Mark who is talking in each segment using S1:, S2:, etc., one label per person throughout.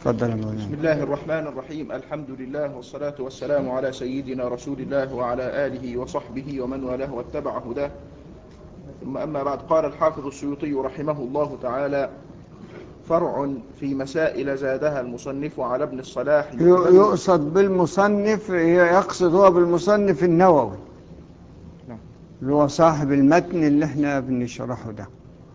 S1: تفضل يا
S2: بسم
S1: مولانا
S2: الله الرحمن الرحيم الحمد لله والصلاة والسلام على سيدنا رسول الله وعلى آله وصحبه ومن والاه واتبع هداه ثم أما بعد قال الحافظ السيوطي رحمه الله تعالى فرع في مسائل زادها المصنف على ابن الصلاح
S1: ي- يقصد بالمصنف يقصد هو بالمصنف النووي
S2: نعم.
S1: اللي هو صاحب المتن اللي احنا بنشرحه ده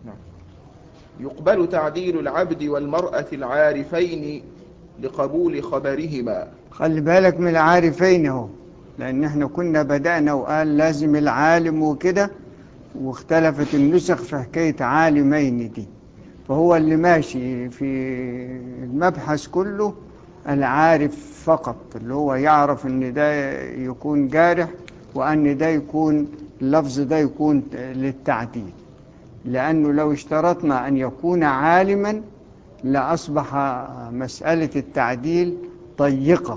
S2: يقبل تعديل العبد والمرأة العارفين لقبول خبرهما
S1: خلي بالك من العارفين اهو لان احنا كنا بدأنا وقال لازم العالم وكده واختلفت النسخ في حكاية عالمين دي فهو اللي ماشي في المبحث كله العارف فقط اللي هو يعرف ان ده يكون جارح وان ده يكون اللفظ ده يكون للتعديل لأنه لو اشترطنا أن يكون عالما لأصبح مسألة التعديل ضيقة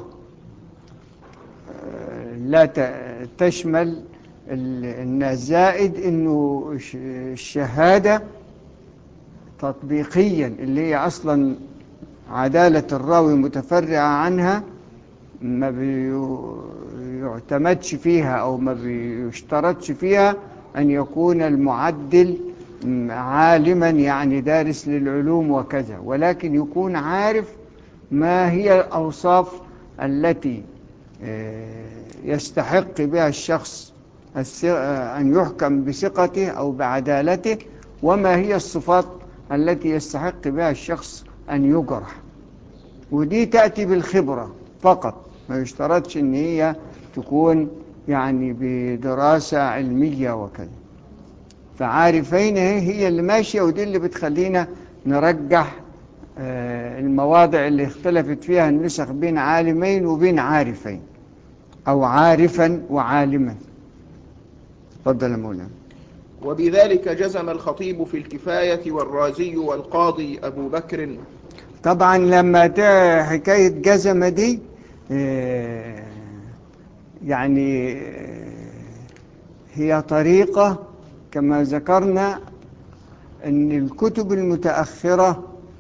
S1: آه، لا ت- تشمل ال- الناس زائد أنه ش- الشهادة تطبيقيا اللي هي أصلا عدالة الراوي متفرعة عنها ما بيعتمدش فيها أو ما بيشترطش فيها أن يكون المعدل م- عالما يعني دارس للعلوم وكذا ولكن يكون عارف ما هي الأوصاف التي آه، يستحق بها الشخص الث- آه، أن يحكم بثقته أو بعدالته وما هي الصفات التي يستحق بها الشخص أن يجرح ودي تأتي بالخبرة فقط ما يشترطش ان هي تكون يعني بدراسة علمية وكذا فعارفين هي هي اللي ماشية ودي اللي بتخلينا نرجح آه، المواضع اللي اختلفت فيها النسخ بين عالمين وبين عارفين أو عارفا وعالما تفضل يا مولانا
S2: وبذلك جزم الخطيب في الكفاية والرازي والقاضي أبو بكر
S1: طبعا لما تا حكاية جزمة دي آه، يعني آه، هي طريقة كما ذكرنا أن الكتب المتأخرة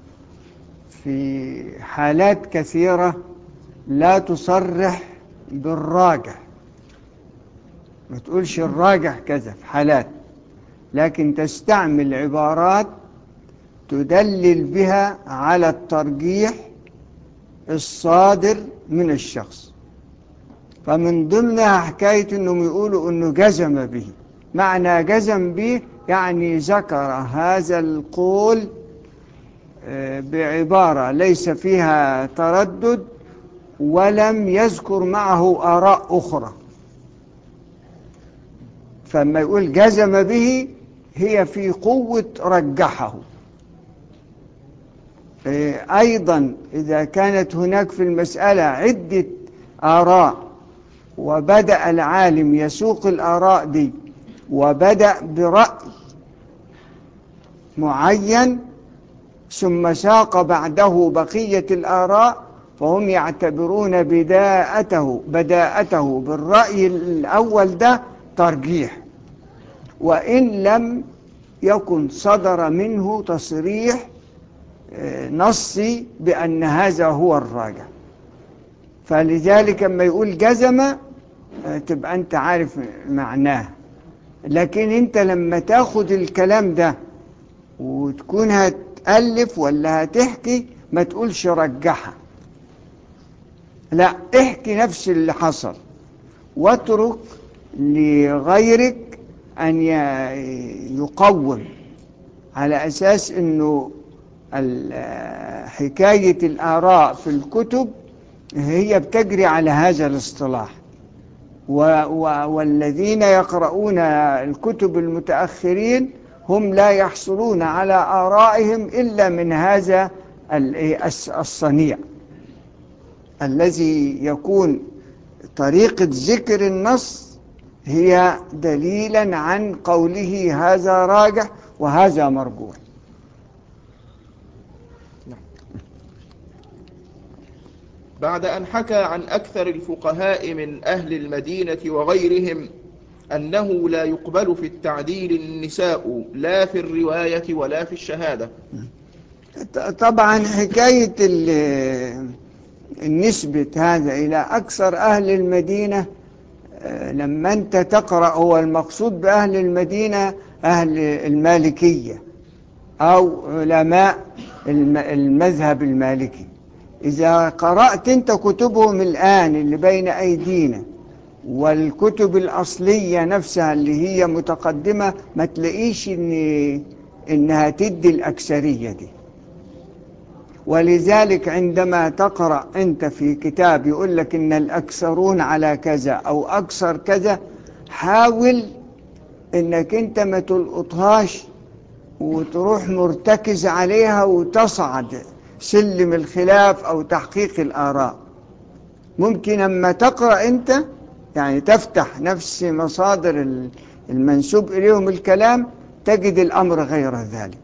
S1: في حالات كثيرة لا تصرح بالراجح ما تقولش الراجح كذا في حالات لكن تستعمل عبارات تدلل بها على الترجيح الصادر من الشخص فمن ضمنها حكاية انهم يقولوا انه جزم به معنى جزم به يعني ذكر هذا القول آه، بعبارة ليس فيها تردد ولم يذكر معه آراء أخرى فما يقول جزم به هي في قوة رجحه إيه، أيضا إذا كانت هناك في المسألة عدة آراء وبدأ العالم يسوق الآراء دي وبدأ برأي معين ثم ساق بعده بقية الآراء فهم يعتبرون بداءته بداءته بالرأي الأول ده ترجيح وإن لم يكن صدر منه تصريح آه، نصي بأن هذا هو الراجع فلذلك لما يقول جزم آه، تبقى أنت عارف معناه لكن أنت لما تاخد الكلام ده وتكون هتألف ولا هتحكي ما تقولش رجحها لا احكي نفس اللي حصل واترك لغيرك أن ي- يقوم على أساس أنه ال- حكاية الآراء في الكتب هي بتجري على هذا الاصطلاح و و والذين يقرؤون الكتب المتأخرين هم لا يحصلون على آرائهم إلا من هذا ال- الس- الصنيع الذي يكون طريقة ذكر النص هي دليلا عن قوله هذا راجح وهذا مرجوح
S2: بعد أن حكى عن أكثر الفقهاء من أهل المدينة وغيرهم أنه لا يقبل في التعديل النساء لا في الرواية ولا في الشهادة
S1: طبعا حكاية النسبة هذا إلى أكثر أهل المدينة لما أنت تقرأ هو المقصود بأهل المدينة أهل المالكية أو علماء المذهب المالكي إذا قرأت أنت كتبهم الآن اللي بين أيدينا والكتب الأصلية نفسها اللي هي متقدمة ما تلاقيش إن إنها تدي الأكثرية دي ولذلك عندما تقرأ أنت في كتاب يقول لك إن الأكثرون على كذا أو أكثر كذا حاول إنك أنت ما تلقطهاش وتروح مرتكز عليها وتصعد سلم الخلاف أو تحقيق الآراء ممكن أما تقرأ أنت يعني تفتح نفس مصادر المنسوب إليهم الكلام تجد الأمر غير ذلك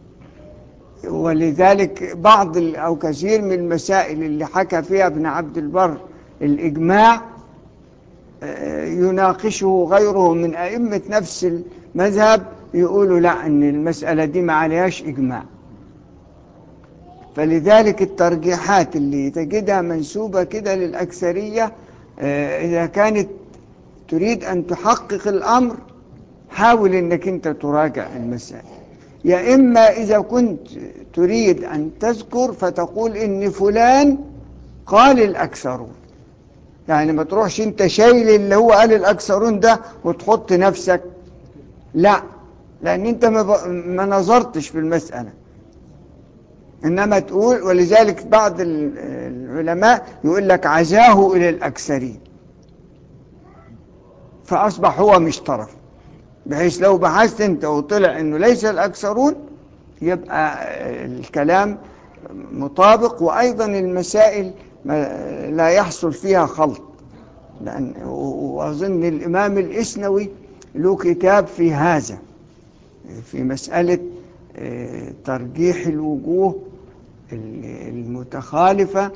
S1: ولذلك بعض أو كثير من المسائل اللي حكى فيها ابن عبد البر الإجماع يناقشه غيره من أئمة نفس المذهب يقولوا لا أن المسألة دي ما عليهاش إجماع فلذلك الترجيحات اللي تجدها منسوبة كده للأكثرية إذا كانت تريد أن تحقق الأمر حاول أنك أنت تراجع المسائل يا إما إذا كنت تريد أن تذكر فتقول إن فلان قال الأكثرون يعني ما تروحش أنت شايل اللي هو قال الأكثرون ده وتحط نفسك لا لأن أنت ما نظرتش في المسألة إنما تقول ولذلك بعض العلماء يقول لك عزاه إلى الأكثرين فأصبح هو مش طرف بحيث لو بحثت انت وطلع انه ليس الاكثرون يبقى الكلام مطابق وايضا المسائل لا يحصل فيها خلط لأن واظن الامام الاسنوي له كتاب في هذا في مسألة ترجيح الوجوه المتخالفة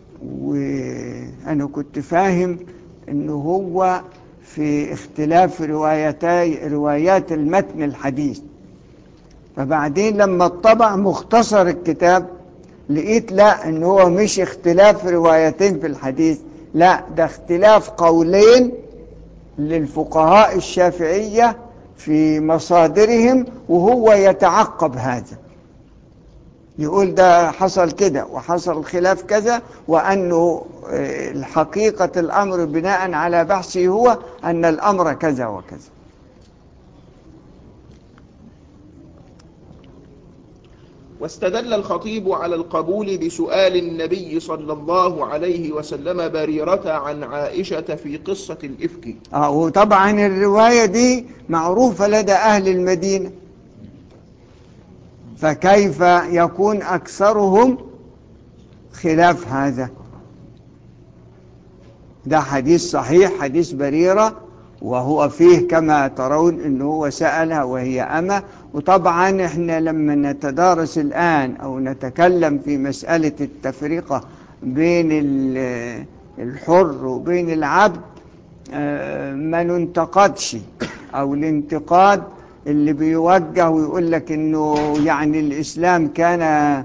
S1: وأنا كنت فاهم أنه هو في اختلاف روايتي روايات المتن الحديث فبعدين لما اتطبع مختصر الكتاب لقيت لا ان هو مش اختلاف روايتين في الحديث لا ده اختلاف قولين للفقهاء الشافعية في مصادرهم وهو يتعقب هذا يقول ده حصل كده وحصل الخلاف كذا وأنه الحقيقة الأمر بناء على بحثه هو أن الأمر كذا وكذا
S2: واستدل الخطيب على القبول بسؤال النبي صلى الله عليه وسلم بريرة عن عائشة في قصة الإفك
S1: آه وطبعا الرواية دي معروفة لدى أهل المدينة فكيف يكون أكثرهم خلاف هذا ده حديث صحيح حديث بريرة وهو فيه كما ترون انه هو سألها وهي أما وطبعا احنا لما نتدارس الآن أو نتكلم في مسألة التفرقة بين الحر وبين العبد ما ننتقدش أو الانتقاد اللي بيوجه ويقول لك انه يعني الإسلام كان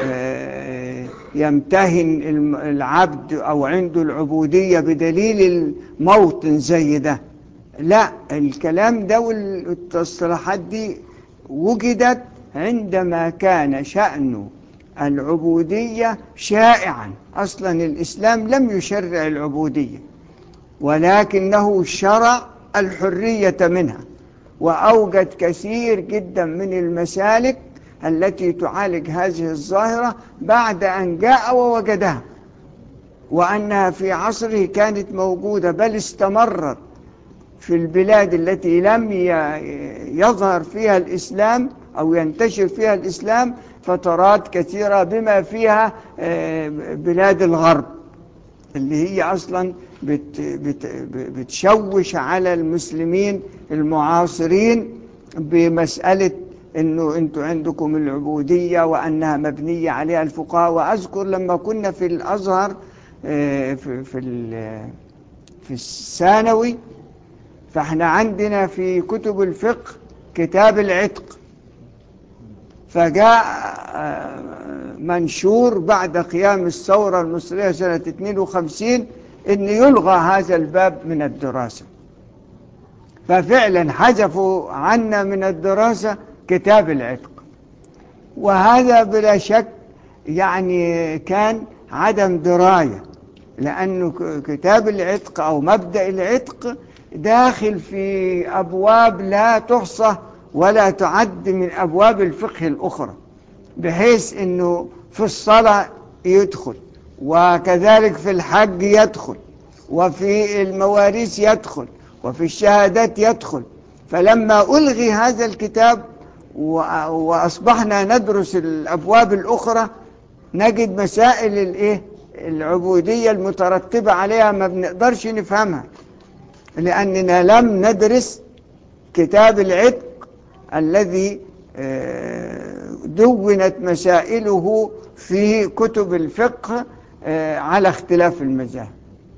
S1: يمتهن العبد أو عنده العبودية بدليل الموطن زي ده لا الكلام ده والتصريحات دي وجدت عندما كان شأن العبودية شائعا أصلا الإسلام لم يشرع العبودية ولكنه شرع الحرية منها وأوجد كثير جدا من المسالك التي تعالج هذه الظاهرة بعد أن جاء ووجدها وأنها في عصره كانت موجودة بل استمرت في البلاد التي لم يظهر فيها الإسلام أو ينتشر فيها الإسلام فترات كثيرة بما فيها بلاد الغرب اللي هي أصلا بت بت بتشوش على المسلمين المعاصرين بمسألة انه انتوا عندكم العبودية وانها مبنية عليها الفقهاء واذكر لما كنا في الازهر في في في الثانوي فاحنا عندنا في كتب الفقه كتاب العتق فجاء منشور بعد قيام الثورة المصرية سنة 52 أن يلغى هذا الباب من الدراسة ففعلا حذفوا عنا من الدراسة كتاب العتق وهذا بلا شك يعني كان عدم دراية لأنه كتاب العتق أو مبدأ العتق داخل في أبواب لا تحصى ولا تعد من أبواب الفقه الأخرى بحيث أنه في الصلاة يدخل وكذلك في الحج يدخل وفي المواريث يدخل وفي الشهادات يدخل فلما ألغي هذا الكتاب وأصبحنا ندرس الأبواب الأخرى نجد مسائل الإيه العبودية المترتبة عليها ما بنقدرش نفهمها لأننا لم ندرس كتاب العتق الذي دونت مسائله في كتب الفقه على اختلاف المذاهب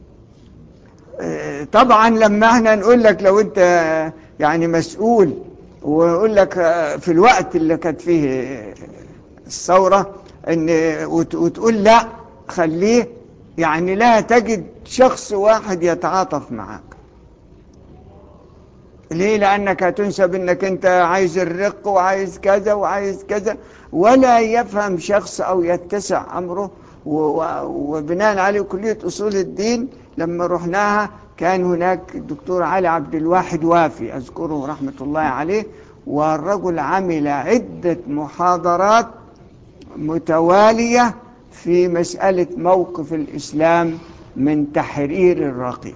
S1: طبعا لما احنا نقول لك لو انت يعني مسؤول ويقول لك في الوقت اللي كانت فيه الثورة ان وتقول لا خليه يعني لا تجد شخص واحد يتعاطف معك ليه لأنك هتنسب أنك أنت عايز الرق وعايز كذا وعايز كذا ولا يفهم شخص أو يتسع أمره وبناء عليه كلية أصول الدين لما رحناها كان هناك الدكتور علي عبد الواحد وافي أذكره رحمة الله عليه والرجل عمل عدة محاضرات متوالية في مسألة موقف الإسلام من تحرير الرقيق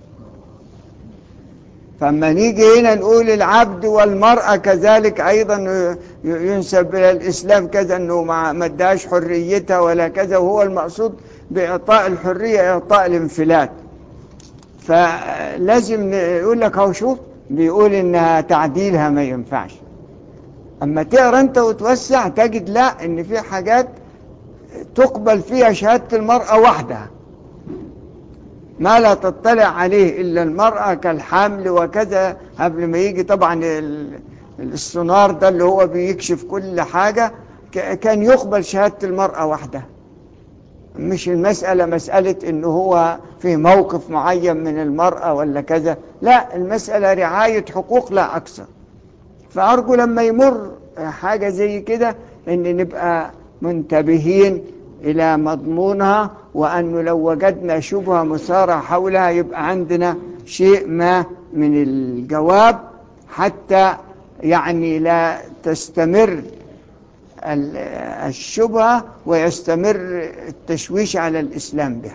S1: فما نيجي هنا نقول العبد والمرأة كذلك أيضا ينسب إلى الإسلام كذا أنه ما اداش حريتها ولا كذا وهو المقصود بإعطاء الحرية إعطاء الانفلات فلازم يقول لك هو شوف بيقول إنها تعديلها ما ينفعش أما تقرأ أنت وتوسع تجد لا إن في حاجات تقبل فيها شهادة المرأة وحدها ما لا تطلع عليه إلا المرأة كالحمل وكذا قبل ما يجي طبعا السونار ده اللي هو بيكشف كل حاجة كان يقبل شهادة المرأة وحدها مش المسألة مسألة إنه هو في موقف معين من المرأة ولا كذا لا المسألة رعاية حقوق لا أكثر فأرجو لما يمر حاجة زي كده إن نبقى منتبهين إلى مضمونها وأنه لو وجدنا شبهة مثارة حولها يبقى عندنا شيء ما من الجواب حتى يعني لا تستمر الشبهة ويستمر التشويش على الإسلام بها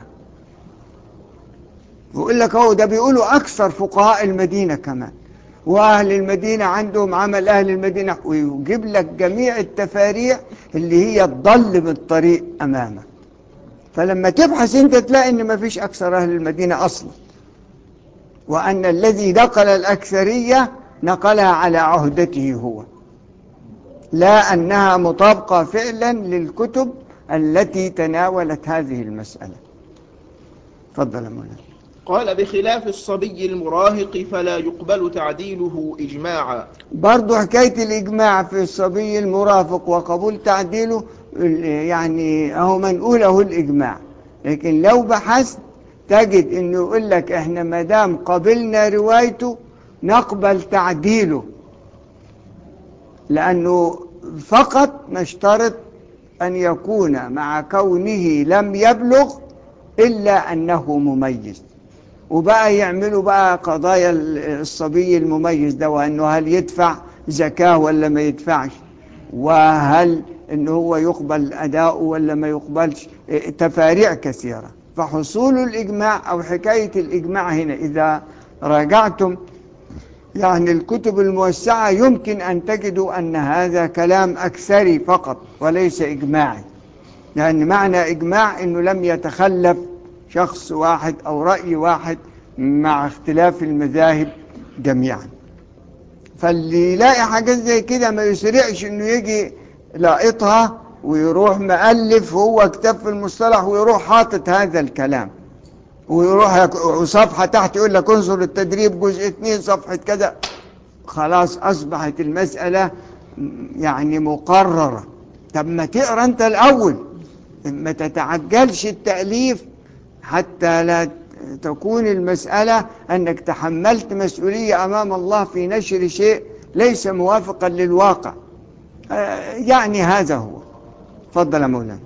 S1: بيقول لك هو ده بيقولوا أكثر فقهاء المدينة كمان وأهل المدينة عندهم عمل أهل المدينة ويجيب لك جميع التفاريع اللي هي تضل بالطريق أمامك فلما تبحث أنت تلاقي أن ما فيش أكثر أهل المدينة أصلا وأن الذي نقل الأكثرية نقلها على عهدته هو لا أنها مطابقة فعلا للكتب التي تناولت هذه المسألة تفضل مولانا
S2: قال بخلاف الصبي المراهق فلا يقبل تعديله إجماعا
S1: برضو حكاية الإجماع في الصبي المرافق وقبول تعديله يعني أهو منقوله الإجماع لكن لو بحثت تجد أنه يقول لك إحنا مدام قبلنا روايته نقبل تعديله لأنه فقط نشترط أن يكون مع كونه لم يبلغ إلا أنه مميز وبقى يعملوا بقى قضايا الصبي المميز ده وأنه هل يدفع زكاة ولا ما يدفعش وهل أنه هو يقبل أداؤه ولا ما يقبلش تفاريع كثيرة فحصول الإجماع أو حكاية الإجماع هنا إذا راجعتم يعني الكتب الموسعة يمكن أن تجدوا أن هذا كلام أكثري فقط وليس إجماعي لأن معنى إجماع أنه لم يتخلف شخص واحد أو رأي واحد مع اختلاف المذاهب جميعا فاللي يلاقي حاجات زي كده ما يسرعش انه يجي لاقطها ويروح مؤلف هو كتاب في المصطلح ويروح حاطط هذا الكلام ويروح وصفحة تحت يقول لك انظر التدريب جزء اثنين صفحة كذا خلاص أصبحت المسألة يعني مقررة طب ما تقرأ أنت الأول ما تتعجلش التأليف حتى لا تكون المسألة أنك تحملت مسؤولية أمام الله في نشر شيء ليس موافقا للواقع يعني هذا هو فضل يا مولانا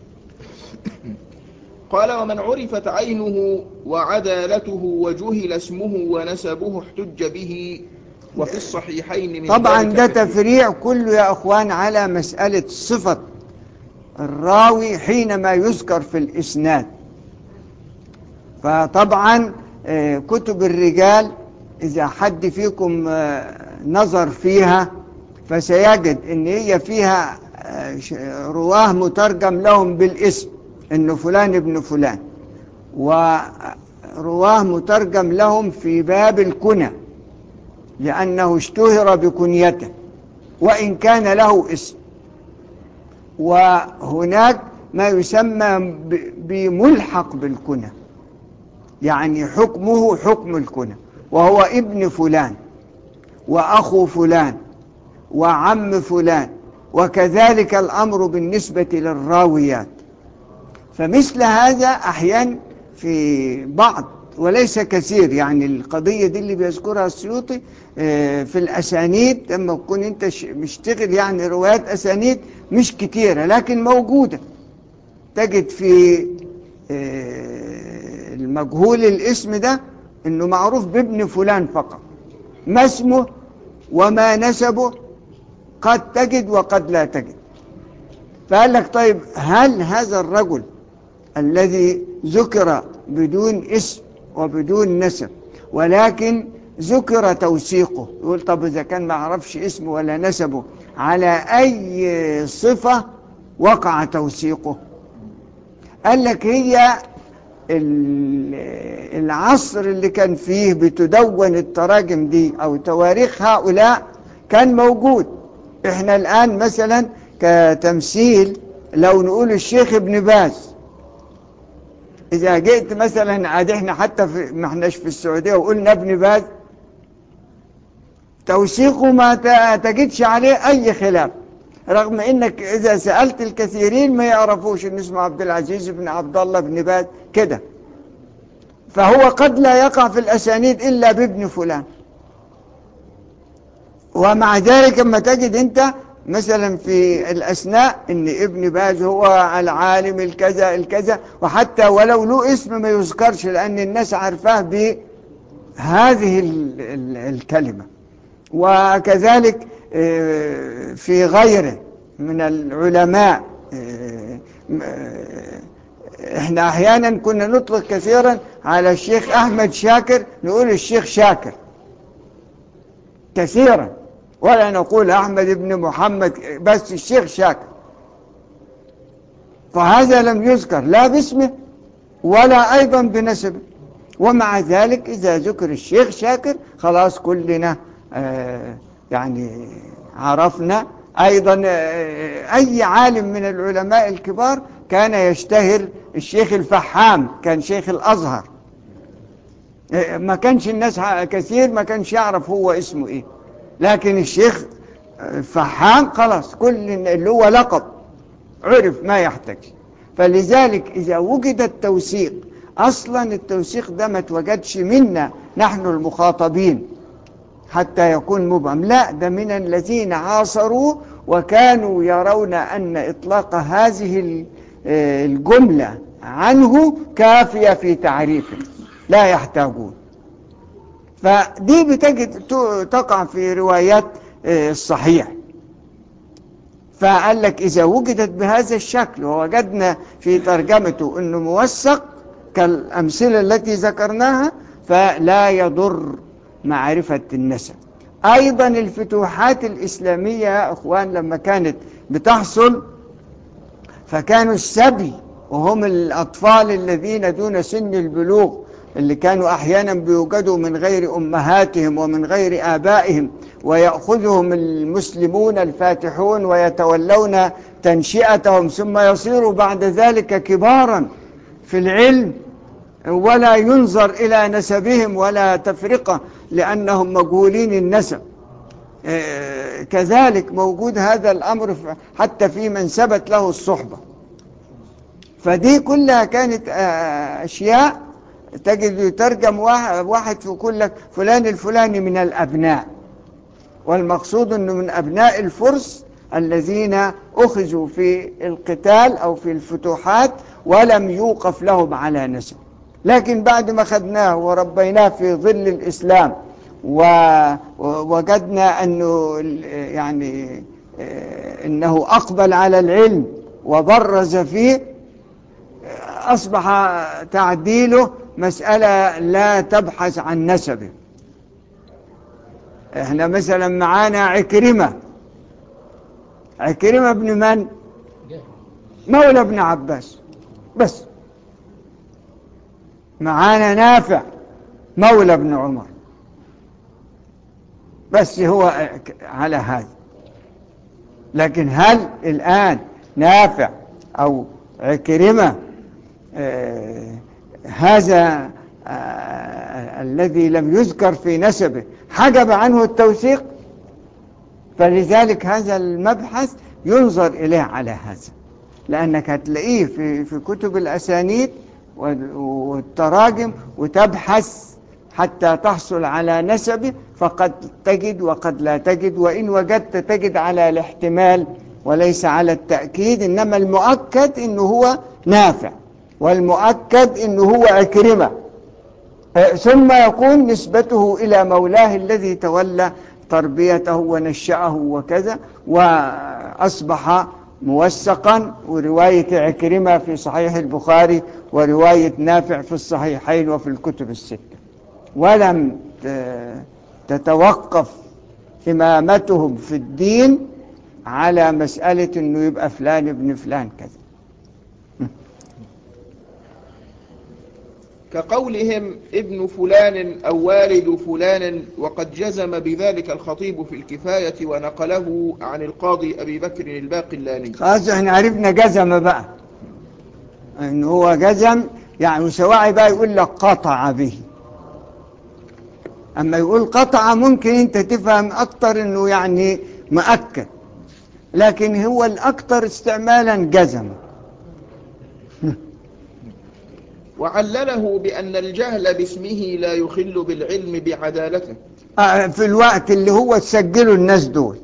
S2: قال ومن عرفت عينه وعدالته وجهل اسمه ونسبه احتج به وفي الصحيحين من
S1: طبعا
S2: ذلك
S1: ده
S2: كثير.
S1: تفريع كله يا أخوان على مسألة صفة الراوي حينما يذكر في الإسناد فطبعا آه، كتب الرجال إذا حد فيكم آه، نظر فيها فسيجد ان هي فيها آه، ش- رواه مترجم لهم بالاسم انه فلان ابن فلان ورواه مترجم لهم في باب الكنى لأنه اشتهر بكنيته وإن كان له اسم وهناك ما يسمى ب- بملحق بالكنى يعني حكمه حكم الكنى وهو ابن فلان وأخو فلان وعم فلان وكذلك الأمر بالنسبة للراويات فمثل هذا أحيانا في بعض وليس كثير يعني القضية دي اللي بيذكرها السيوطي آه، في الأسانيد لما تكون أنت ش- مشتغل يعني روايات أسانيد مش كتيرة لكن موجودة تجد في آه، المجهول الاسم ده انه معروف بابن فلان فقط ما اسمه وما نسبه قد تجد وقد لا تجد فقال لك طيب هل هذا الرجل الذي ذكر بدون اسم وبدون نسب ولكن ذكر توثيقه يقول طب إذا كان ما عرفش اسمه ولا نسبه على أي صفة وقع توثيقه قال لك هي ال- العصر اللي كان فيه بتدون التراجم دي أو تواريخ هؤلاء كان موجود احنا الآن مثلا كتمثيل لو نقول الشيخ ابن باز إذا جئت مثلا عاد احنا حتى في ما احناش في السعودية وقلنا ابن باز توثيقه ما ت- تجدش عليه أي خلاف رغم انك اذا سألت الكثيرين ما يعرفوش ان اسمه عبد العزيز بن عبد الله بن باز كده فهو قد لا يقع في الاسانيد الا بابن فلان ومع ذلك لما تجد انت مثلا في الاسناء ان ابن باز هو العالم الكذا الكذا وحتى ولو له اسم ما يذكرش لان الناس عارفاه بهذه ال- ال- الكلمه وكذلك آه، في غيره من العلماء آه، م- آه، احنا احيانا كنا نطلق كثيرا على الشيخ احمد شاكر نقول الشيخ شاكر كثيرا ولا نقول احمد بن محمد بس الشيخ شاكر فهذا لم يذكر لا باسمه ولا ايضا بنسبه ومع ذلك إذا ذكر الشيخ شاكر خلاص كلنا آه، يعني عرفنا أيضا آه، أي عالم من العلماء الكبار كان يشتهر الشيخ الفحام كان شيخ الأزهر آه، ما كانش الناس ع- كثير ما كانش يعرف هو اسمه إيه لكن الشيخ آه، فحام خلاص كل اللي هو لقب عرف ما يحتاج فلذلك إذا وجد التوثيق أصلا التوثيق ده ما توجدش منا نحن المخاطبين حتى يكون مبهم لا ده من الذين عاصروا وكانوا يرون أن إطلاق هذه ال- آه، الجملة عنه كافية في تعريفه لا يحتاجون فدي بتجد ت- تقع في روايات آه، الصحيح فقال لك إذا وجدت بهذا الشكل ووجدنا في ترجمته أنه موثق كالأمثلة التي ذكرناها فلا يضر معرفة النسب أيضا الفتوحات الإسلامية يا أخوان لما كانت بتحصل فكانوا السبي وهم الأطفال الذين دون سن البلوغ اللي كانوا أحيانا بيوجدوا من غير أمهاتهم ومن غير آبائهم ويأخذهم المسلمون الفاتحون ويتولون تنشئتهم ثم يصيروا بعد ذلك كبارا في العلم ولا ينظر إلى نسبهم ولا تفرقة لأنهم مجهولين النسب كذلك موجود هذا الأمر حتى في من ثبت له الصحبة فدي كلها كانت أشياء تجد يترجم واحد يقول لك فلان الفلاني من الأبناء والمقصود أنه من أبناء الفرس الذين أخذوا في القتال أو في الفتوحات ولم يوقف لهم على نسب لكن بعد ما خدناه وربيناه في ظل الإسلام ووجدنا أنه يعني أنه أقبل على العلم وبرز فيه أصبح تعديله مسألة لا تبحث عن نسبه احنا مثلا معانا عكرمة عكرمة ابن من مولى ابن عباس بس معانا نافع مولى ابن عمر بس هو على هذا لكن هل الآن نافع أو عكرمة آه هذا آه الذي لم يذكر في نسبه حجب عنه التوثيق فلذلك هذا المبحث ينظر إليه على هذا لأنك هتلاقيه في, في كتب الأسانيد والتراجم وتبحث حتى تحصل على نسبه فقد تجد وقد لا تجد وإن وجدت تجد على الاحتمال وليس على التأكيد إنما المؤكد إنه هو نافع والمؤكد إنه هو عكرمة ثم يكون نسبته إلى مولاه الذي تولى تربيته ونشأه وكذا وأصبح موثقا ورواية عكرمة في صحيح البخاري ورواية نافع في الصحيحين وفي الكتب الستة ولم تتوقف إمامتهم في الدين على مسألة أنه يبقى فلان ابن فلان كذا
S2: كقولهم ابن فلان أو والد فلان وقد جزم بذلك الخطيب في الكفاية ونقله عن القاضي أبي بكر الباقلاني
S1: خلاص احنا عرفنا جزم بقى ان هو جزم يعني سواعي بقى يقول لك قطع به اما يقول قطع ممكن انت تفهم اكتر انه يعني مؤكد لكن هو الاكتر استعمالا جزم
S2: وعلله بأن الجهل باسمه لا يخل بالعلم بعدالته
S1: في الوقت اللي هو تسجله الناس دول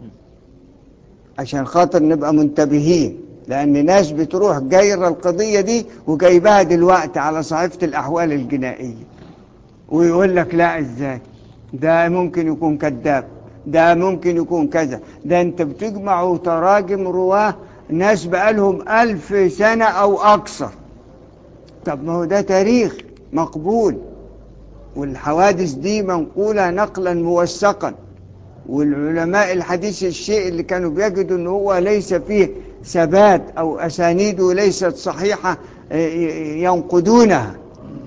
S1: عشان خاطر نبقى منتبهين لأن ناس بتروح جايرة القضية دي وجايبها دلوقتي على صحيفة الأحوال الجنائية ويقول لك لا ازاي ده ممكن يكون كذاب ده ممكن يكون كذا ده انت بتجمع تراجم رواه ناس بقالهم ألف سنة أو أكثر طب ما هو ده تاريخ مقبول والحوادث دي منقولة نقلا موثقا والعلماء الحديث الشيء اللي كانوا بيجدوا ان هو ليس فيه ثبات او اسانيده ليست صحيحة ينقدونها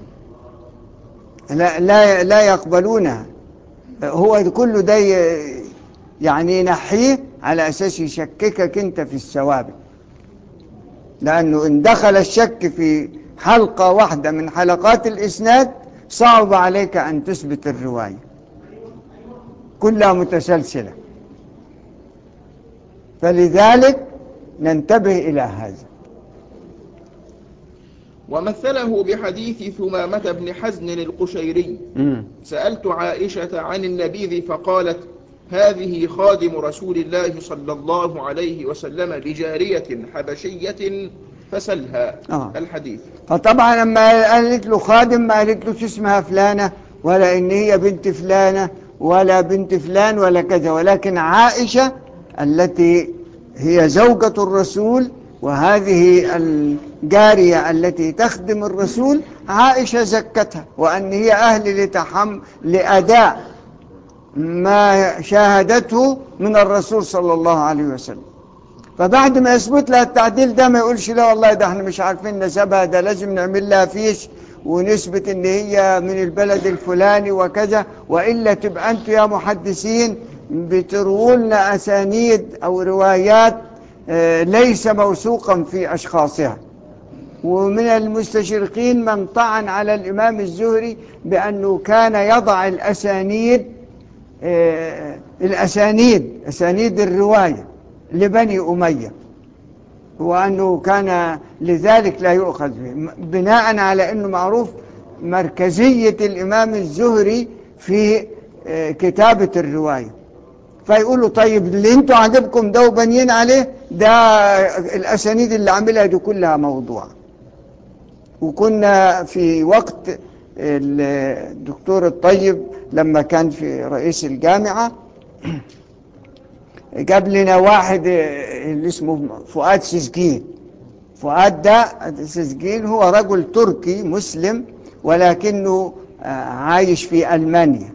S1: لا, لا, لا يقبلونها هو كله ده يعني ينحيه على اساس يشككك انت في الثوابت لانه ان دخل الشك في حلقة واحدة من حلقات الإسناد صعب عليك أن تثبت الرواية كلها متسلسلة فلذلك ننتبه إلى هذا
S2: ومثله بحديث ثمامة بن حزن القشيري
S1: مم.
S2: سألت عائشة عن النبيذ فقالت هذه خادم رسول الله صلى الله عليه وسلم بجارية حبشية فسلها
S1: آه.
S2: الحديث
S1: فطبعا لما قالت له خادم ما قالت له اسمها فلانة ولا ان هي بنت فلانة ولا بنت فلان ولا كذا ولكن عائشة التي هي زوجة الرسول وهذه الجارية التي تخدم الرسول عائشة زكتها وأن هي أهل لتحم لأداء ما شاهدته من الرسول صلى الله عليه وسلم فبعد ما يثبت لها التعديل ده ما يقولش لا والله ده احنا مش عارفين نسبها ده لازم نعمل لها فيش ونثبت ان هي من البلد الفلاني وكذا وإلا تبقى انتوا يا محدثين بترووا لنا أسانيد أو روايات آه، ليس موثوقا في أشخاصها ومن المستشرقين من طعن على الإمام الزهري بأنه كان يضع الأسانيد آه، الأسانيد أسانيد الرواية لبني أمية وأنه كان لذلك لا يؤخذ به بناء على أنه معروف مركزية الإمام الزهري في آه، كتابة الرواية فيقولوا طيب اللي انتوا عجبكم ده وبنيين عليه ده الأسانيد اللي عاملها دي كلها موضوع وكنا في وقت الدكتور الطيب لما كان في رئيس الجامعة جاب لنا واحد اللي اسمه فؤاد سجين فؤاد ده سجين هو رجل تركي مسلم ولكنه عايش في ألمانيا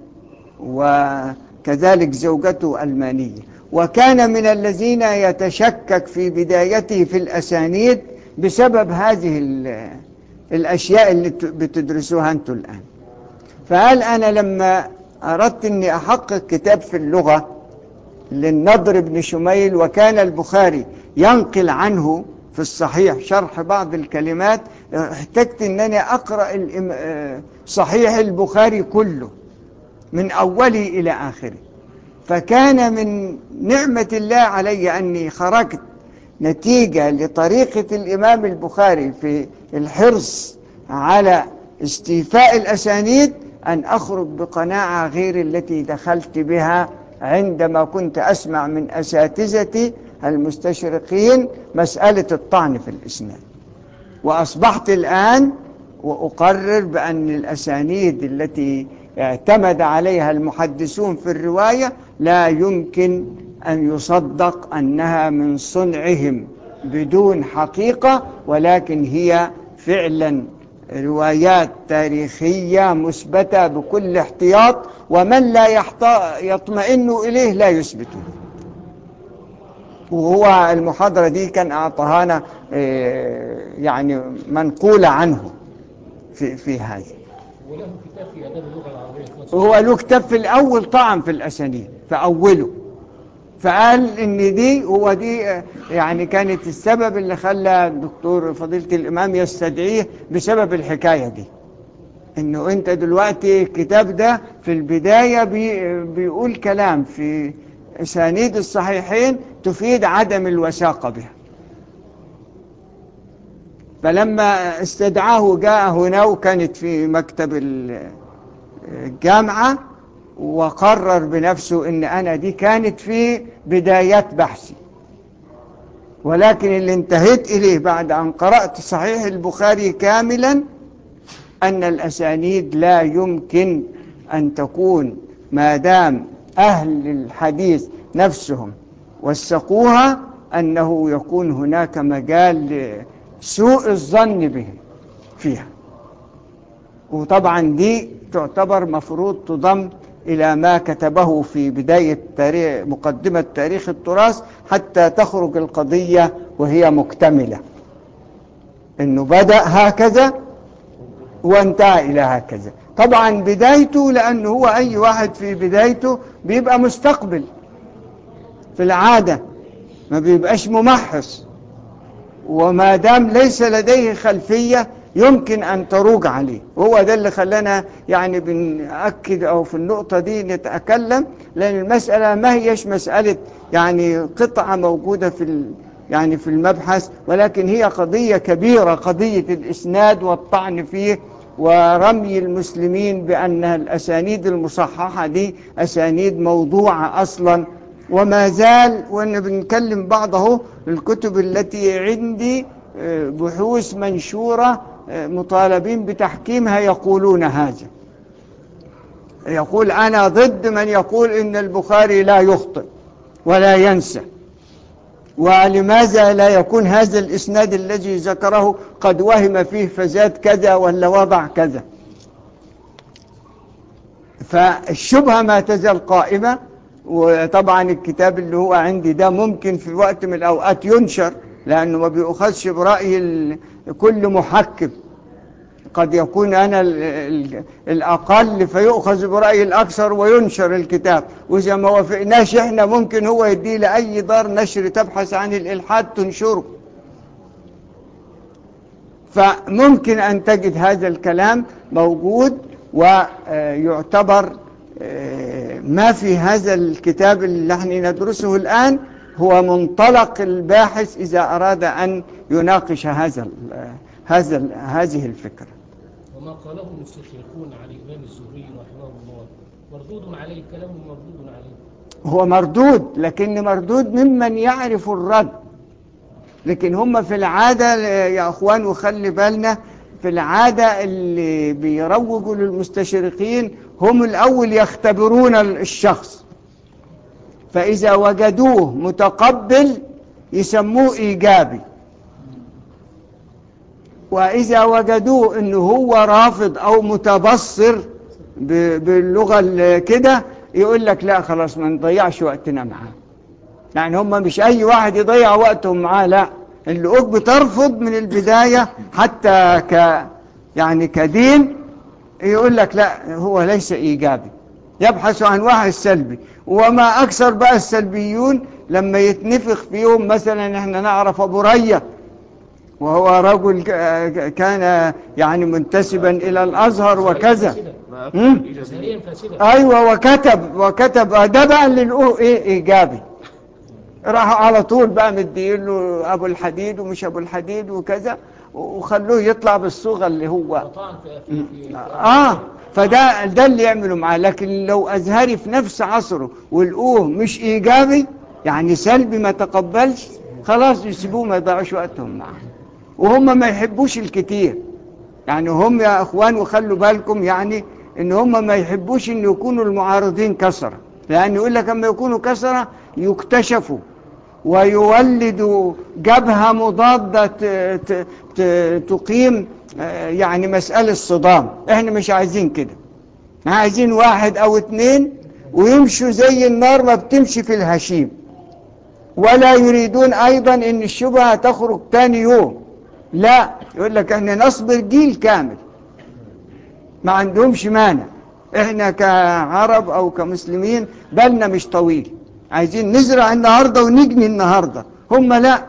S1: وكذلك زوجته ألمانية وكان من الذين يتشكك في بدايته في الأسانيد بسبب هذه الأشياء اللي بتدرسوها أنتم الآن فقال أنا لما أردت أني أحقق كتاب في اللغة للنضر بن شميل وكان البخاري ينقل عنه في الصحيح شرح بعض الكلمات احتجت أنني أقرأ صحيح البخاري كله من أوله إلى آخره فكان من نعمة الله علي أني خرجت نتيجة لطريقة الإمام البخاري في الحرص على استيفاء الأسانيد أن أخرج بقناعة غير التي دخلت بها عندما كنت أسمع من أساتذتي المستشرقين مسألة الطعن في الإسناد وأصبحت الآن وأقرر بأن الأسانيد التي اعتمد عليها المحدثون في الرواية لا يمكن أن يصدق أنها من صنعهم بدون حقيقة ولكن هي فعلا روايات تاريخية مثبتة بكل احتياط ومن لا يطمئن إليه لا يثبته وهو المحاضرة دي كان أعطانا يعني منقولة عنه في, في هذا
S3: وله كتاب في آداب اللغة العربية
S1: هو له كتاب في الأول طعن في الأسانيد في أوله فقال ان دي هو دي يعني كانت السبب اللي خلى الدكتور فضيلة الامام يستدعيه بسبب الحكاية دي انه انت دلوقتي الكتاب ده في البداية بي بيقول كلام في اسانيد الصحيحين تفيد عدم الوثاقة بها فلما استدعاه جاء هنا وكانت في مكتب الجامعة وقرر بنفسه ان انا دي كانت في بدايات بحثي ولكن اللي انتهيت اليه بعد ان قرأت صحيح البخاري كاملا ان الاسانيد لا يمكن ان تكون ما دام اهل الحديث نفسهم وثقوها انه يكون هناك مجال لسوء الظن بهم فيها وطبعا دي تعتبر مفروض تضم إلى ما كتبه في بداية تاريخ مقدمة تاريخ التراث حتى تخرج القضية وهي مكتملة إنه بدأ هكذا وانتهى إلى هكذا طبعا بدايته لأنه هو أي واحد في بدايته بيبقى مستقبل في العادة ما بيبقاش ممحص وما دام ليس لديه خلفية يمكن أن تروج عليه وهو ده اللي خلانا يعني بنأكد أو في النقطة دي نتكلم لأن المسألة ما هيش مسألة يعني قطعة موجودة في يعني في المبحث ولكن هي قضية كبيرة قضية الإسناد والطعن فيه ورمي المسلمين بأن الأسانيد المصححة دي أسانيد موضوعة أصلا وما زال وأن بنكلم بعضه الكتب التي عندي بحوث منشورة مطالبين بتحكيمها يقولون هذا يقول أنا ضد من يقول إن البخاري لا يخطئ ولا ينسى ولماذا لا يكون هذا الإسناد الذي ذكره قد وهم فيه فزاد كذا ولا وضع كذا فالشبهة ما تزال قائمة وطبعا الكتاب اللي هو عندي ده ممكن في وقت من الأوقات ينشر لأنه ما بيأخذش برأي كل محكم قد يكون أنا الأقل فيؤخذ برأي الأكثر وينشر الكتاب وإذا ما وافقناش إحنا ممكن هو يديه لأي دار نشر تبحث عن الإلحاد تنشره فممكن أن تجد هذا الكلام موجود ويعتبر ما في هذا الكتاب اللي نحن ندرسه الآن هو منطلق الباحث إذا أراد أن يناقش هذا ال- هذا ال- هذه الفكرة
S3: وما قاله المستشرقون عن الإمام الزهري رحمه الله مردود عليه كلام مردود عليه
S1: هو مردود لكن مردود ممن يعرف الرد لكن هم في العادة يا أخوان وخلي بالنا في العادة اللي بيروجوا للمستشرقين هم الأول يختبرون الشخص فإذا وجدوه متقبل يسموه إيجابي وإذا وجدوه أنه هو رافض أو متبصر ب- باللغة ال- كده يقول لك لا خلاص ما نضيعش وقتنا معاه يعني هم مش أي واحد يضيع وقتهم معاه لا اللقوق بترفض من البداية حتى ك يعني كدين يقول لك لا هو ليس إيجابي يبحث عن واحد سلبي وما أكثر بقى السلبيون لما يتنفخ فيهم مثلا احنا نعرف أبو رية وهو رجل ك- كان يعني منتسبا إلى الأزهر وكذا
S2: ما
S1: مم.
S2: أكثر الإيجابيين
S3: ثانيا فاسدة
S1: ايوه وكتب وكتب ده بقى اللي نقوله ايه ايجابي راحوا على طول بقى مدين له ابو الحديد ومش ابو الحديد وكذا وخلوه يطلع بالصوغه اللي هو
S3: وطعن في في في
S1: اه فده ده اللي يعملوا معاه لكن لو ازهري في نفس عصره ولقوه مش ايجابي يعني سلبي ما تقبلش خلاص يسيبوه ما يضيعوش وقتهم معاه وهم ما يحبوش الكتير يعني هم يا اخوان وخلوا بالكم يعني ان هم ما يحبوش ان يكونوا المعارضين كسرة لان يقول لك اما يكونوا كسرة يكتشفوا ويولدوا جبهة مضادة ت- ت- ت- تقيم آه، يعني مسألة صدام احنا مش عايزين كده احنا عايزين واحد او اتنين ويمشوا زي النار ما بتمشي في الهشيم ولا يريدون ايضا ان الشبهة تخرج تاني يوم لا يقول لك احنا نصبر جيل كامل ما عندهمش مانع احنا كعرب او كمسلمين بالنا مش طويل عايزين نزرع النهاردة ونجني النهاردة هم لا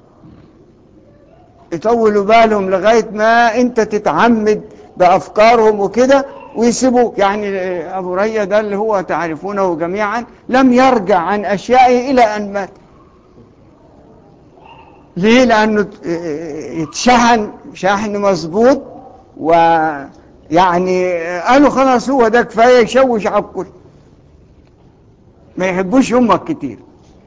S1: يطولوا بالهم لغاية ما انت تتعمد بأفكارهم وكده ويسيبوا يعني أبو ريا ده اللي هو تعرفونه جميعا لم يرجع عن أشيائه إلى أن مات ليه لأنه اتشحن شحن مظبوط ويعني قالوا خلاص هو ده كفاية يشوش على الكل ما يحبوش امك كتير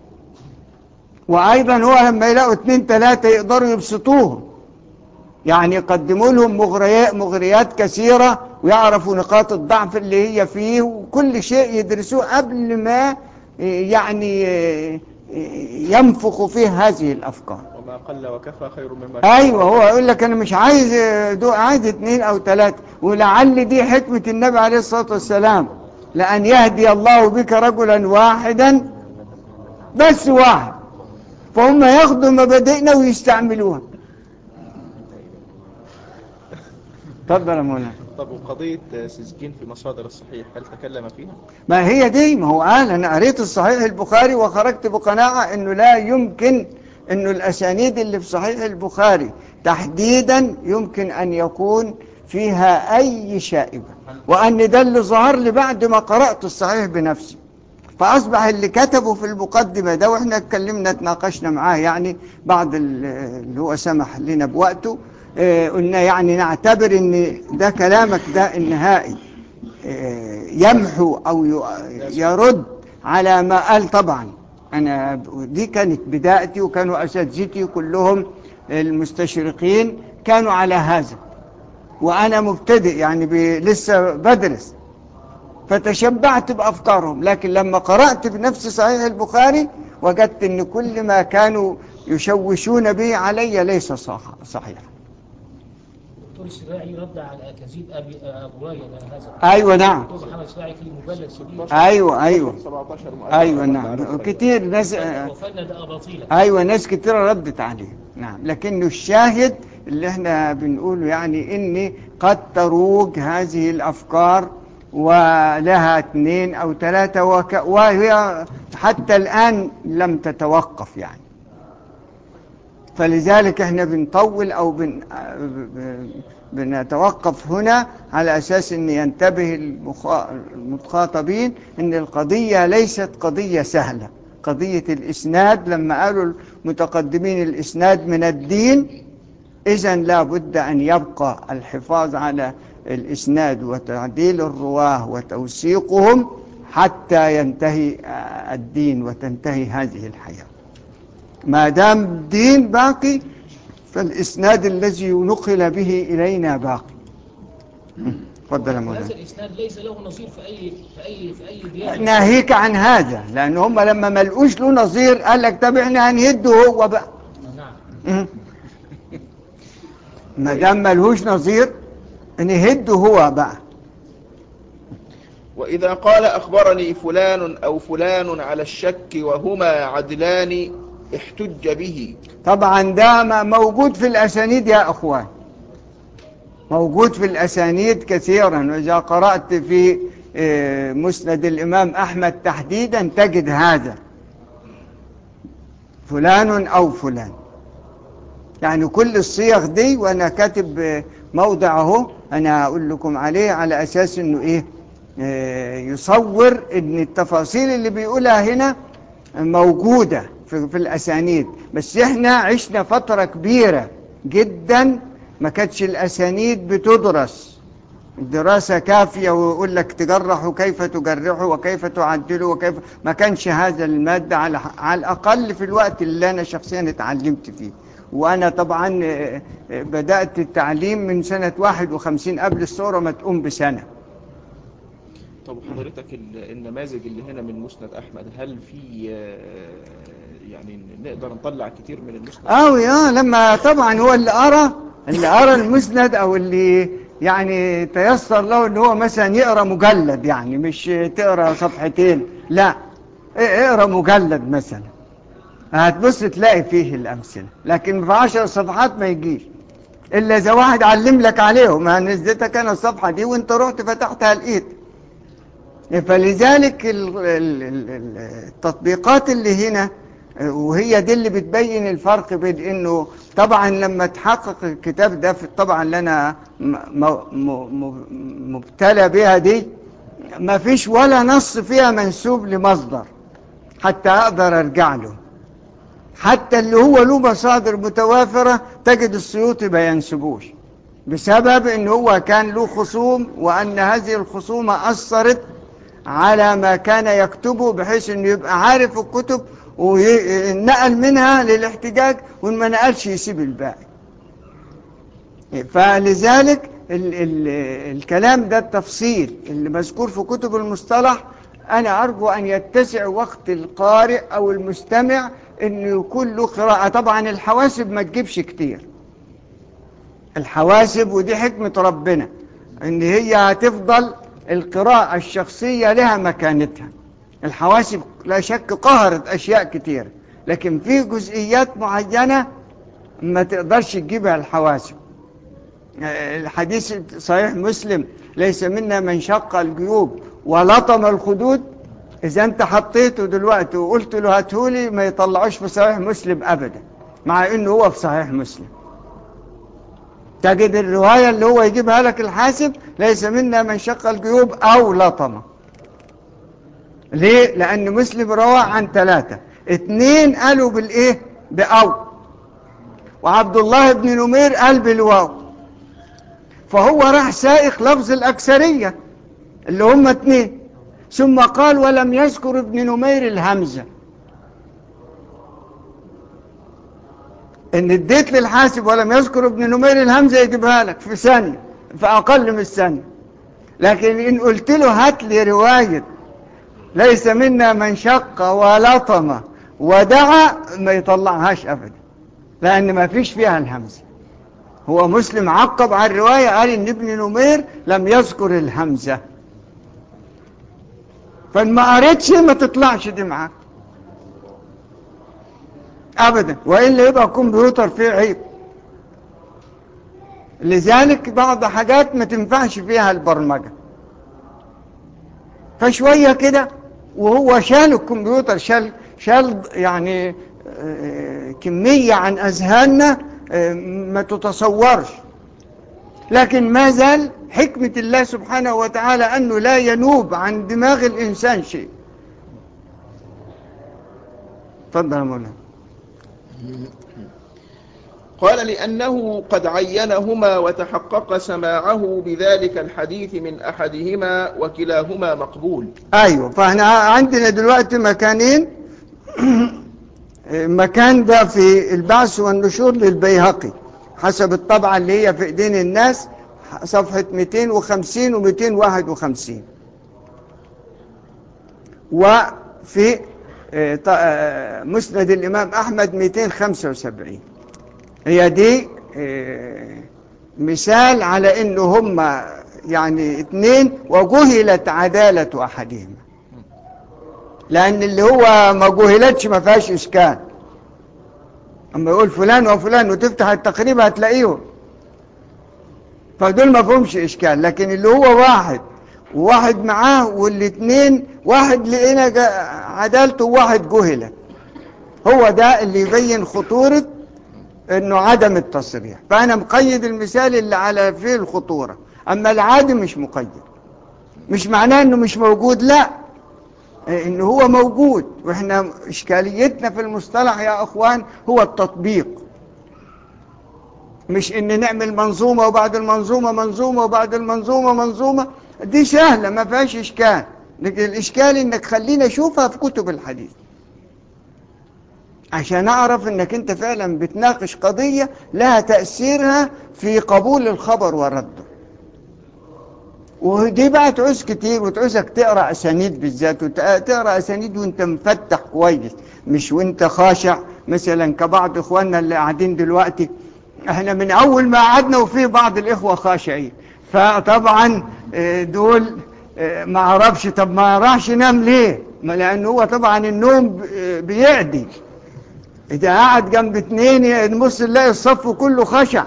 S1: وايضا هو لما يلاقوا اتنين تلاتة يقدروا يبسطوهم يعني يقدموا لهم مغريات, مغريات كثيرة ويعرفوا نقاط الضعف اللي هي فيه وكل شيء يدرسوه قبل ما يعني ينفخوا فيه هذه الافكار
S2: وما قل وكفى خير مما
S1: ايوه هو يقول لك انا مش عايز دو عايز اتنين او تلاتة ولعل دي حكمة النبي عليه الصلاة والسلام لأن يهدي الله بك رجلا واحدا بس واحد فهم ياخدوا مبادئنا ويستعملوها تفضل يا مولانا
S2: طب وقضية سجين في مصادر الصحيح هل تكلم فيها؟
S1: ما هي دي ما هو قال انا قريت الصحيح البخاري وخرجت بقناعة انه لا يمكن انه الاسانيد اللي في صحيح البخاري تحديدا يمكن ان يكون فيها اي شائبة وان ده اللي ظهر لي بعد ما قرأت الصحيح بنفسي فاصبح اللي كتبه في المقدمة ده واحنا اتكلمنا اتناقشنا معاه يعني بعد اللي هو سمح لنا بوقته اه قلنا يعني نعتبر ان ده كلامك ده النهائي اه يمحو او يرد على ما قال طبعا انا دي كانت بدايتي وكانوا اساتذتي كلهم المستشرقين كانوا على هذا وانا مبتدئ يعني لسه بدرس فتشبعت بافكارهم لكن لما قرات بنفس صحيح البخاري وجدت ان كل ما كانوا يشوشون به علي ليس صح صحيح
S3: الدكتور السباعي رد على اكاذيب ابي ابو رايه هذا
S1: ايوه نعم
S3: الدكتور محمد السباعي في مجلد شديد
S1: ايوه ايوه
S2: 17 مؤلف
S1: ايوه نعم كتير ناس
S3: وفند اباطيله
S1: ايوه ناس كتير ردت عليه نعم لكنه الشاهد اللي احنا بنقوله يعني ان قد تروج هذه الافكار ولها اثنين او ثلاثة وك... وهي حتى الان لم تتوقف يعني فلذلك احنا بنطول او بن... بنتوقف هنا على أساس أن ينتبه المخا- المخاطبين أن القضية ليست قضية سهلة قضية الإسناد لما قالوا المتقدمين الإسناد من الدين إذا لا بد أن يبقى الحفاظ على الإسناد وتعديل الرواه وتوثيقهم حتى ينتهي آه، الدين وتنتهي هذه الحياة ما دام الدين باقي فالإسناد الذي نقل به إلينا باقي تفضل يا مولانا
S3: هذا الإسناد ليس له نظير في أي في أي في أي ديانة
S1: ناهيك عن هذا لأن هم لما ملقوش له نظير قال لك طب احنا هنهده هو بقى
S3: نعم
S1: ما دام ملهوش نظير نهده هو بقى
S2: وإذا قال أخبرني فلان أو فلان على الشك وهما عدلان احتج به
S1: طبعا ده ما- موجود في الأسانيد يا أخوان موجود في الأسانيد كثيرا وإذا قرأت في آه، مسند الإمام أحمد تحديدا تجد هذا فلان أو فلان يعني كل الصيغ دي وأنا كاتب آه، موضعه أنا أقول لكم عليه على أساس أنه إيه آه، يصور أن التفاصيل اللي بيقولها هنا موجودة في, في الأسانيد بس إحنا عشنا فترة كبيرة جدا ما كانتش الأسانيد بتدرس الدراسة كافية ويقول لك تجرحوا كيف تجرحوا وكيف تعدلوا وكيف ما كانش هذا المادة على, على الأقل في الوقت اللي أنا شخصيا اتعلمت فيه وأنا طبعا آه، آه، بدأت التعليم من سنة 51 قبل الثورة ما تقوم بسنة
S2: طب حضرتك ال- النماذج اللي هنا من مسند أحمد هل في آه، يعني نقدر نطلع كتير من المسند
S1: أوي اه لما طبعا هو اللي أرى اللي أرى المسند أو اللي يعني تيسر له ان هو مثلا يقرأ مجلد يعني مش تقرأ صفحتين لا اقرأ مجلد مثلا هتبص تلاقي فيه الأمثلة لكن في عشر صفحات ما يجيش إلا إذا واحد علم لك عليهم أنا نزلتك أنا الصفحة دي وانت رحت فتحتها لقيت فلذلك ال- ال- ال- ال- التطبيقات اللي هنا وهي دي اللي بتبين الفرق بين انه طبعا لما تحقق الكتاب ده في الطبعا اللي انا م- م- م- مبتلى بها دي ما فيش ولا نص فيها منسوب لمصدر حتى اقدر ارجع له حتى اللي هو له مصادر متوافرة تجد السيوطي ما ينسبوش بسبب ان هو كان له خصوم وان هذه الخصومة اثرت على ما كان يكتبه بحيث انه يبقى عارف الكتب ونقل منها للاحتجاج وان ما نقلش يسيب الباقي فلذلك ال ال الكلام ده التفصيل اللي مذكور في كتب المصطلح أنا أرجو أن يتسع وقت القارئ أو المستمع أنه يكون له قراءة طبعا الحواسب ما تجيبش كتير الحواسب ودي حكمة ربنا أن هي هتفضل القراءة الشخصية لها مكانتها الحواسب لا شك قهرت أشياء كتير لكن في جزئيات معينة ما تقدرش تجيبها الحواسب الحديث صحيح مسلم ليس منا من شق الجيوب ولطم الخدود إذا أنت حطيته دلوقتي وقلت له هاتهولي ما يطلعوش في صحيح مسلم أبدا مع إنه هو في صحيح مسلم تجد الرواية اللي هو يجيبها لك الحاسب ليس منا من شق الجيوب أو لطم ليه؟ لأن مسلم روى عن ثلاثة اثنين قالوا بالإيه؟ بأو وعبد الله بن نمير قال بالواو فهو راح سائق لفظ الأكثرية اللي هم اثنين ثم قال ولم يذكر ابن نمير الهمزة ان اديت للحاسب ولم يذكر ابن نمير الهمزة يجيبها لك في ثانية في أقل من ثانية لكن إن قلت له هات لي رواية ليس منا من شق ولطم ودعا ما يطلعهاش أبدا لأن ما فيش فيها الهمزة هو مسلم عقب على الرواية قال إن ابن نمير لم يذكر الهمزة فما قريتش ما تطلعش دي معاك أبدا وإلا يبقى كمبيوتر فيه عيب لذلك بعض حاجات ما تنفعش فيها البرمجة فشوية كده وهو شال الكمبيوتر شال شال يعني كمية عن أذهاننا ما تتصورش لكن ما زال حكمة الله سبحانه وتعالى أنه لا ينوب عن دماغ الإنسان شيء تفضل يا مولانا
S2: قال لأنه قد عينهما وتحقق سماعه بذلك الحديث من أحدهما وكلاهما مقبول
S1: ايوه فاحنا عندنا دلوقتي مكانين مكان ده في البعث والنشور للبيهقي حسب الطبعة اللي هي في ايدين الناس صفحة 250 و 251 وفي آه، ط- آه، مسند الإمام أحمد 275 هي دي آه، مثال على انه هم يعني اتنين وجهلت عدالة احدهما لان اللي هو ما جهلتش ما فيهاش اشكال اما يقول فلان وفلان وتفتح التقريب هتلاقيهم فدول ما فيهمش اشكال لكن اللي هو واحد وواحد معاه والاتنين واحد لقينا جا- عدالته وواحد جهلت هو ده اللي يبين خطورة انه عدم التصريح فانا مقيد المثال اللي على فيه الخطورة اما العادي مش مقيد مش معناه انه مش موجود لا انه هو موجود واحنا اشكاليتنا في المصطلح يا اخوان هو التطبيق مش ان نعمل منظومة وبعد المنظومة منظومة وبعد المنظومة منظومة دي سهلة ما فيهاش اشكال لكن الاشكال انك خلينا اشوفها في كتب الحديث عشان اعرف انك انت فعلا بتناقش قضية لها تأثيرها في قبول الخبر ورده ودي بقى تعوز كتير وتعوزك تقرأ أسانيد بالذات وتقرأ أسانيد وانت مفتح كويس مش وانت خاشع مثلا كبعض إخواننا اللي قاعدين دلوقتي احنا من أول ما قعدنا وفي بعض الإخوة خاشعين فطبعا آه، دول آه، ما عرفش طب ما راحش ينام ليه ما لأن هو طبعا النوم ب- آه، بيعدي إذا قعد جنب اتنين نبص نلاقي الصف كله خشع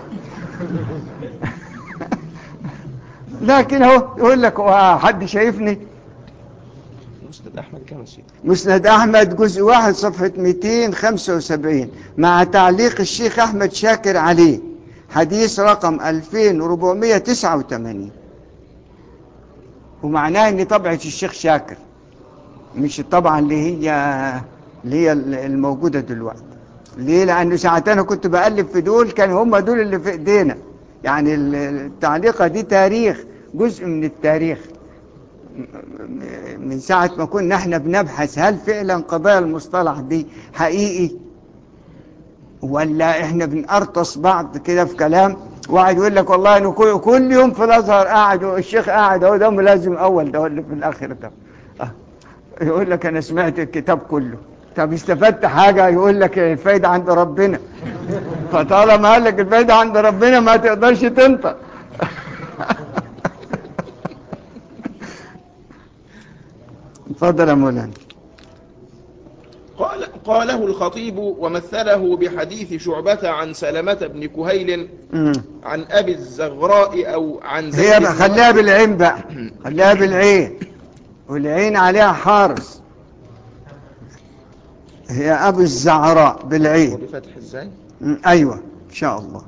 S1: لكن هو يقول لك هو حد شايفني
S2: مسند أحمد كما سيدي
S1: مسند أحمد جزء واحد صفحة 275 مع تعليق الشيخ أحمد شاكر عليه حديث رقم 2489 ومعناه ان طبعة الشيخ شاكر مش الطبعة اللي هي اللي هي الموجودة دلوقتي ليه لأنه ساعة أنا كنت بألف في دول كان هم دول اللي في إيدينا يعني التعليقة دي تاريخ جزء من التاريخ من ساعة ما كنا احنا بنبحث هل فعلا قضايا المصطلح دي حقيقي ولا احنا بنقرطس بعض كده في كلام واحد يقول لك والله انه كل, كل يوم في الازهر قاعد والشيخ قاعد اهو ده ملازم اول ده اللي في الاخر ده اه. يقول لك انا سمعت الكتاب كله طب استفدت حاجة يقول لك الفايدة عند ربنا فطالما قال لك الفايدة عند ربنا ما تقدرش تنطق اتفضل يا مولانا
S2: قال قاله الخطيب ومثله بحديث شعبة عن سلمة بن كهيل
S1: مم.
S2: عن أبي الزغراء أو عن زيد
S1: هي
S2: بن
S1: بقى خليها
S2: وهب.
S1: بالعين بقى خليها بالعين والعين عليها حارس هي أبو الزعراء بالعين
S2: وبفتح ازاي
S1: مم. أيوة إن شاء الله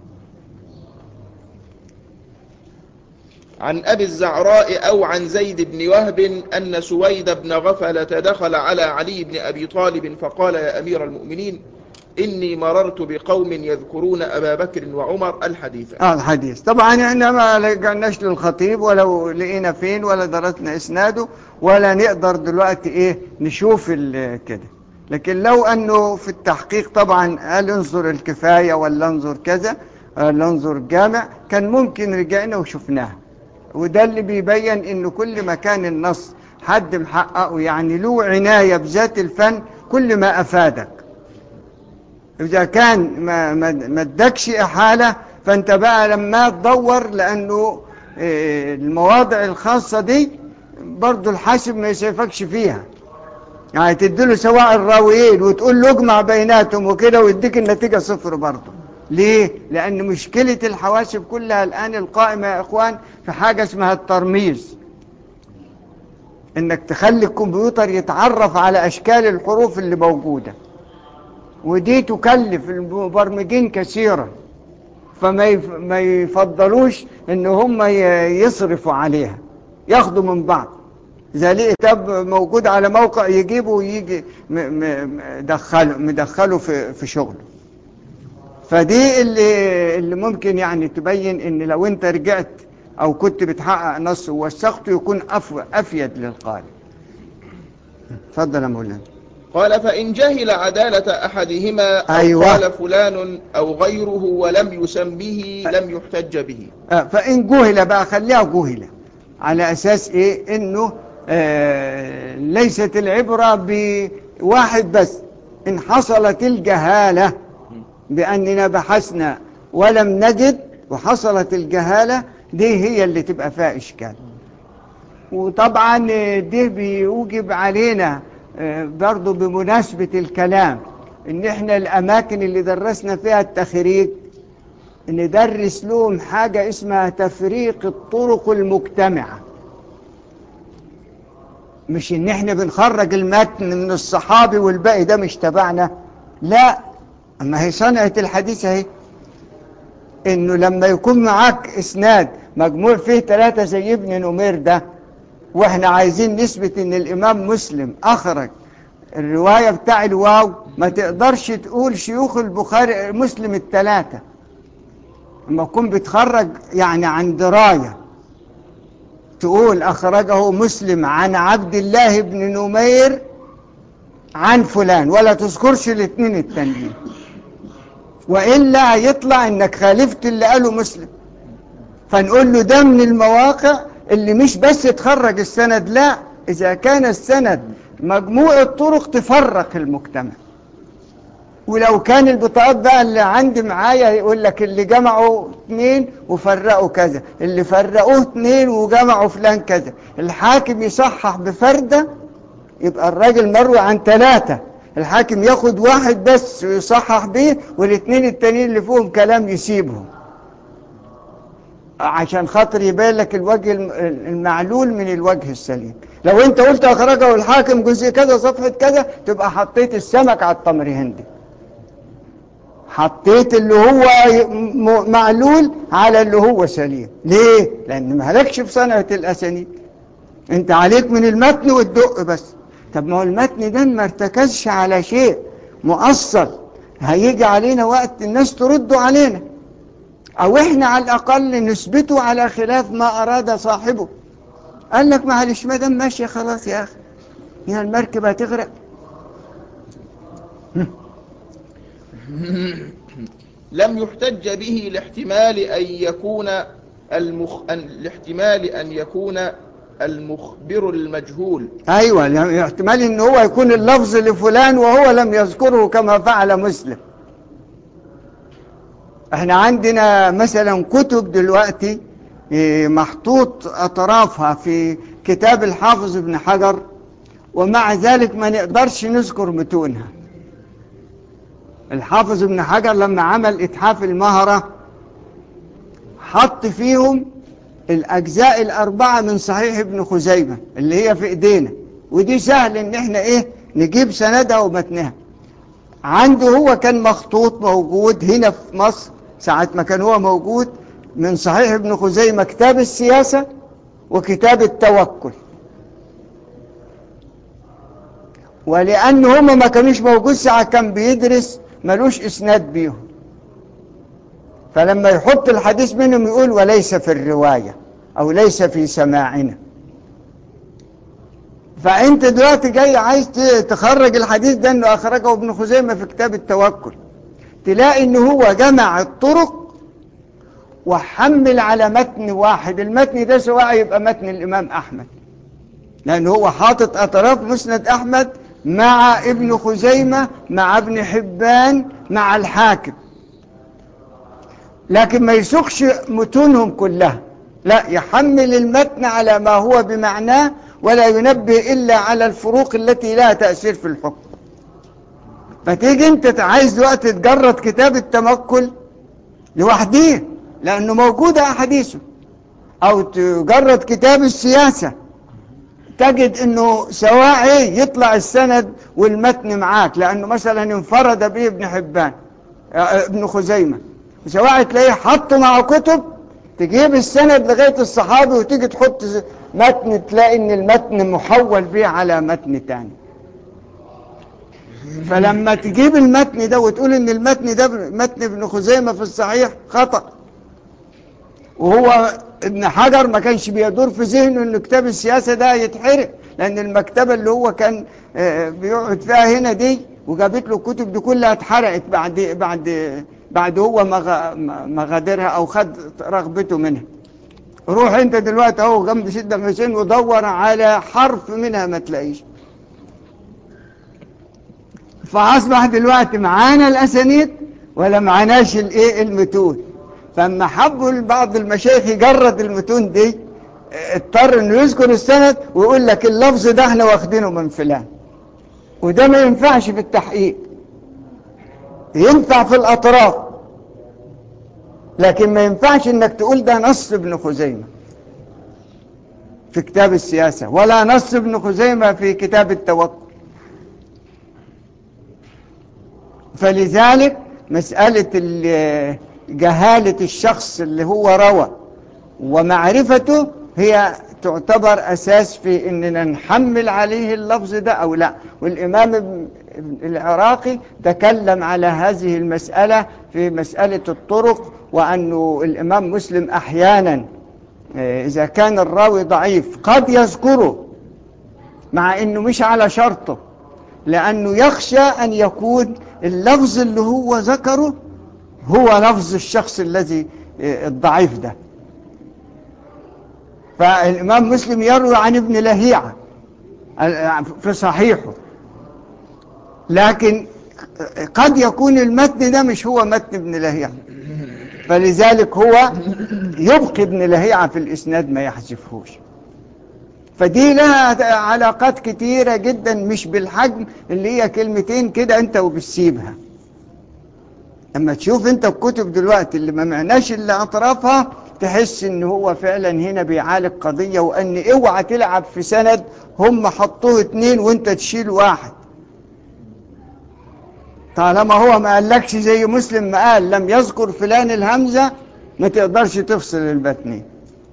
S2: عن أبي الزعراء أو عن زيد بن وهب أن سويد بن غفلة دخل على علي بن أبي طالب فقال يا أمير المؤمنين إني مررت بقوم يذكرون أبا بكر وعمر الحديث
S1: آه الحديث طبعا احنا ما لقناش للخطيب ولو لقينا فين ولا درسنا اسناده ولا نقدر دلوقتي ايه نشوف ال- كده لكن لو انه في التحقيق طبعا هل انظر الكفاية ولا انظر كذا ولا انظر الجامع كان ممكن رجعنا وشفناه وده اللي بيبين انه كل ما كان النص حد محققه يعني له عناية بذات الفن كل ما افادك إذا كان ما ما ما ادكش إحالة فأنت بقى لما تدور لأنه آه، المواضع الخاصة دي برضو الحاسب ما يسيفكش فيها يعني تديله سواء الراويين وتقول له اجمع بيناتهم وكده ويديك النتيجة صفر برضو ليه؟ لأن مشكلة الحواسب كلها الآن القائمة يا إخوان في حاجة اسمها الترميز إنك تخلي الكمبيوتر يتعرف على أشكال الحروف اللي موجودة ودي تكلف المبرمجين كثيرا فما يف- ما يفضلوش ان هم ي- يصرفوا عليها ياخدوا من بعض زي ليه كتاب موجود على موقع يجيبه ويجي م- م- مدخله مدخله في في شغله فدي اللي اللي ممكن يعني تبين ان لو انت رجعت او كنت بتحقق نص ووثقته يكون أف- افيد للقارئ اتفضل يا مولانا
S2: قال فإن جهل عدالة أحدهما أو
S1: أيوة.
S2: قال فلان أو غيره ولم يسمه لم يحتج به
S1: آه، فإن جهل بقى خليها جهل على أساس إيه إنه آه ليست العبرة بواحد بس إن حصلت الجهالة بأننا بحثنا ولم نجد وحصلت الجهالة دي هي اللي تبقى فيها إشكال وطبعا آه، ده بيوجب علينا آه، برضو بمناسبة الكلام إن إحنا الأماكن اللي درسنا فيها التخريج ندرس لهم حاجة اسمها تفريق الطرق المجتمعة مش ان احنا بنخرج المتن من الصحابي والباقي ده مش تبعنا لا اما هي صنعة الحديث اهي انه لما يكون معاك اسناد مجموع فيه ثلاثة زي ابن نمير ده واحنا عايزين نثبت ان الامام مسلم اخرج الرواية بتاع الواو ما تقدرش تقول شيوخ البخاري مسلم الثلاثة لما تكون بتخرج يعني عن دراية تقول أخرجه مسلم عن عبد الله بن نمير عن فلان ولا تذكرش الاثنين التانيين وإلا يطلع إنك خالفت اللي قاله مسلم فنقول له ده من المواقع اللي مش بس تخرج السند لا إذا كان السند مجموع الطرق تفرق المجتمع ولو كان البطاقات بقى اللي عندي معايا يقول لك اللي جمعوا اثنين وفرقوا كذا اللي فرقوه اثنين وجمعوا فلان كذا الحاكم يصحح بفردة يبقى الراجل مروي عن ثلاثة الحاكم ياخد واحد بس ويصحح بيه والاثنين التانيين اللي فيهم كلام يسيبهم عشان خاطر يبين لك الوجه الم- المعلول من الوجه السليم لو انت قلت اخرجه الحاكم جزء كذا صفحة كذا تبقى حطيت السمك على التمر هندي حطيت اللي هو ي- م- معلول على اللي هو سليم ليه؟ لأن مالكش في صنعة الأسانيد انت عليك من المتن والدق بس طب ما هو المتن ده ما ارتكزش على شيء مؤصل هيجي علينا وقت الناس ترد علينا او احنا على الاقل نثبته على خلاف ما اراد صاحبه قال لك معلش ما دام ماشي خلاص يا اخي هي المركبه هتغرق
S2: لم يحتج به لاحتمال أن يكون المخ... أن... لاحتمال أن يكون المخبر المجهول
S1: ايوه يعني احتمال ان هو يكون اللفظ لفلان وهو لم يذكره كما فعل مسلم احنا عندنا مثلا كتب دلوقتي إيه، محطوط اطرافها في كتاب الحافظ ابن حجر ومع ذلك ما نقدرش نذكر متونها الحافظ ابن حجر لما عمل اتحاف المهرة حط فيهم الأجزاء الأربعة من صحيح ابن خزيمة اللي هي في إيدينا ودي سهل إن إحنا إيه نجيب سندها ومتنها عنده هو كان مخطوط موجود هنا في مصر ساعة ما كان هو موجود من صحيح ابن خزيمة كتاب السياسة وكتاب التوكل ولأن هما ما كانوش موجود ساعة كان بيدرس ملوش إسناد بيهم فلما يحط الحديث منهم يقول وليس في الرواية أو ليس في سماعنا فأنت دلوقتي جاي عايز ت- تخرج الحديث ده أنه أخرجه ابن خزيمة في كتاب التوكل تلاقي أنه هو جمع الطرق وحمل على متن واحد المتن ده سواء يبقى متن الإمام أحمد لأن هو حاطط أطراف مسند أحمد مع ابن خزيمة مع ابن حبان مع الحاكم لكن ما يسوقش متونهم كلها لا يحمل المتن على ما هو بمعناه ولا ينبه إلا على الفروق التي لها تأثير في الحكم فتيجي انت عايز وقت تجرد كتاب التمكل لوحديه لأنه موجودة أحاديثه أو تجرد كتاب السياسة تجد انه سواء ايه يطلع السند والمتن معاك لانه مثلا انفرد به ابن حبان اه، ابن خزيمة سواء تلاقيه حطه مع كتب تجيب السند لغاية الصحابي وتيجي تحط متن تلاقي ان المتن محول بيه على متن تاني فلما تجيب المتن ده وتقول ان المتن ده متن ابن خزيمة في الصحيح خطأ وهو ابن حجر ما كانش بيدور في ذهنه ان كتاب السياسة ده يتحرق لان المكتبة اللي هو كان آه، بيقعد فيها هنا دي وجابت له الكتب دي كلها اتحرقت بعد بعد بعد هو ما غ- ما- ما غادرها او خد رغبته منها روح انت دلوقتي اهو جنب سيدنا حسين ودور على حرف منها ما تلاقيش فاصبح دلوقتي معانا الاسانيد ولا معناش الايه المتون فاما حبوا بعض المشايخ يجرد المتون دي اه، اضطر انه يذكر السند ويقول لك اللفظ ده احنا واخدينه من فلان وده ما ينفعش في التحقيق ينفع في الاطراف لكن ما ينفعش انك تقول ده نص ابن خزيمة في كتاب السياسة ولا نص ابن خزيمة في كتاب التوكل فلذلك مسألة ال- جهالة الشخص اللي هو روى ومعرفته هي تعتبر أساس في أننا نحمل عليه اللفظ ده أو لا والإمام ابن- ابن العراقي تكلم على هذه المسألة في مسألة الطرق وأنه الإمام مسلم أحيانا آه، إذا كان الراوي ضعيف قد يذكره مع أنه مش على شرطه لأنه يخشى أن يكون اللفظ اللي هو ذكره هو لفظ الشخص الذي آه، الضعيف ده فالإمام مسلم يروي عن ابن لهيعة آه، في صحيحه لكن قد يكون المتن ده مش هو متن ابن لهيعة فلذلك هو يبقي ابن لهيعة في الإسناد ما يحذفهوش فدي لها علاقات كتيرة جدا مش بالحجم اللي هي كلمتين كده انت وبتسيبها اما تشوف انت الكتب دلوقتي اللي ما معناش الا اطرافها تحس ان هو فعلا هنا بيعالج قضية وان اوعى تلعب في سند هم حطوه اتنين وانت تشيل واحد طالما هو ما قالكش زي مسلم ما قال لم يذكر فلان الهمزة ما تقدرش تفصل البتنين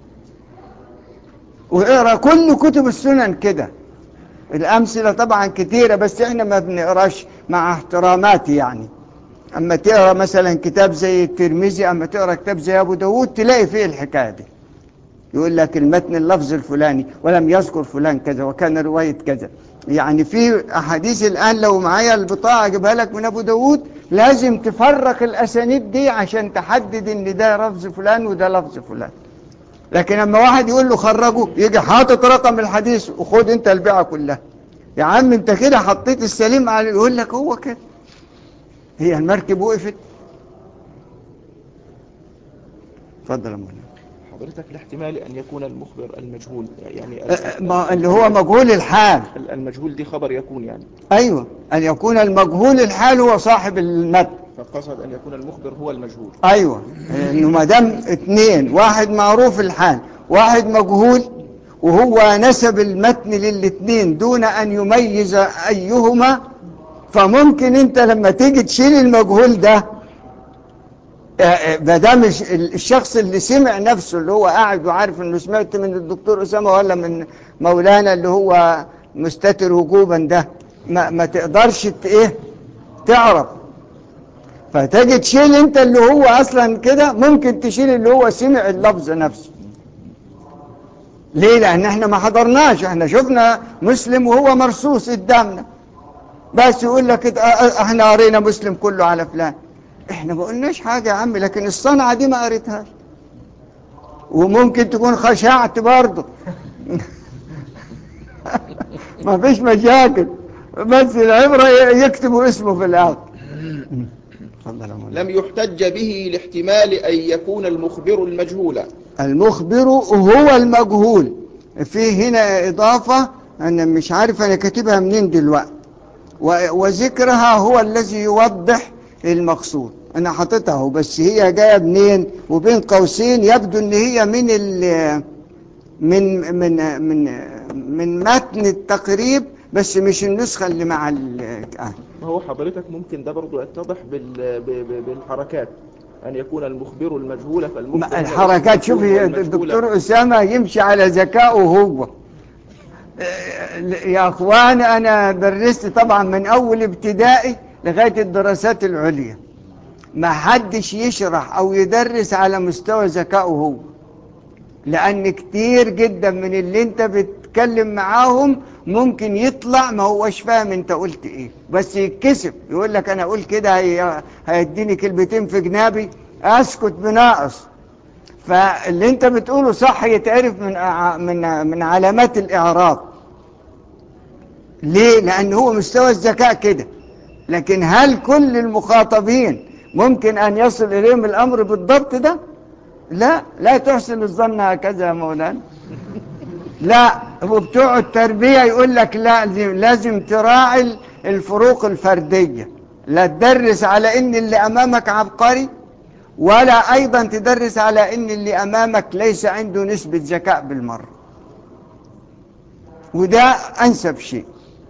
S1: واقرا كل كتب السنن كده الامثله طبعا كتيره بس احنا ما بنقراش مع احتراماتي يعني اما تقرا مثلا كتاب زي الترمذي اما تقرا كتاب زي ابو داود تلاقي فيه الحكايه دي يقول لك المتن اللفظ الفلاني ولم يذكر فلان كذا وكان روايه كذا يعني في احاديث الان لو معايا البطاقه اجيبها لك من ابو داود لازم تفرق الاسانيد دي عشان تحدد ان ده لفظ فلان وده لفظ فلان لكن لما واحد يقول له خرجه يجي حاطط رقم الحديث وخد انت البيعه كلها يا عم انت كده حطيت السليم على يقول لك هو كده هي المركب وقفت اتفضل يا مولانا
S2: حضرتك الاحتمال أن يكون المخبر المجهول يعني
S1: اه، ما- اللي هو مجهول الحال
S2: المجهول دي خبر يكون يعني
S1: ايوه ان يكون المجهول الحال هو صاحب المتن
S2: فقصد أن يكون المخبر هو المجهول
S1: ايوه انه ما دام اتنين واحد معروف الحال واحد مجهول وهو نسب المتن للاتنين دون ان يميز ايهما فممكن انت لما تيجي تشيل المجهول ده اه، اه، ما دام الش- الشخص اللي سمع نفسه اللي هو قاعد وعارف انه سمعت من الدكتور اسامه ولا من مولانا اللي هو مستتر وجوبا ده ما, ما تقدرش ت- ايه تعرف فتجي تشيل انت اللي هو اصلا كده ممكن تشيل اللي هو سمع اللفظ نفسه ليه لان احنا ما حضرناش احنا شفنا مسلم وهو مرصوص قدامنا بس يقول لك اه- اه- احنا قرينا مسلم كله على فلان احنا ما قلناش حاجة يا عم لكن الصنعة دي ما قريتهاش وممكن تكون خشعت برضه ما فيش مشاكل بس العبرة ي- يكتبوا اسمه في الآخر اتفضل يا مولانا.
S2: لم يحتج به لاحتمال أن يكون المخبر المجهول
S1: المخبر هو المجهول في هنا إضافة أنا مش عارف أنا كاتبها منين دلوقتي و- وذكرها هو الذي يوضح المقصود أنا حاططها اهو بس هي جاية منين وبين قوسين يبدو أن هي من ال من من من من متن التقريب بس مش النسخة اللي مع ال آه.
S2: ما هو حضرتك ممكن ده برضو يتضح بال... ب... ب... بالحركات أن يكون المخبر المجهول فالمخبر
S1: ما- الحركات شوف
S2: المجهول
S1: الدكتور أسامة يمشي على ذكائه هو يا أخوان أنا درست طبعا من أول ابتدائي لغاية الدراسات العليا ما حدش يشرح أو يدرس على مستوى ذكائه هو لأن كتير جدا من اللي انت بتتكلم معاهم ممكن يطلع ما هوش فاهم انت قلت ايه بس يتكسب يقول لك انا اقول كده هي- هيديني كلمتين في جنابي اسكت بناقص فاللي انت بتقوله صح يتعرف من أع- من من علامات الاعراب ليه لان هو مستوى الذكاء كده لكن هل كل المخاطبين ممكن ان يصل اليهم الامر بالضبط ده لا لا تحسن الظن هكذا يا مولانا لا وبتوع التربية يقول لك لا لازم, لازم تراعي الفروق الفردية لا تدرس على ان اللي امامك عبقري ولا ايضا تدرس على ان اللي امامك ليس عنده نسبة ذكاء بالمرة وده انسب شيء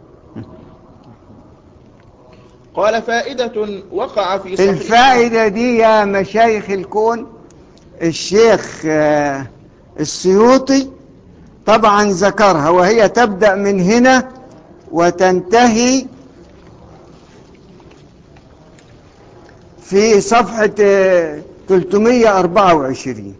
S2: قال فائدة وقع في صحيح
S1: الفائدة دي يا مشايخ الكون الشيخ آه، السيوطي طبعا ذكرها وهي تبدأ من هنا وتنتهي في صفحة آه، 324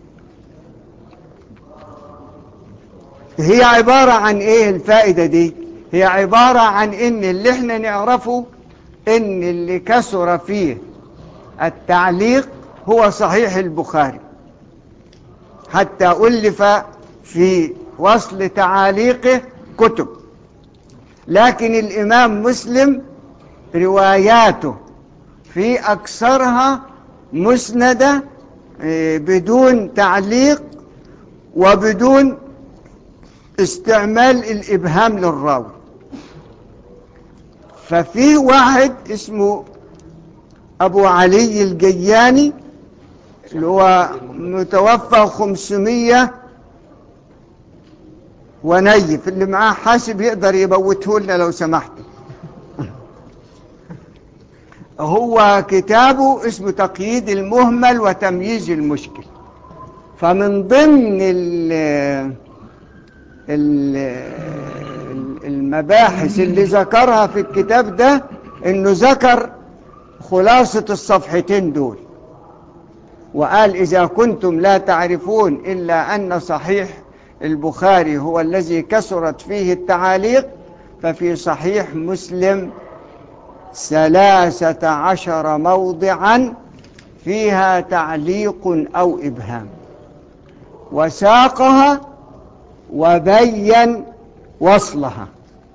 S1: هي عبارة عن ايه الفائدة دي هي عبارة عن ان اللي احنا نعرفه ان اللي كسر فيه التعليق هو صحيح البخاري حتى ألف في وصل تعاليقه كتب لكن الإمام مسلم رواياته في أكثرها مسندة آه، بدون تعليق وبدون استعمال الإبهام للراوي ففي واحد اسمه أبو علي الجياني اللي هو متوفى 500 ونيف اللي معاه حاسب يقدر يبوته لنا لو سمحت هو كتابه اسمه تقييد المهمل وتمييز المشكل فمن ضمن ال ال المباحث اللي ذكرها في الكتاب ده انه ذكر خلاصة الصفحتين دول وقال إذا كنتم لا تعرفون إلا أن صحيح البخاري هو الذي كسرت فيه التعاليق ففي صحيح مسلم ثلاثة عشر موضعا فيها تعليق أو إبهام وساقها وبين وصلها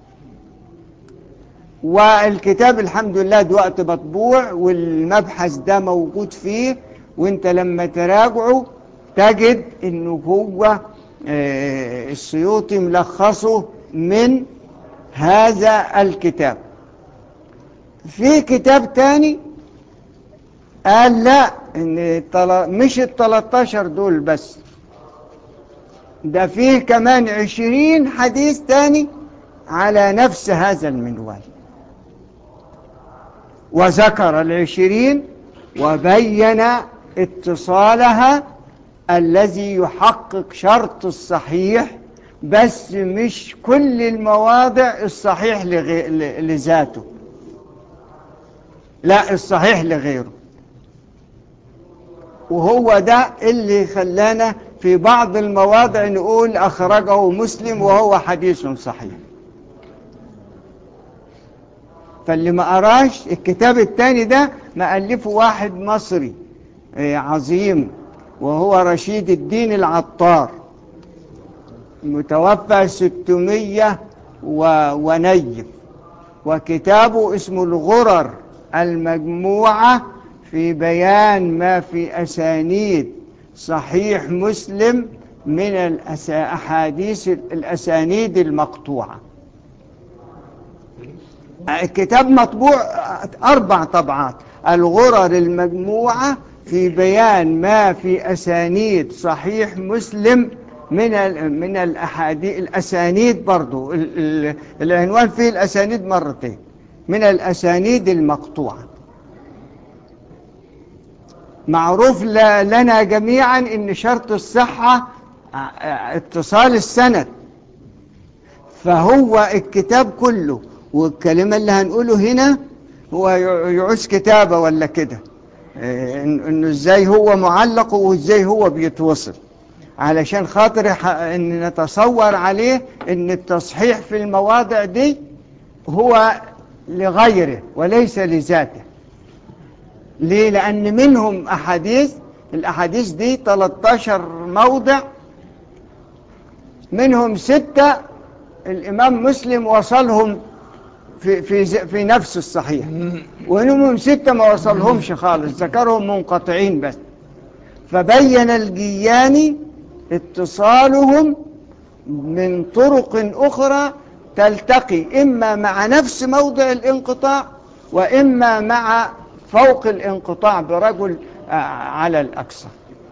S1: والكتاب الحمد لله دلوقتي مطبوع والمبحث ده موجود فيه وانت لما تراجعه تجد انه هو آه، السيوطي ملخصه من هذا الكتاب في كتاب تاني قال لا ان التل- مش ال 13 دول بس ده فيه كمان عشرين حديث تاني على نفس هذا المنوال وذكر العشرين وبين اتصالها الذي يحقق شرط الصحيح بس مش كل المواضع الصحيح لغي... ل- لذاته لا الصحيح لغيره وهو ده اللي خلانا في بعض المواضع نقول أخرجه مسلم وهو حديث صحيح فاللي ما قراش الكتاب التاني ده مألفه واحد مصري آه، عظيم وهو رشيد الدين العطار متوفى 600 و- ونيف وكتابه اسمه الغرر المجموعة في بيان ما في أسانيد صحيح مسلم من الأحاديث الأسانيد المقطوعة الكتاب مطبوع أربع طبعات الغرر المجموعة في بيان ما في أسانيد صحيح مسلم من ال من الأحاديث الأسانيد برضو ال- ال- العنوان فيه الأسانيد مرتين من الأسانيد المقطوعة معروف ل- لنا جميعا ان شرط الصحة ع- اتصال السند فهو الكتاب كله والكلمة اللي هنقوله هنا هو يع- يعوز كتابة ولا كده إيه، إن- انه ازاي هو معلق وازاي هو بيتوصل علشان خاطر ح- ان نتصور عليه ان التصحيح في المواضع دي هو لغيره وليس لذاته ليه لان منهم احاديث الاحاديث دي 13 موضع منهم ستة الامام مسلم وصلهم في في ز- في نفس الصحيح ومنهم ستة ما وصلهمش خالص ذكرهم منقطعين بس فبين الجياني اتصالهم من طرق أخرى تلتقي إما مع نفس موضع الانقطاع وإما مع فوق الانقطاع برجل آه، على الأكثر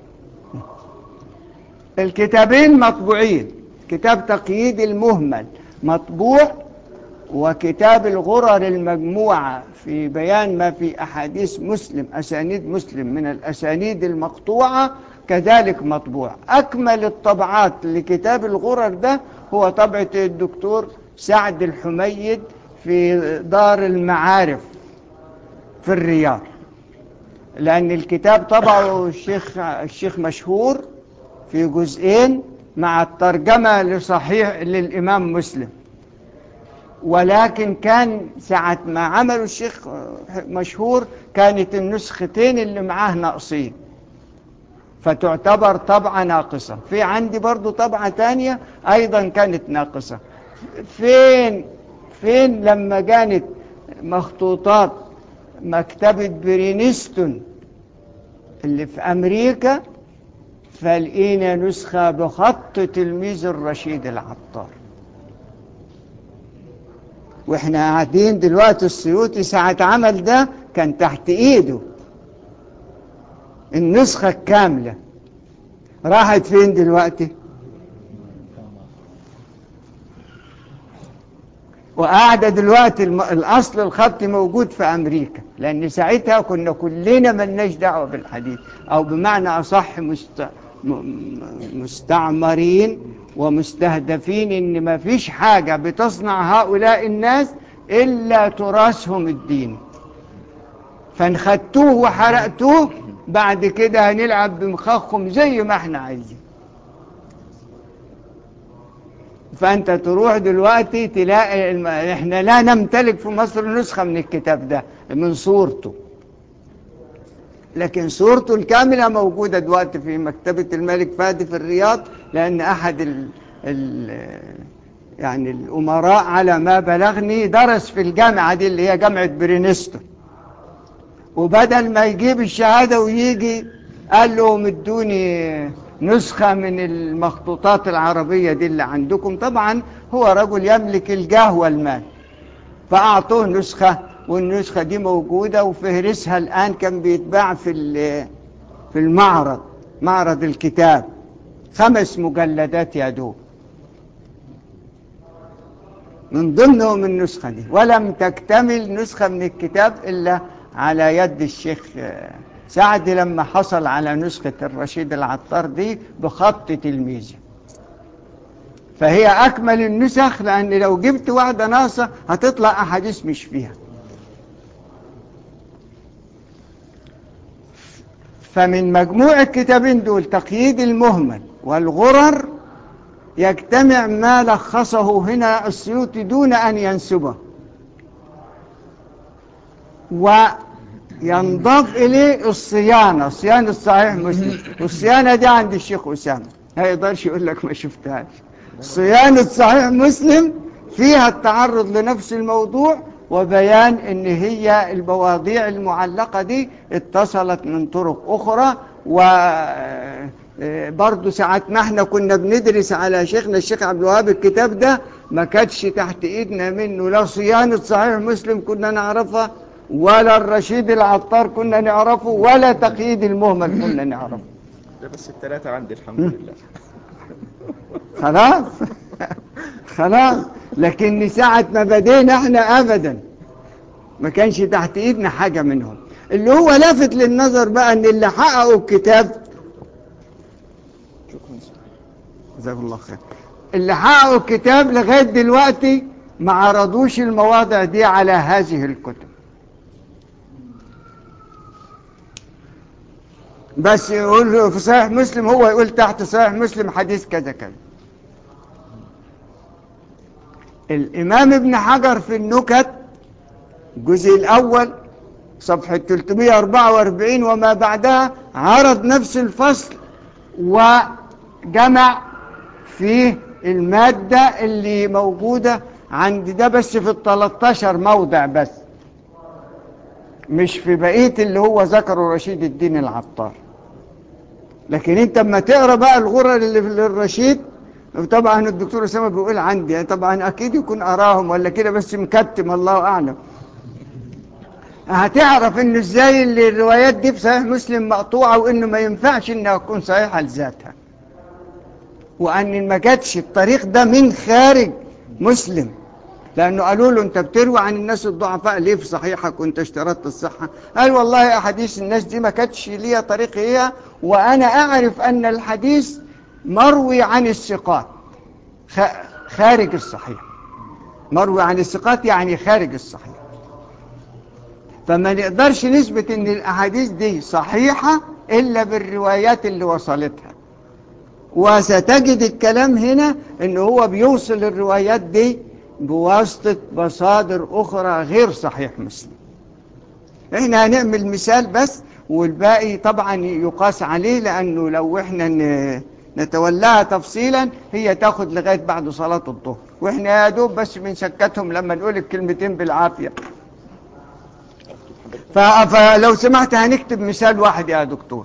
S1: الكتابين مطبوعين كتاب تقييد المهمل مطبوع وكتاب الغرر المجموعة في بيان ما في أحاديث مسلم أسانيد مسلم من الأسانيد المقطوعة كذلك مطبوع أكمل الطبعات لكتاب الغرر ده هو طبعة الدكتور سعد الحميد في دار المعارف في الرياض لأن الكتاب طبعه الشيخ الشيخ مشهور في جزئين مع الترجمة لصحيح للإمام مسلم ولكن كان ساعة ما عملوا الشيخ مشهور كانت النسختين اللي معاه ناقصين فتعتبر طبعة ناقصة في عندي برضو طبعة تانية أيضا كانت ناقصة فين فين لما كانت مخطوطات مكتبة برينستون اللي في أمريكا فلقينا نسخة بخط تلميذ الرشيد العطار واحنا قاعدين دلوقتي السيوطي ساعة عمل ده كان تحت ايده النسخة الكاملة راحت فين دلوقتي وقاعدة دلوقتي الم- الأصل الخط موجود في أمريكا لأن ساعتها كنا كلنا ملناش دعوة بالحديث أو بمعنى أصح مست... م- م- مستعمرين ومستهدفين إن ما فيش حاجة بتصنع هؤلاء الناس إلا تراثهم الديني فانخدتوه وحرقتوه بعد كده هنلعب بمخاخهم زي ما احنا عايزين فانت تروح دلوقتي تلاقي الم... احنا لا نمتلك في مصر نسخة من الكتاب ده من صورته لكن صورته الكاملة موجودة دلوقتي في مكتبة الملك فهد في الرياض لأن أحد ال... ال... يعني الأمراء على ما بلغني درس في الجامعة دي اللي هي جامعة برينستون وبدل ما يجيب الشهادة ويجي قال لهم ادوني نسخة من المخطوطات العربية دي اللي عندكم طبعا هو رجل يملك الجاه والمال فأعطوه نسخة والنسخة دي موجودة وفهرسها الآن كان بيتباع في ال- في المعرض معرض الكتاب خمس مجلدات يا دوب من ضمنهم النسخة دي ولم تكتمل نسخة من الكتاب إلا على يد الشيخ آه، سعد لما حصل على نسخة الرشيد العطار دي بخط تلميذه فهي أكمل النسخ لأن لو جبت واحدة ناقصة هتطلع أحاديث مش فيها فمن مجموع الكتابين دول تقييد المهمل والغرر يجتمع ما لخصه هنا السيوطي دون أن ينسبه وينضاف إليه الصيانة صيانة صحيح مسلم والصيانة دي عند الشيخ أسامة ما يقدرش يقول لك ما شفتهاش صيانة صحيح مسلم فيها التعرض لنفس الموضوع وبيان ان هي المواضيع المعلقة دي اتصلت من طرق اخرى وبرضو ساعات ما احنا كنا بندرس على شيخنا الشيخ عبد الوهاب الكتاب ده ما كانتش تحت ايدنا منه لا صيانة صحيح مسلم كنا نعرفها ولا الرشيد العطار كنا نعرفه ولا تقييد المهمل كنا نعرفه
S2: ده بس الثلاثة عندي الحمد لله
S1: خلاص خلاص لكن ساعة ما بدينا احنا ابدا ما كانش تحت ايدنا حاجة منهم اللي هو لافت للنظر بقى ان اللي حققوا الكتاب
S2: شكرا
S1: جزاك الله خير اللي حققوا الكتاب لغاية دلوقتي ما عرضوش المواضع دي على هذه الكتب بس يقول في صحيح مسلم هو يقول تحت صحيح مسلم حديث كذا كذا الإمام ابن حجر في النكت الجزء الأول صفحة 344 وما بعدها عرض نفس الفصل وجمع فيه المادة اللي موجودة عند ده بس في ال 13 موضع بس مش في بقية اللي هو ذكره رشيد الدين العطار لكن انت اما تقرا بقى الغرر اللي في الرشيد طبعا الدكتور اسامه بيقول عندي يعني طبعا اكيد يكون اراهم ولا كده بس مكتم الله اعلم هتعرف انه ازاي اللي الروايات دي في صحيح مسلم مقطوعه وانه ما ينفعش انها تكون صحيحه لذاتها وان ما جاتش الطريق ده من خارج مسلم لانه قالوا له انت بتروي عن الناس الضعفاء ليه في صحيحك وانت اشترطت الصحه قال والله احاديث الناس دي ما كانتش ليها طريق هي وانا اعرف ان الحديث مروي عن الثقات خ- خارج الصحيح مروي عن الثقات يعني خارج الصحيح فما نقدرش نثبت ان الاحاديث دي صحيحه الا بالروايات اللي وصلتها وستجد الكلام هنا ان هو بيوصل الروايات دي بواسطة مصادر أخرى غير صحيح مسلم احنا هنعمل مثال بس والباقي طبعا يقاس عليه لأنه لو احنا ن- نتولاها تفصيلا هي تاخد لغاية بعد صلاة الظهر واحنا يا دوب بس بنسكتهم لما نقول الكلمتين بالعافية ف- فلو سمحت هنكتب مثال واحد يا دكتور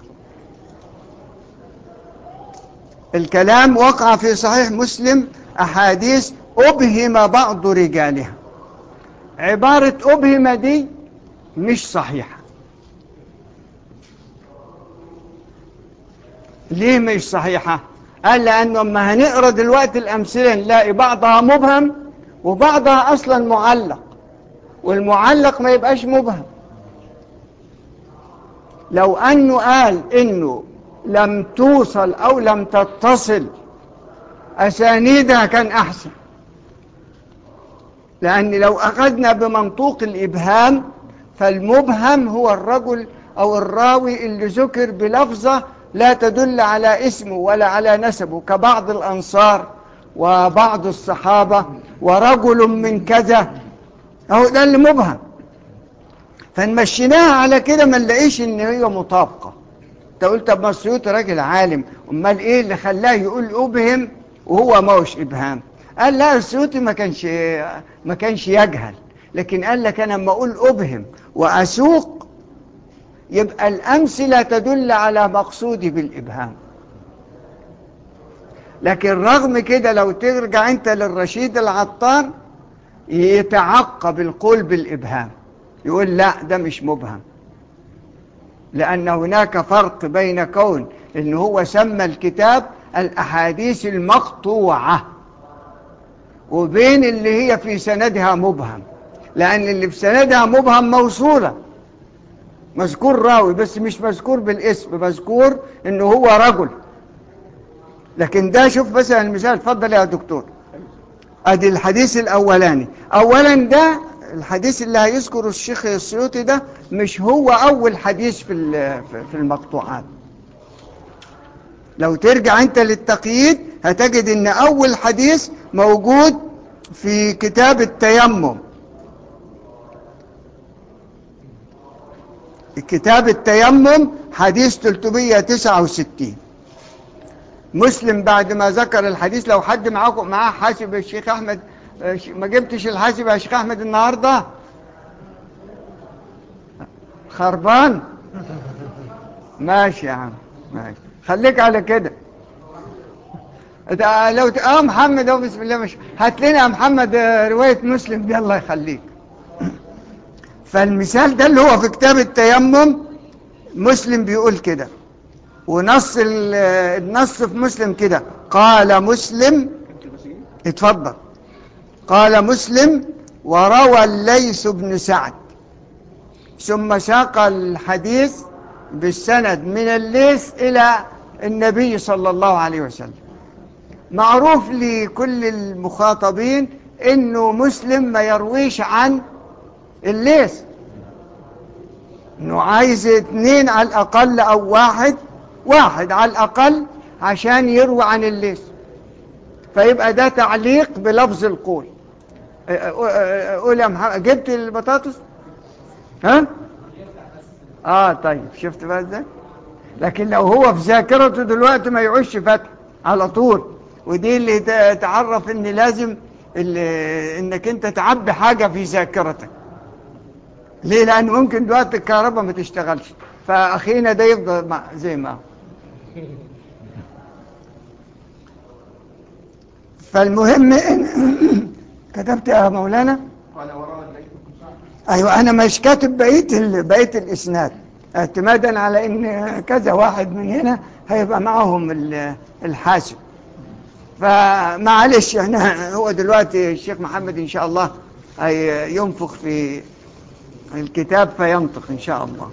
S1: الكلام وقع في صحيح مسلم أحاديث أبهم بعض رجالها عبارة أبهم دي مش صحيحة ليه مش صحيحة قال لأنه اما هنقرأ دلوقتي الأمثلة نلاقي بعضها مبهم وبعضها أصلا معلق والمعلق ما يبقاش مبهم لو أنه قال إنه لم توصل أو لم تتصل أسانيدها كان أحسن لأن لو أخذنا بمنطوق الإبهام فالمبهم هو الرجل أو الراوي اللي ذكر بلفظة لا تدل على اسمه ولا على نسبه كبعض الأنصار وبعض الصحابة ورجل من كذا أهو ده اللي مبهم فنمشيناها على كده ما نلاقيش ان هي مطابقة انت قلت طب ما السيوطي راجل عالم امال ايه اللي خلاه يقول ابهم وهو ما هوش ابهام قال لا السيوطي ما كانش ما كانش يجهل لكن قال لك انا لما اقول ابهم واسوق يبقى الامثله تدل على مقصودي بالابهام لكن رغم كده لو ترجع انت للرشيد العطار يتعقب القول بالابهام يقول لا ده مش مبهم لأن هناك فرق بين كون إن هو سمى الكتاب الأحاديث المقطوعة وبين اللي هي في سندها مبهم لأن اللي في سندها مبهم موصولة مذكور راوي بس مش مذكور بالاسم مذكور إنه هو رجل لكن ده شوف مثلا المثال اتفضل يا دكتور ادي الحديث الاولاني اولا ده الحديث اللي هيذكره الشيخ السيوطي ده مش هو اول حديث في ال- في المقطوعات لو ترجع انت للتقييد هتجد ان اول حديث موجود في كتاب التيمم كتاب التيمم حديث 369 مسلم بعد ما ذكر الحديث لو حد معاكم معاه حاسب الشيخ احمد آه، ش- ما جبتش الحاسب يا شيخ احمد النهارده خربان ماشي يا عم ماشي خليك على كده ده لو ت... اه محمد اهو بسم الله مش هات لنا يا محمد آه، روايه مسلم دي الله يخليك فالمثال ده اللي هو في كتاب التيمم مسلم بيقول كده ونص ال- النص في مسلم كده قال مسلم اتفضل قال مسلم وروى الليث بن سعد ثم ساق الحديث بالسند من الليث إلى النبي صلى الله عليه وسلم معروف لكل المخاطبين انه مسلم ما يرويش عن الليث انه عايز اتنين على الاقل او واحد واحد على الاقل عشان يروي عن الليث فيبقى ده تعليق بلفظ القول اه، اه، اه، قول يا محمد جبت البطاطس ها اه طيب شفت بقى ازاي لكن لو هو في ذاكرته دلوقتي ما يعوش فتح على طول ودي اللي ت- تعرف ان لازم ال- انك انت تعبي حاجة في ذاكرتك ليه لان ممكن دلوقتي الكهرباء ما تشتغلش فاخينا ده يفضل مع- زي ما هو فالمهم إن كتبت يا مولانا
S2: قال وروى الليث
S1: ايوه انا مش كاتب بقيه ال- بقيه الاسناد اعتمادا على ان كذا واحد من هنا هيبقى معهم ال- الحاسب فمعلش احنا هو دلوقتي الشيخ محمد ان شاء الله هي- ينفخ في الكتاب فينطق ان شاء الله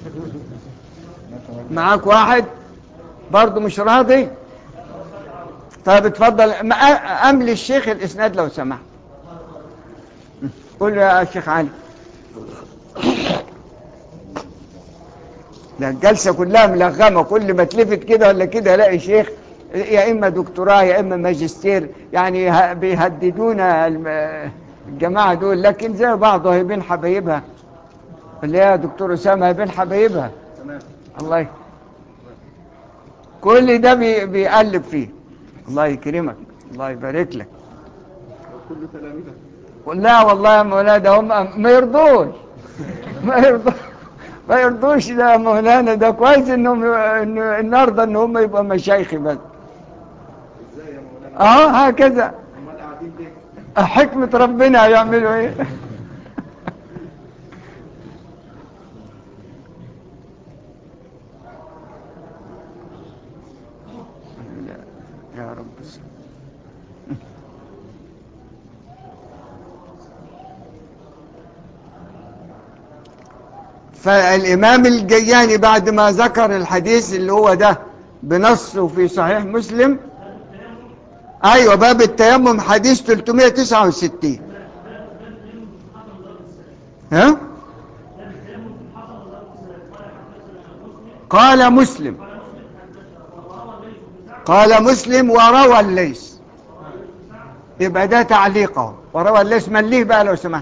S1: معاك واحد برضه مش راضي طيب اتفضل ما- املي الشيخ الاسناد لو سمحت قول يا شيخ علي ده الجلسة كلها ملغمة كل ما تلفت كده ولا كده الاقي شيخ يا إما دكتوراه يا إما ماجستير يعني ه- بيهددونا الم- الجماعة دول لكن زي بعض هي بين حبايبها اللي هي دكتور أسامة هي بين حبايبها
S2: تمام
S1: الله يك- كل ده بي- بيقلب فيه الله يكرمك الله يبارك لك
S2: وكل تلامذة
S1: لا والله يا مولانا ده هم ما يرضوش ما يرضوش ما يرضوش ده يا مولانا ده كويس انهم إنه النهارده ان هم يبقوا مشايخ بس
S2: ازاي يا مولانا
S1: اه هكذا
S2: امال قاعدين ليه
S1: حكمة ربنا هيعملوا ايه لا، يا رب فالإمام الجياني بعد ما ذكر الحديث اللي هو ده بنصه في صحيح مسلم ايوه باب التيمم حديث 369 ها قال مسلم قال مسلم وروى الليث يبقى ده تعليقه وروى الليث من ليه بقى لو سمحت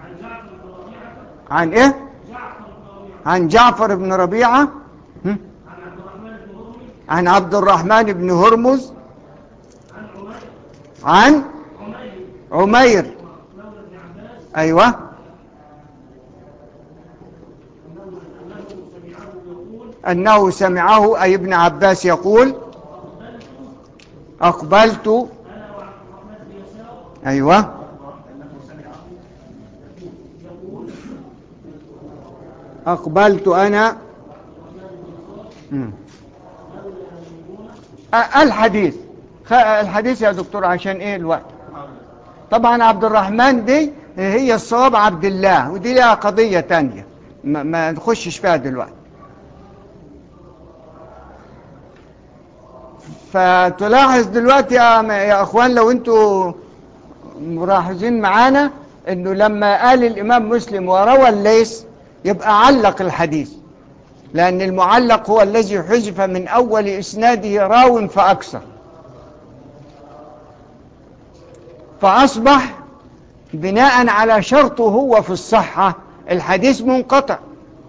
S1: عن ايه عن جعفر بن ربيعه هم؟ عن عبد الرحمن بن هرمز عن عمير ايوه انه سمعه اي ابن عباس يقول اقبلت ايوه اقبلت انا مم. أ- الحديث خ- الحديث يا دكتور عشان ايه الوقت طبعا عبد الرحمن دي هي الصواب عبد الله ودي لها قضية تانية ما, ما نخشش فيها دلوقتي فتلاحظ دلوقتي يا, يا اخوان لو انتوا ملاحظين معانا انه لما قال الامام مسلم وروى الليث يبقى علق الحديث لأن المعلق هو الذي حذف من أول إسناده راو فأكثر فأصبح بناء على شرطه هو في الصحة الحديث منقطع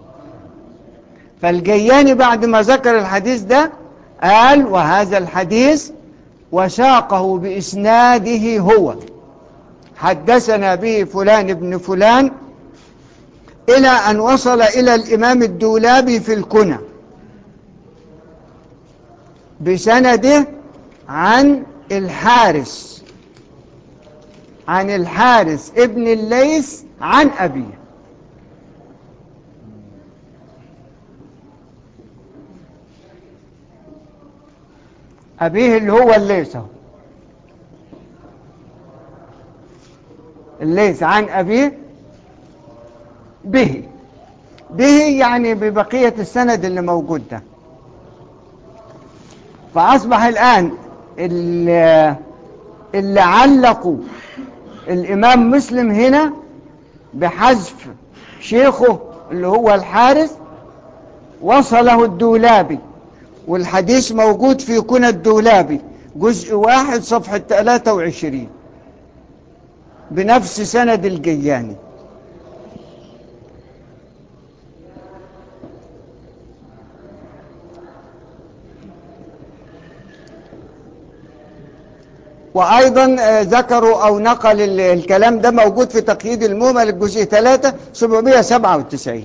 S1: فالجياني بعد ما ذكر الحديث ده قال وهذا الحديث وساقه بإسناده هو حدثنا به فلان ابن فلان إلى أن وصل إلى الإمام الدولابي في الكنى بسنده عن الحارس عن الحارس ابن الليث عن أبيه أبيه اللي هو الليث أهو. الليث عن أبيه به به يعني ببقية السند اللي موجود ده فأصبح الآن اللي, اللي علقوا الإمام مسلم هنا بحذف شيخه اللي هو الحارث وصله الدولابي والحديث موجود في كنى الدولابي جزء واحد صفحة 23 بنفس سند الجياني وأيضا آه، ذكروا أو نقل ال- الكلام ده موجود في تقييد المهمل الجزء 3 797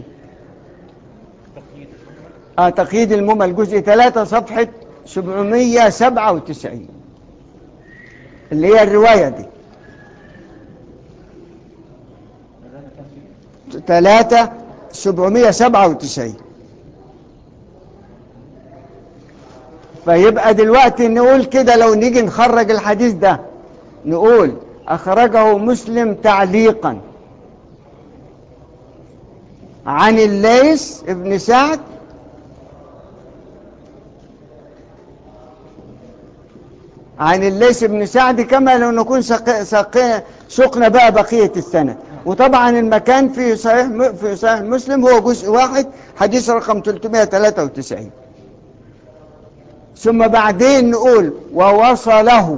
S1: آه تقييد المهمل جزء 3 صفحة 797 اللي هي الرواية دي 3 797 فيبقى دلوقتي نقول كده لو نيجي نخرج الحديث ده نقول أخرجه مسلم تعليقا عن الليث ابن سعد عن الليث بن سعد كما لو نكون سق... سق... سقنا بقى بقية السنة وطبعا المكان في صحيح م... في صحيح مسلم هو جزء واحد حديث رقم 393 ثم بعدين نقول ووصله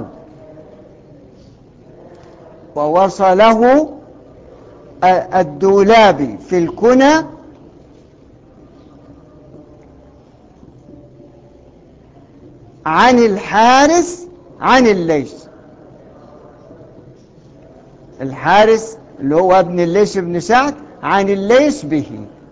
S1: ووصله ا- الدولابي في الكنى عن الحارث عن الليث الحارث اللي هو ابن الليث بن سعد عن الليث به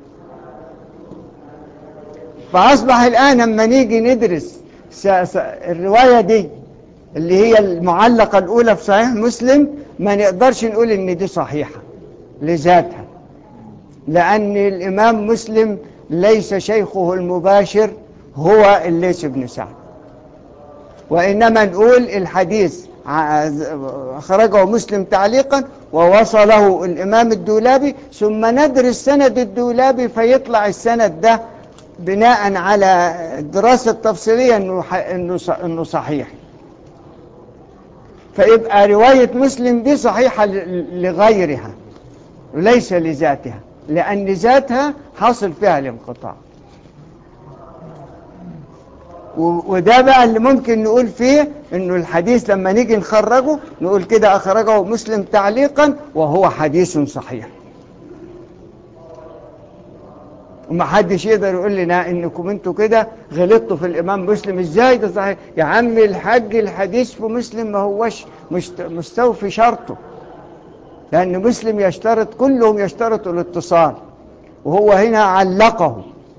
S1: فأصبح الآن لما نيجي ندرس س- س- الرواية دي اللي هي المعلقة الأولى في صحيح مسلم ما نقدرش نقول إن دي صحيحة لذاتها لأن الإمام مسلم ليس شيخه المباشر هو الليث بن سعد وإنما نقول الحديث ع- أخرجه مسلم تعليقا ووصله الإمام الدولابي ثم ندرس سند الدولابي فيطلع السند ده بناء على دراسة تفصيلية إنه, ح- إنه, ص- إنه صحيح فيبقى رواية مسلم دي صحيحة ل- لغيرها وليس لذاتها لأن ذاتها حصل فيها الانقطاع و- وده بقى اللي ممكن نقول فيه انه الحديث لما نيجي نخرجه نقول كده اخرجه مسلم تعليقا وهو حديث صحيح وما حدش يقدر يقول لنا انكم انتوا كده غلطتوا في الامام مسلم ازاي ده صحيح يا عم الحج الحديث في مسلم ما هوش مست- مستوفي شرطه لان مسلم يشترط كلهم يشترطوا الاتصال وهو هنا علقه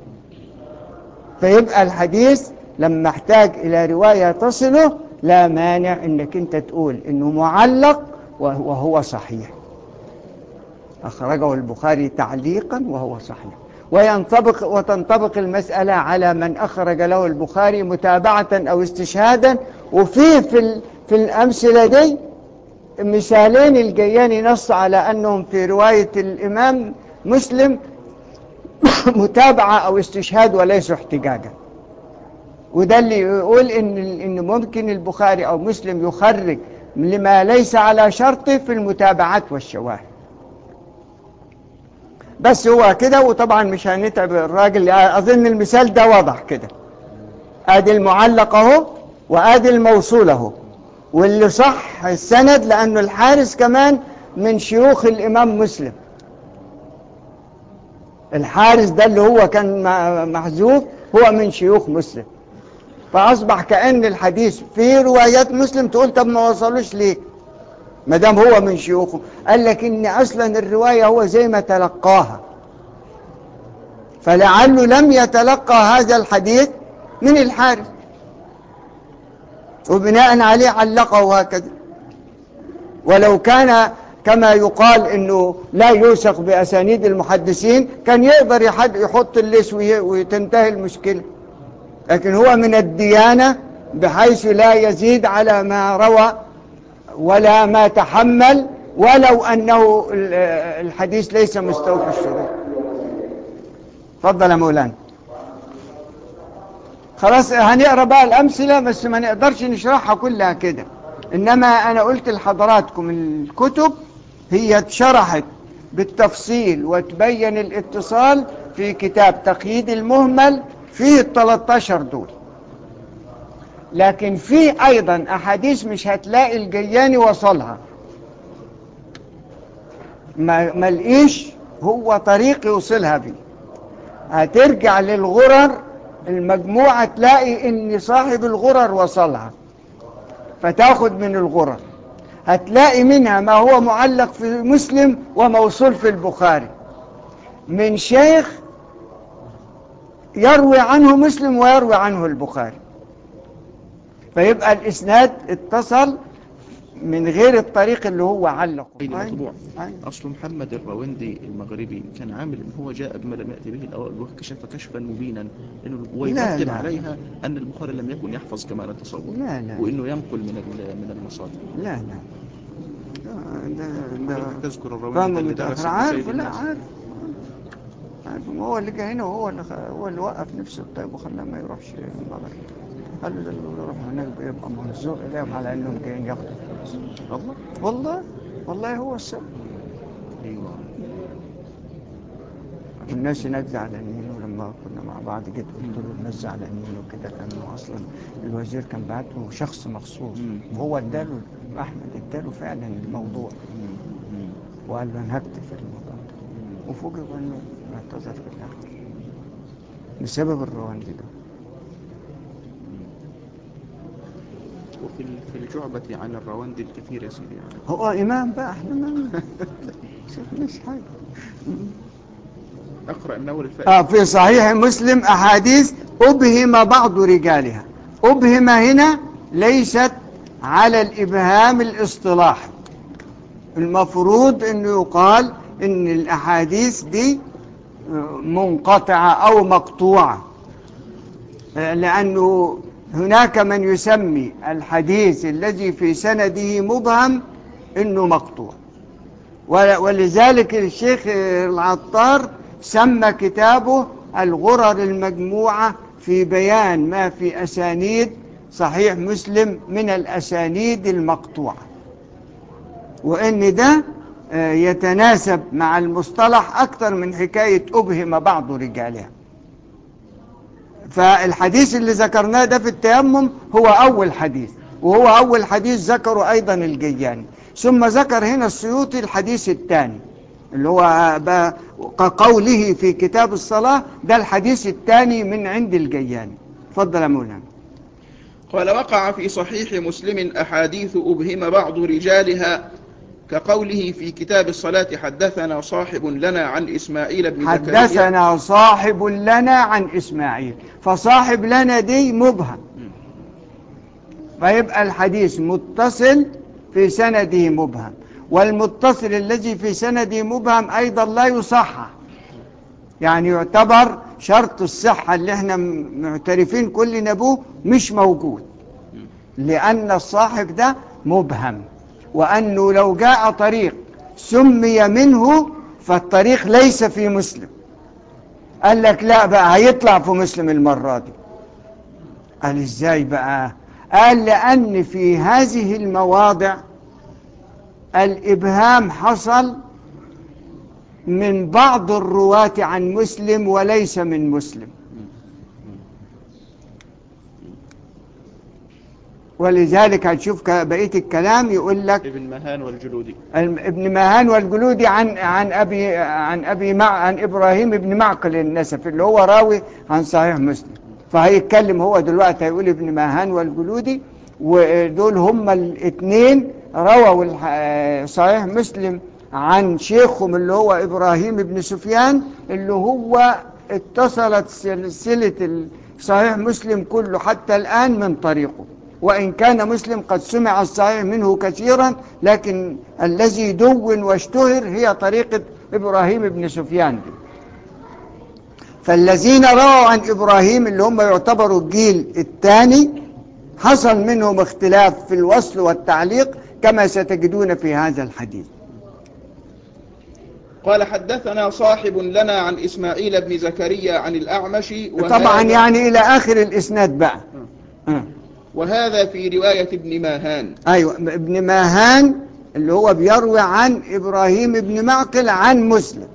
S1: فيبقى الحديث لما احتاج إلى رواية تصله لا مانع انك انت تقول انه معلق وهو صحيح أخرجه البخاري تعليقا وهو صحيح وينطبق وتنطبق المسألة على من أخرج له البخاري متابعة أو استشهادا وفيه في, ال- في الأمثلة دي مثالين الجياني نص على أنهم في رواية الإمام مسلم متابعة أو استشهاد وليس احتجاجا وده اللي يقول إن, إن ممكن البخاري أو مسلم يخرج لما ليس على شرطه في المتابعات والشواهد بس هو كده وطبعا مش هنتعب الراجل أظن المثال ده واضح كده ادي المعلق اهو وادي الموصول اهو واللي صح السند لانه الحارس كمان من شيوخ الامام مسلم الحارس ده اللي هو كان م- محذوف هو من شيوخ مسلم فاصبح كان الحديث في روايات مسلم تقول طب ما وصلوش ليه ما دام هو من شيوخه قال لك ان اصلا الروايه هو زي ما تلقاها فلعله لم يتلقى هذا الحديث من الحارث وبناء عليه علقه هكذا ولو كان كما يقال انه لا يوثق باسانيد المحدثين كان يقدر يحد يحط الليس وي- وتنتهي المشكله لكن هو من الديانه بحيث لا يزيد على ما روى ولا ما تحمل ولو انه ال- الحديث ليس مستوفي الشروط اتفضل يا مولانا خلاص هنقرا بقى الامثله بس ما نقدرش نشرحها كلها كده انما انا قلت لحضراتكم الكتب هي اتشرحت بالتفصيل وتبين الاتصال في كتاب تقييد المهمل فيه ال 13 دول لكن في ايضا احاديث مش هتلاقي الجياني وصلها ما ملقيش هو طريق يوصلها بيه هترجع للغرر المجموعة تلاقي ان صاحب الغرر وصلها فتاخد من الغرر هتلاقي منها ما هو معلق في مسلم وموصول في البخاري من شيخ يروي عنه مسلم ويروي عنه البخاري فيبقى الإسناد اتصل من غير الطريق اللي هو علقه
S2: أين
S1: أيوة.
S2: مطبوع
S1: أيوة.
S2: أصل محمد الروندي المغربي كان عامل إن هو جاء بما لم يأتي به الأوائل وكشف كشفا مبينا إنه
S1: لا،
S2: ويقدم
S1: لا.
S2: عليها أن البخاري لم يكن يحفظ كما نتصور
S1: لا لا
S2: وإنه ينقل من ال- من المصادر
S1: لا لا ده ده
S2: تذكر الروندي
S1: فاهم
S2: ده اللي درس
S1: متأخر
S2: ابن
S1: عارف
S2: سيد
S1: لا
S2: الناس.
S1: عارف عارف ما هو اللي جه هنا وهو اللي خ... هو اللي وقف نفسه الطيب وخلاه ما يروحش المغرب قال له ده اللي يروح هناك بيبقى منظور إليهم على إنهم جايين ياخدوا فلوس
S2: الله
S1: والله والله هو السبب
S2: أيوه
S1: الناس هناك زعلانين ولما كنا مع بعض جيت قلت له الناس زعلانين وكده كانوا اصلا الوزير كان بعته شخص مخصوص
S2: مم.
S1: وهو اداله احمد اداله فعلا الموضوع وقال له انا هكتب في الموضوع ده وفوجئ انه اعتذر في الاخر بسبب الرواندي ده
S2: وفي ال- في الجعبة عن الروندي الكثير يا سيدي يعني
S1: هو امام بقى احنا ما شفناش حاجه
S2: أقرأ النور الفائز
S1: آه في صحيح مسلم أحاديث أبهم بعض رجالها أبهم هنا ليست على الإبهام الاصطلاحي المفروض أنه يقال أن الأحاديث دي آه، منقطعة أو مقطوعة آه، لأنه هناك من يسمي الحديث الذي في سنده مبهم أنه مقطوع ول- ولذلك الشيخ العطار سمى كتابه الغرر المجموعة في بيان ما في أسانيد صحيح مسلم من الأسانيد المقطوعة وإن ده آه، يتناسب مع المصطلح أكثر من حكاية أبهم بعض رجالها فالحديث اللي ذكرناه ده في التيمم هو أول حديث وهو أول حديث ذكره أيضا الجياني ثم ذكر هنا السيوطي الحديث الثاني اللي هو بقى كقوله في كتاب الصلاة ده الحديث الثاني من عند الجياني فضل يا مولانا
S2: قال وقع في صحيح مسلم أحاديث أبهم بعض رجالها كقوله في كتاب الصلاة حدثنا صاحب لنا عن إسماعيل بن زكريا
S1: حدثنا صاحب لنا عن إسماعيل فصاحب لنا دي مبهم فيبقى الحديث متصل في سنده مبهم والمتصل الذي في سنده مبهم أيضا لا يصحح يعني يعتبر شرط الصحة اللي احنا م- معترفين كلنا به مش موجود لأن الصاحب ده مبهم وأنه لو جاء طريق سمي منه فالطريق ليس في مسلم قال لك لا بقى هيطلع في مسلم المرة دي قال ازاي بقى قال لأن في هذه المواضع الإبهام حصل من بعض الرواة عن مسلم وليس من مسلم ولذلك هتشوف ك- بقية الكلام يقول لك
S2: ابن مهان والجلودي
S1: الم- ابن مهان والجلودي عن عن ابي عن ابي مع عن ابراهيم بن معقل النسف اللي هو راوي عن صحيح مسلم فهيتكلم هو دلوقتي هيقول ابن مهان والجلودي ودول هم الاثنين رووا الح- صحيح مسلم عن شيخهم اللي هو ابراهيم بن سفيان اللي هو اتصلت سلسله صحيح مسلم كله حتى الان من طريقه وإن كان مسلم قد سمع الصحيح منه كثيرا لكن الذي دون واشتهر هي طريقة إبراهيم بن سفيان دي. فالذين رووا عن إبراهيم اللي هم يعتبروا الجيل الثاني حصل منهم اختلاف في الوصل والتعليق كما ستجدون في هذا الحديث
S2: قال حدثنا صاحب لنا عن إسماعيل بن زكريا عن الأعمش وهذا
S1: طبعا يعني إلى آخر الإسناد بقى آه.
S2: وهذا في رواية ابن ماهان
S1: أيوة ابن ماهان اللي هو بيروي عن إبراهيم بن معقل عن مسلم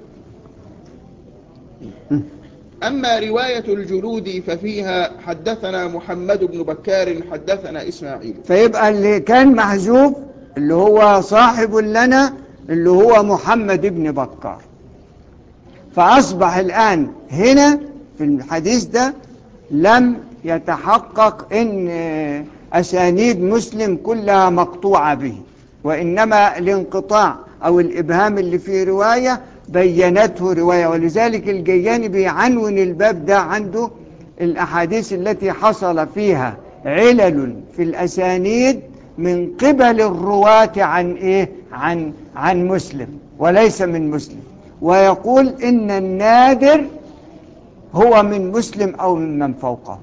S2: أما رواية الجلود ففيها حدثنا محمد بن بكار حدثنا إسماعيل
S1: فيبقى اللي كان محذوف اللي هو صاحب لنا اللي هو محمد بن بكار فأصبح الآن هنا في الحديث ده لم يتحقق ان أسانيد مسلم كلها مقطوعة به وإنما الانقطاع أو الإبهام اللي في رواية بينته رواية ولذلك الجياني بيعنون الباب ده عنده الأحاديث التي حصل فيها علل في الأسانيد من قبل الرواة عن إيه؟ عن, عن مسلم وليس من مسلم ويقول إن النادر هو من مسلم أو من من فوقه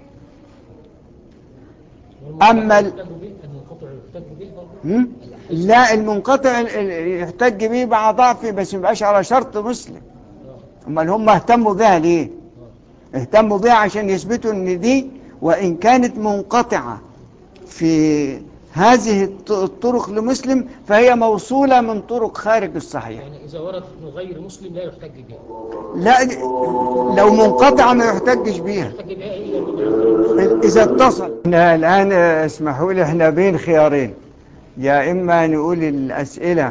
S1: أما ال...
S3: المنقطع يحتج به برضه
S1: هم؟ لا المنقطع ال- ال- يحتج به مع ضعفه بس ما يبقاش على شرط مسلم امال هم اهتموا بها ليه اهتموا بها عشان يثبتوا ان دي وان كانت منقطعة في هذه الط- الطرق لمسلم فهي موصولة من طرق خارج الصحيح
S3: يعني إذا ورد من غير مسلم لا يحتج به
S1: لا دي- لو منقطعة ما يحتجش بيها
S3: يحتج بها إلا من عن
S1: إذا اتصل احنا الآن اسمحوا لي احنا بين خيارين يا إما نقول الأسئلة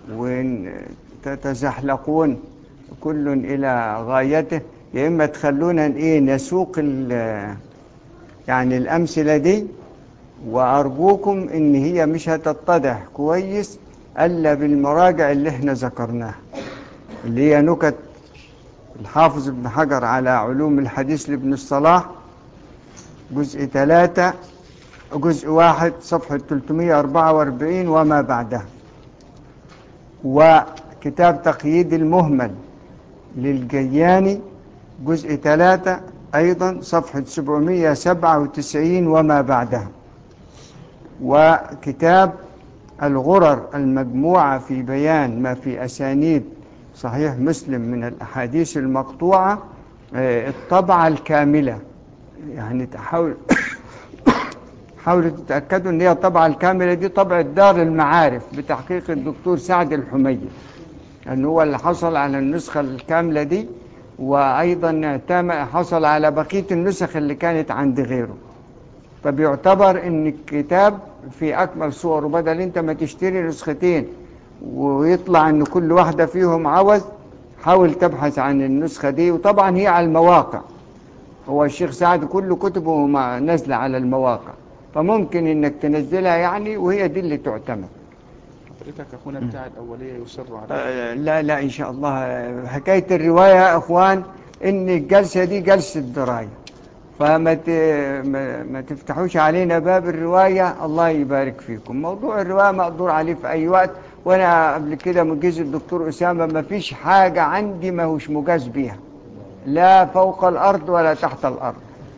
S1: وتتزحلقون كل إلى غايته يا إما تخلونا إيه نسوق ال- يعني الأمثلة دي وأرجوكم إن هي مش هتتضح كويس إلا بالمراجع اللي احنا ذكرناها اللي هي نكت الحافظ ابن حجر على علوم الحديث لابن الصلاح جزء ثلاثة جزء واحد صفحة 344 وما بعدها وكتاب تقييد المهمل للجياني جزء ثلاثة أيضا صفحة 797 وما بعدها وكتاب الغرر المجموعة في بيان ما في أسانيد صحيح مسلم من الأحاديث المقطوعة آه، الطبعة الكاملة يعني تحاول حاولوا تتأكدوا ان هي الطبعة الكاملة دي طبعة دار المعارف بتحقيق الدكتور سعد الحميد ان هو اللي حصل على النسخة الكاملة دي وايضا اعتم- حصل على بقية النسخ اللي كانت عند غيره فبيعتبر ان الكتاب في اكمل صوره بدل انت ما تشتري نسختين ويطلع ان كل واحدة فيهم عوز حاول تبحث عن النسخة دي وطبعا هي على المواقع هو الشيخ سعد كل كتبه ما- نازلة على المواقع فممكن انك تنزلها يعني وهي دي اللي تعتمد
S2: حضرتك أخونا بتاع الأولية يصر على
S1: آه، لا لا ان شاء الله آه، حكاية الرواية يا اخوان ان الجلسة دي جلسة دراية فما ت... ما... ما تفتحوش علينا باب الرواية الله يبارك فيكم موضوع الرواية مقدور عليه في اي وقت وانا قبل كده مجيز الدكتور اسامة ما فيش حاجة عندي ما هوش مجاز بيها لا فوق الارض ولا تحت الارض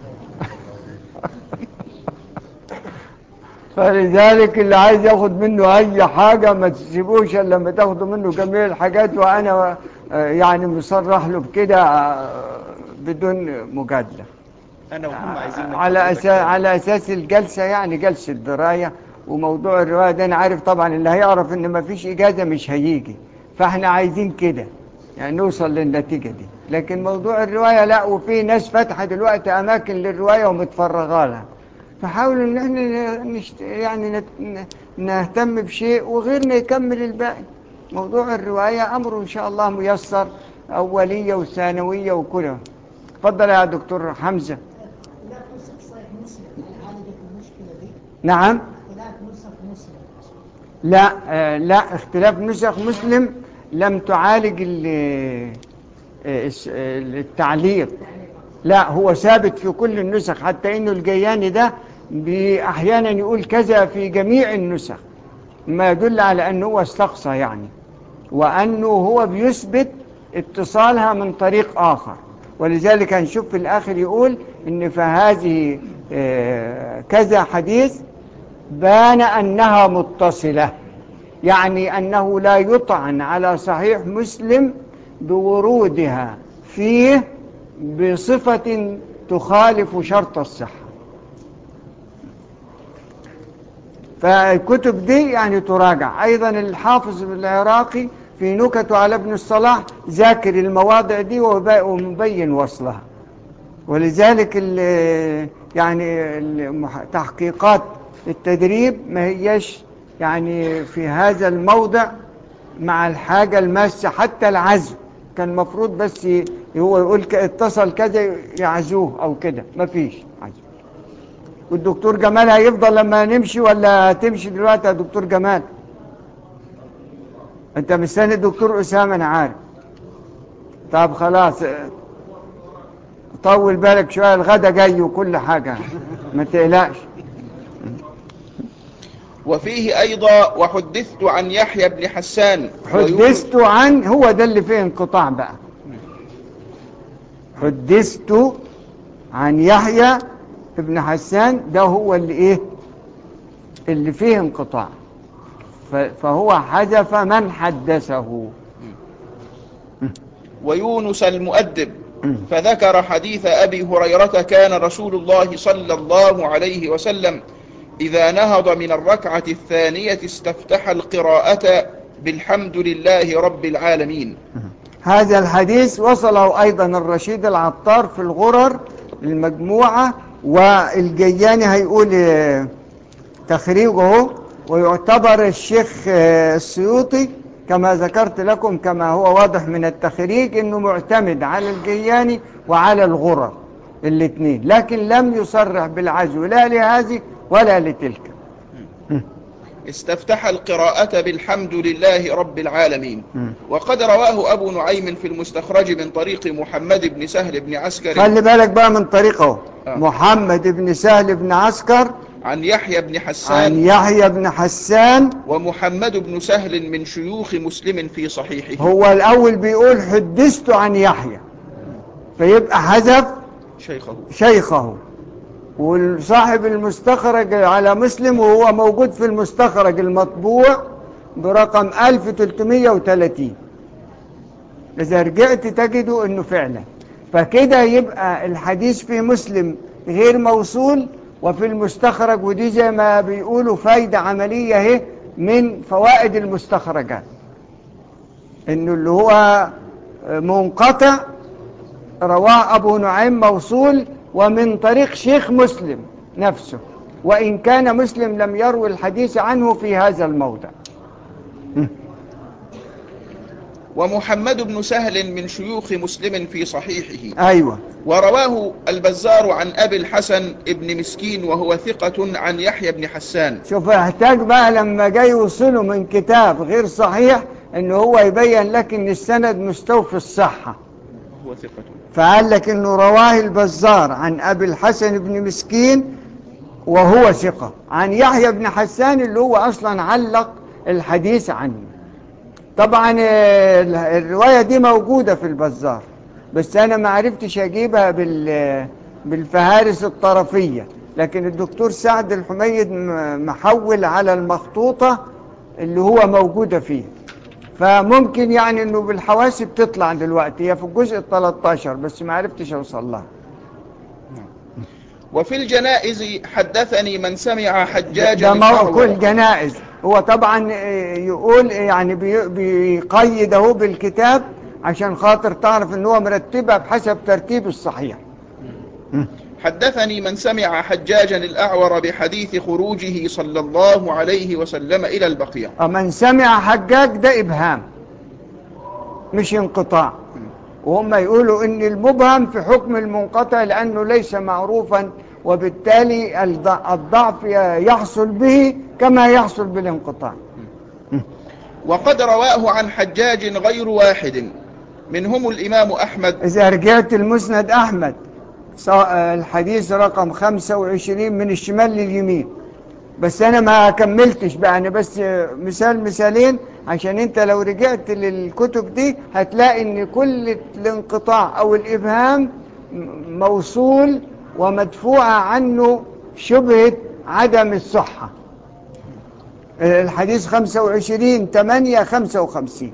S1: فلذلك اللي عايز ياخد منه اي حاجة ما تسيبوش الا لما تاخدوا منه جميع الحاجات وانا آه، يعني مصرح له بكده آه، بدون مجادلة
S2: أنا وهم عايزين من
S1: على
S2: حضرتك
S1: أساس على أساس الجلسة يعني جلسة دراية وموضوع الرواية ده أنا عارف طبعا اللي هيعرف إن ما فيش إجازة مش هيجي فإحنا عايزين كده يعني نوصل للنتيجة دي لكن موضوع الرواية لا وفي ناس فاتحة دلوقتي أماكن للرواية ومتفرغة لها فحاولوا إن إحنا نشت... يعني نت... نهتم بشيء وغيرنا يكمل الباقي موضوع الرواية أمره إن شاء الله ميسر أولية وثانوية وكله اتفضل يا دكتور حمزة
S4: اختلاف نسخ صحيح مسلم هل عالجت المشكلة دي؟
S1: نعم
S4: اختلاف نسخ مسلم
S1: لا آه، لا اختلاف نسخ مسلم لم تعالج ال- آه، الس- آه، التعليق لا هو ثابت في كل النسخ حتى انه الجياني ده بي- احيانا يقول كذا في جميع النسخ ما يدل على انه هو استقصى يعني وانه هو بيثبت اتصالها من طريق اخر ولذلك هنشوف في الاخر يقول ان فهذه آه، كذا حديث بان انها متصله يعني أنه لا يطعن على صحيح مسلم بورودها فيه بصفة تخالف شرط الصحة فالكتب دي يعني تراجع أيضا الحافظ العراقي في نكته على ابن الصلاح ذاكر المواضع دي وب- ومبين وصلها ولذلك ال- يعني المح- تحقيقات التدريب ما هيش يعني في هذا الموضع مع الحاجة الماسة حتى العزو كان المفروض بس ي- هو يقول ك- اتصل كذا يعزوه أو كده ما فيش عزو والدكتور جمال هيفضل لما نمشي ولا هتمشي دلوقتي يا دكتور جمال انت مستني الدكتور أسامة أنا عارف طب خلاص اه، طول بالك شوية الغدا جاي وكل حاجة ما تقلقش
S2: وفيه أيضا وحدثت عن يحيى بن حسان
S1: حدثت عن هو ده اللي فيه انقطاع بقى حدثت عن يحيى ابن حسان ده هو اللي ايه اللي فيه انقطاع ف- فهو حذف من حدثه
S2: ويونس المؤدب فذكر حديث أبي هريرة كان رسول الله صلى الله عليه وسلم إذا نهض من الركعة الثانية استفتح القراءة بالحمد لله رب العالمين
S1: هذا الحديث وصله أيضا الرشيد العطار في الغرر المجموعة والجياني هيقول آه، تخريجه ويعتبر الشيخ آه، السيوطي كما ذكرت لكم كما هو واضح من التخريج انه معتمد على الجياني وعلى الغرر الاثنين لكن لم يصرح بالعزو لا لهذه ولا لتلك
S2: استفتح القراءة بالحمد لله رب العالمين
S1: مم.
S2: وقد رواه أبو نعيم في المستخرج من طريق محمد بن سهل بن عسكر
S1: خلي بالك بقى من طريقه
S2: آه.
S1: محمد بن سهل بن عسكر
S2: عن يحيى بن
S1: عن
S2: حسان
S1: يحيى بن حسان
S2: ومحمد بن سهل من شيوخ مسلم في صحيحه
S1: هو الأول بيقول حدثت عن يحيى فيبقى حذف
S2: شيخه
S1: شيخه وصاحب المستخرج على مسلم وهو موجود في المستخرج المطبوع برقم 1330 إذا رجعت تجدوا أنه فعلا فكده يبقى الحديث في مسلم غير موصول وفي المستخرج ودي زي ما بيقولوا فايدة عملية اهي من فوائد المستخرجات انه اللي هو منقطع رواه أبو نعيم موصول ومن طريق شيخ مسلم نفسه وإن كان مسلم لم يروي الحديث عنه في هذا الموضع
S2: ومحمد بن سهل من شيوخ مسلم في صحيحه
S1: أيوة
S2: ورواه البزار عن أبي الحسن ابن مسكين وهو ثقة عن يحيى بن حسان
S1: شوف احتاج بقى لما جاي يوصله من كتاب غير صحيح ان هو يبين لك ان السند مستوفي الصحة
S2: هو ثقة
S1: فقال لك انه رواه البزار عن ابي الحسن بن مسكين وهو ثقة عن يحيى بن حسان اللي هو اصلا علق الحديث عنه طبعا آه، ال- الرواية دي موجودة في البزار بس انا ما عرفتش اجيبها بال بالفهارس الطرفية لكن الدكتور سعد الحميد م- محول على المخطوطة اللي هو موجودة فيه فممكن يعني انه بالحواسب تطلع دلوقتي هي في الجزء ال 13 بس ما عرفتش اوصل لها
S2: وفي الجنائز حدثني من سمع حجاجا
S1: ده
S2: الأعور.
S1: موقع الجنائز هو طبعا آه، يقول يعني بي- بيقيد اهو بالكتاب عشان خاطر تعرف ان هو مرتبها بحسب ترتيب الصحيح
S2: حدثني من سمع حجاجا الأعور بحديث خروجه صلى الله عليه وسلم إلى البقيع
S1: من سمع حجاج ده ابهام مش انقطاع وهم يقولوا ان المبهم في حكم المنقطع لانه ليس معروفا وبالتالي الض- الضعف يحصل به كما يحصل بالانقطاع
S2: وقد رواه عن حجاج غير واحد منهم الإمام أحمد
S1: إذا رجعت المسند أحمد ص- الحديث رقم 25 من الشمال لليمين بس أنا ما كملتش بقى أنا بس مثال مثالين عشان أنت لو رجعت للكتب دي هتلاقي إن كل الانقطاع أو الإبهام م- موصول ومدفوعة عنه شبهة عدم الصحة الحديث 25 8 55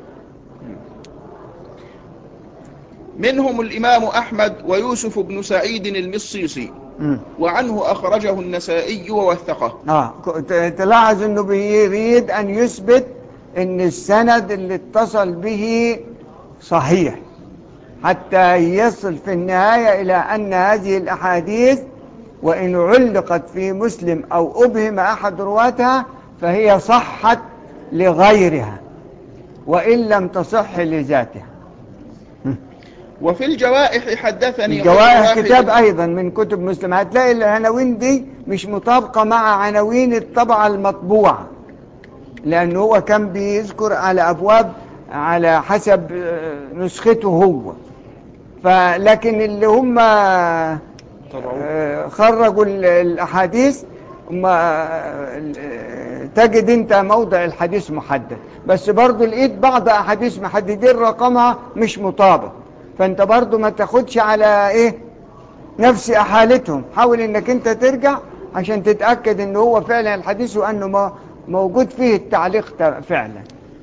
S2: منهم الإمام أحمد ويوسف بن سعيد المصيصي
S1: مم.
S2: وعنه أخرجه النسائي ووثقه
S1: اه ك- ت- تلاحظ انه بيريد ان يثبت ان السند اللي اتصل به صحيح حتى يصل في النهاية الى ان هذه الاحاديث وان علقت في مسلم او ابهم احد رواتها فهي صحت لغيرها وان لم تصح لذاتها
S2: وفي الجوائح حدثني غير
S1: الجوائح
S2: واحد-
S1: كتاب ايضا من كتب مسلم هتلاقي العناوين دي مش مطابقة مع عناوين الطبعة المطبوعة لأن هو كان بيذكر على أبواب على حسب آه، نسخته هو فلكن اللي هم
S2: طبعا
S1: آه، خرجوا ال- الأحاديث هم آه، تجد انت موضع الحديث محدد بس برضو لقيت بعض أحاديث محددين رقمها مش مطابق فانت برضو ما تاخدش على ايه نفس حالتهم حاول انك انت ترجع عشان تتأكد ان هو فعلا الحديث وانه ما موجود فيه التعليق ت- فعلا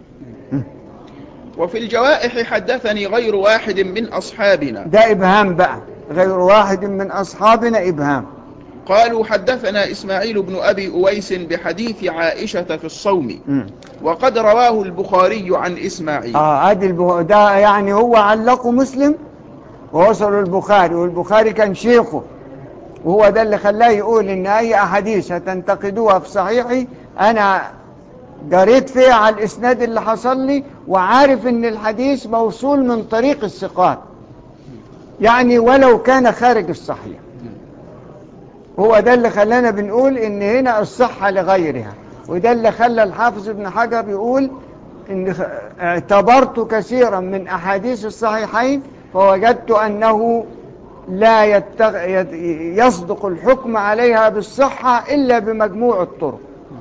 S2: وفي الجوائح حدثني غير واحد من أصحابنا
S1: ده ابهام بقى غير واحد من اصحابنا ابهام
S2: قالوا حدثنا إسماعيل بن أبي أويس بحديث عائشة في الصوم
S1: مم.
S2: وقد رواه البخاري عن إسماعيل
S1: اه ادي البخ... ده يعني هو علقه مسلم ووصلوا البخاري والبخاري كان شيخه وهو ده اللي خلاه يقول ان اي احاديث هتنتقدوها في صحيحي انا قريت فيها على الاسناد اللي حصل لي وعارف ان الحديث موصول من طريق الثقات يعني ولو كان خارج الصحيح هو ده اللي خلانا بنقول ان هنا الصحة لغيرها وده اللي خلى الحافظ ابن حجر يقول ان خ- اعتبرت كثيرا من احاديث الصحيحين فوجدت انه لا يتغ... يت- يصدق الحكم عليها بالصحة الا بمجموع الطرق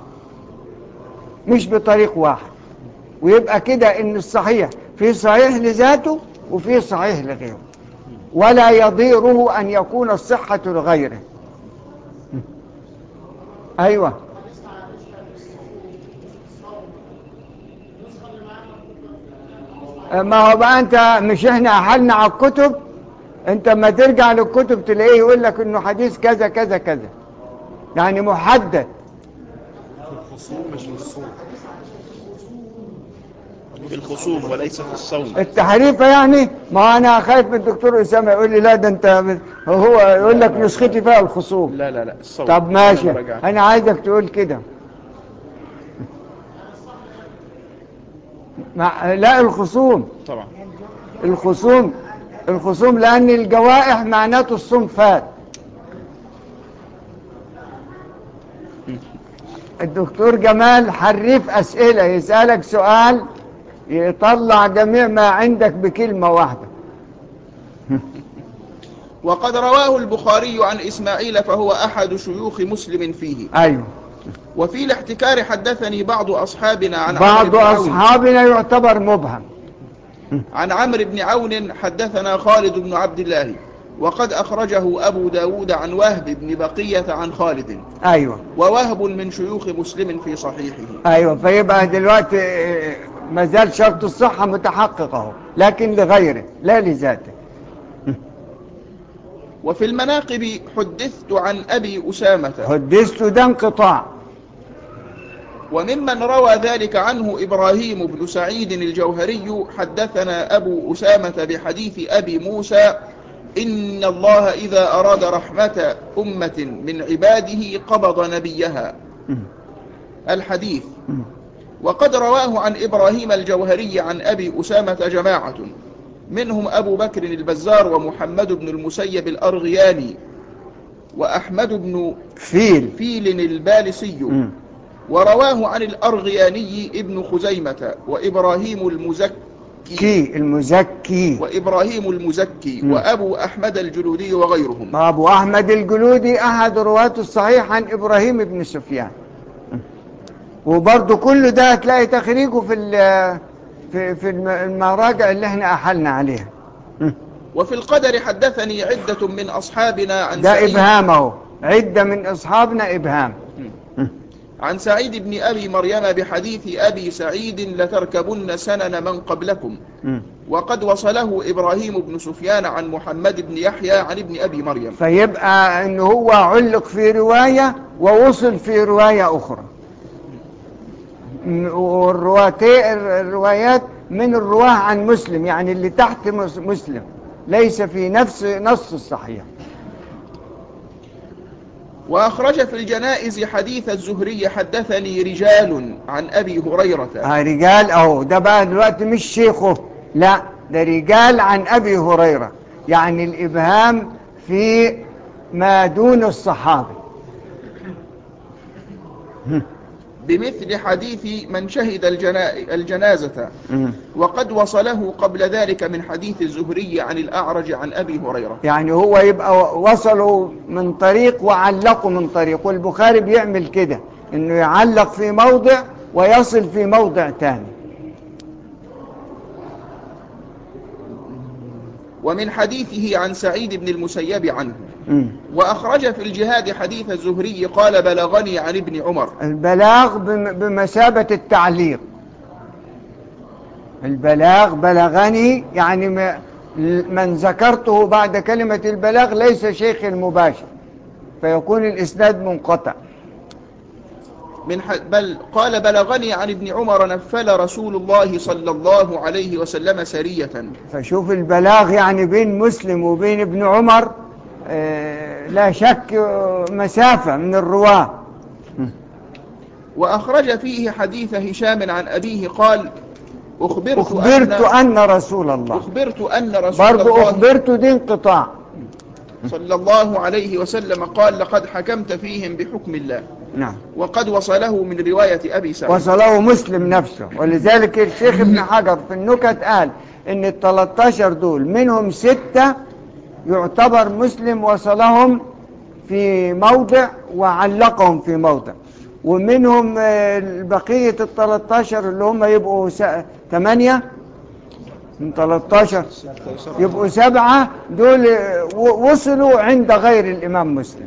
S1: مش بطريق واحد ويبقى كده ان الصحيح في صحيح لذاته وفي صحيح لغيره ولا يضيره ان يكون الصحة لغيره ايوه ما هو بقى انت مش احنا احلنا على الكتب انت ما ترجع للكتب تلاقيه يقول لك انه حديث كذا كذا كذا يعني محدد
S2: في الخصوم وليس في الصوم
S1: التحريفة يعني ما انا خايف من الدكتور اسامه يقول لي لا ده انت هو يقول لك نسختي فيها الخصوم
S2: لا لا لا الصوم
S1: طب ماشي
S2: أنا براجع.
S1: انا عايزك تقول كده مع لا الخصوم
S2: طبعا
S1: الخصوم الخصوم لأن الجوائح معناته الصوم فات الدكتور جمال حريف أسئلة يسألك سؤال يطلع جميع ما عندك بكلمة واحدة
S2: وقد رواه البخاري عن إسماعيل فهو أحد شيوخ مسلم فيه
S1: أيوه
S2: وفي الاحتكار حدثني بعض أصحابنا عن عمرو
S1: بعض
S2: بن عون
S1: أصحابنا يعتبر مبهم
S2: عن عمرو بن عون حدثنا خالد بن عبد الله وقد أخرجه أبو داود عن وهب بن بقية عن خالد
S1: أيوه
S2: ووهب من شيوخ مسلم في صحيحه
S1: أيوه فيبقى دلوقتي آه، ما زال شرط الصحة متحقق اهو لكن لغيره لا لذاته
S2: وفي المناقب حدثت عن أبي أسامة
S1: حدثت ده انقطاع
S2: وممن روى ذلك عنه إبراهيم بن سعيد الجوهري حدثنا أبو أسامة بحديث أبي موسى إن الله إذا أراد رحمة أمة من عباده قبض نبيها الحديث وقد رواه عن إبراهيم الجوهري عن أبي أسامة جماعة منهم أبو بكر البزار ومحمد بن المسيب الأرغياني وأحمد بن
S1: فيل
S2: فيل البالسي
S1: مم.
S2: ورواه عن الأرغياني ابن خزيمة وإبراهيم المزكي
S1: كي المزكي
S2: وإبراهيم المزكي
S1: مم.
S2: وأبو أحمد الجلودي وغيرهم
S1: أبو أحمد الجلودي أحد رواة الصحيح عن إبراهيم بن سفيان وبرضه كل ده هتلاقي تخريجه في ال- في في الم- المراجع اللي احنا أحلنا عليها
S2: وفي القدر حدثني عدة من أصحابنا عن
S1: ده
S2: سعيد
S1: إبهام أهو عدة من أصحابنا إبهام
S2: عن سعيد بن أبي مريم بحديث أبي سعيد لتركبن سنن من قبلكم
S1: مم.
S2: وقد وصله إبراهيم بن سفيان عن محمد بن يحيى عن ابن أبي مريم
S1: فيبقى ان هو علق في رواية ووصل في رواية اخرى م- والرواتي الروايات من الرواه عن مسلم يعني اللي تحت مس- مسلم ليس في نفس نص الصحيح
S2: وأخرج في الجنائز حديث الزهري حدثني رجال عن أبي هريرة
S1: ها رجال اهو ده بقى دلوقتي مش شيخه لا ده رجال عن ابي هريرة يعني الابهام في ما دون الصحابي
S2: بمثل حديث من شهد الجنا... الجنازة وقد وصله قبل ذلك من حديث الزهري عن الأعرج عن أبي هريرة
S1: يعني هو يبقى وصلوا من طريق وعلقوا من طريق والبخاري بيعمل كده انه يعلق في موضع ويصل في موضع تاني
S2: ومن حديثه عن سعيد بن المسيب عنه
S1: مم.
S2: وأخرج في الجهاد حديث الزهري قال بلغني عن ابن عمر
S1: البلاغ بم- بمثابة التعليق البلاغ بلغني يعني ما- من ذكرته بعد كلمة البلاغ ليس شيخ المباشر فيكون الإسناد منقطع
S2: من ح... بل قال بلغني عن ابن عمر نفل رسول الله صلى الله عليه وسلم سرية
S1: فشوف البلاغ يعني بين مسلم وبين ابن عمر آه، لا شك آه، مسافة من الرواة
S2: وأخرج فيه حديث هشام عن أبيه قال أخبرت,
S1: أخبرت
S2: أن...
S1: أن رسول الله
S2: أخبرت أن رسول
S1: برضو
S2: الله
S1: أخبرت دي انقطاع
S2: صلى الله عليه وسلم قال لقد حكمت فيهم بحكم الله
S1: نعم
S2: وقد وصله من رواية أبي سعيد
S1: وصله مسلم نفسه ولذلك الشيخ ابن حجر في النكت قال ان ال 13 دول منهم ستة يعتبر مسلم وصلهم في موضع وعلقهم في موضع ومنهم آه، بقية ال 13 اللي هم يبقوا س- ثمانية من 13 يبقوا سبعة دول آه، و- وصلوا عند غير الإمام مسلم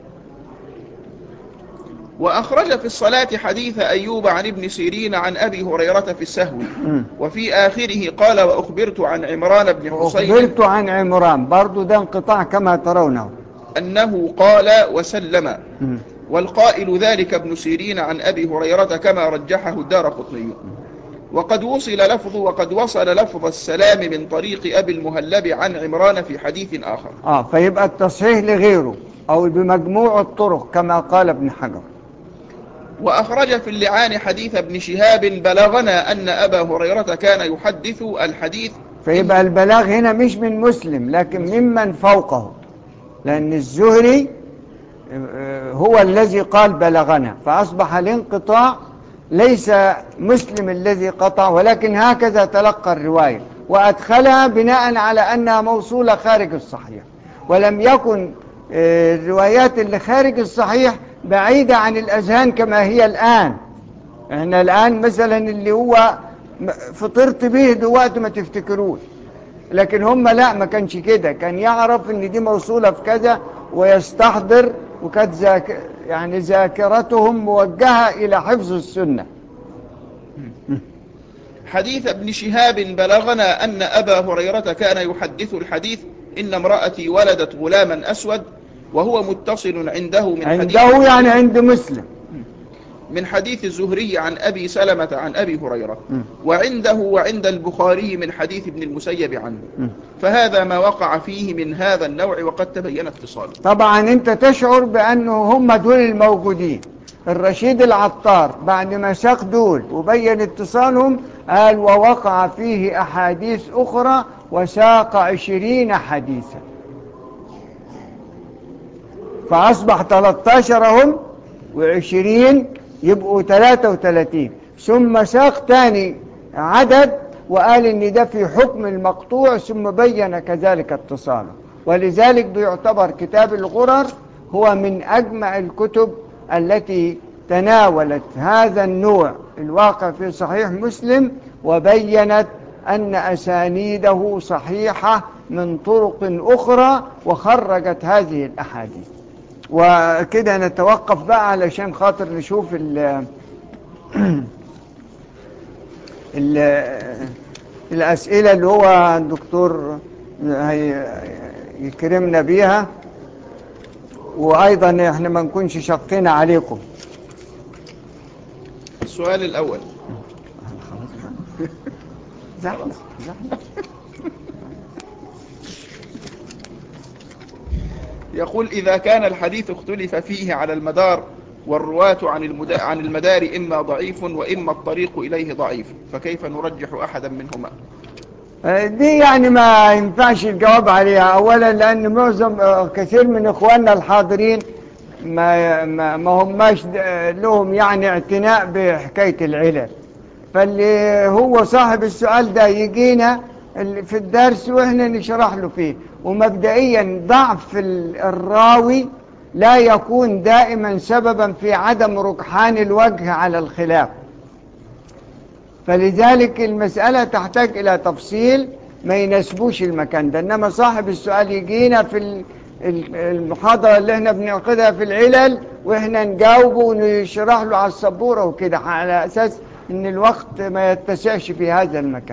S2: وأخرج في الصلاة حديث أيوب عن ابن سيرين عن أبي هريرة في السهو
S1: مم.
S2: وفي آخره قال وأخبرت عن عمران بن حسين
S1: أخبرت عن عمران برضو ده انقطاع كما ترونه
S2: أنه قال وسلم
S1: مم.
S2: والقائل ذلك ابن سيرين عن أبي هريرة كما رجحه الدار قطني وقد وصل لفظ وقد وصل لفظ السلام من طريق أبي المهلب عن عمران في حديث آخر
S1: اه فيبقى التصحيح لغيره او بمجموع الطرق كما قال ابن حجر
S2: وأخرج في اللعان حديث ابن شهاب بلغنا أن أبا هريرة كان يحدث الحديث
S1: فيبقى البلاغ هنا مش من مسلم لكن ممن فوقه لان الزهري آه، هو الذي قال بلغنا فاصبح الانقطاع ليس مسلم الذي قطع ولكن هكذا تلقى الرواية وأدخلها بناء على أنها موصولة خارج الصحيح ولم يكن آه، الروايات اللي خارج الصحيح بعيدة عن الأذهان كما هي الآن احنا الآن مثلا اللي هو م- فطرت به دلوقتي ما تفتكروش لكن هم لا ما كانش كده كان يعرف ان دي موصولة في كذا ويستحضر وكانت ذاك يعني ذاكرتهم موجهة إلى حفظ السنة
S2: حديث ابن شهاب بلغنا أن أبا هريرة كان يحدث الحديث إن امرأتي ولدت غلاما أسود وهو متصل عنده من حديث
S1: عنده يعني عند مسلم
S2: من حديث الزهري عن أبي سلمة عن أبي هريرة
S1: م.
S2: وعنده وعند البخاري من حديث ابن المسيب عنه
S1: م.
S2: فهذا ما وقع فيه من هذا النوع وقد تبين اتصاله
S1: طبعا انت تشعر بانه هم دول الموجودين الرشيد العطار بعد ما ساق دول وبين اتصالهم قال ووقع فيه احاديث اخرى وساق عشرين حديثا فاصبح 13 هم وعشرين يبقوا 33 ثم ساق تاني عدد وقال ان ده في حكم المقطوع ثم بين كذلك اتصاله ولذلك بيعتبر كتاب الغرر هو من اجمع الكتب التي تناولت هذا النوع الواقع في صحيح مسلم وبينت ان اسانيده صحيحه من طرق اخرى وخرجت هذه الاحاديث وكده نتوقف بقى علشان خاطر نشوف ال ال الأسئلة اللي هو الدكتور هي- يكرمنا بيها وأيضا احنا ما نكونش شقينا عليكم
S2: السؤال الأول
S1: زحمة زحمة
S2: يقول إذا كان الحديث اختلف فيه على المدار والرواة عن المدا- عن المدار إما ضعيف وإما الطريق إليه ضعيف فكيف نرجح أحدا منهما
S1: دي يعني ما ينفعش الجواب عليها اولا لان معظم آه، كثير من اخواننا الحاضرين ما ما, ما هماش د- لهم يعني اعتناء بحكايه العلل فاللي هو صاحب السؤال ده يجينا ال- في الدرس واحنا نشرح له فيه ومبدئيا ضعف ال- الراوي لا يكون دائما سببا في عدم رجحان الوجه على الخلاف فلذلك المسألة تحتاج إلى تفصيل ما يناسبوش المكان ده إنما صاحب السؤال يجينا في ال- ال- المحاضرة اللي احنا بنعقدها في العلل واحنا نجاوبه ونشرح له على السبورة وكده على أساس إن الوقت ما يتسعش في هذا المكان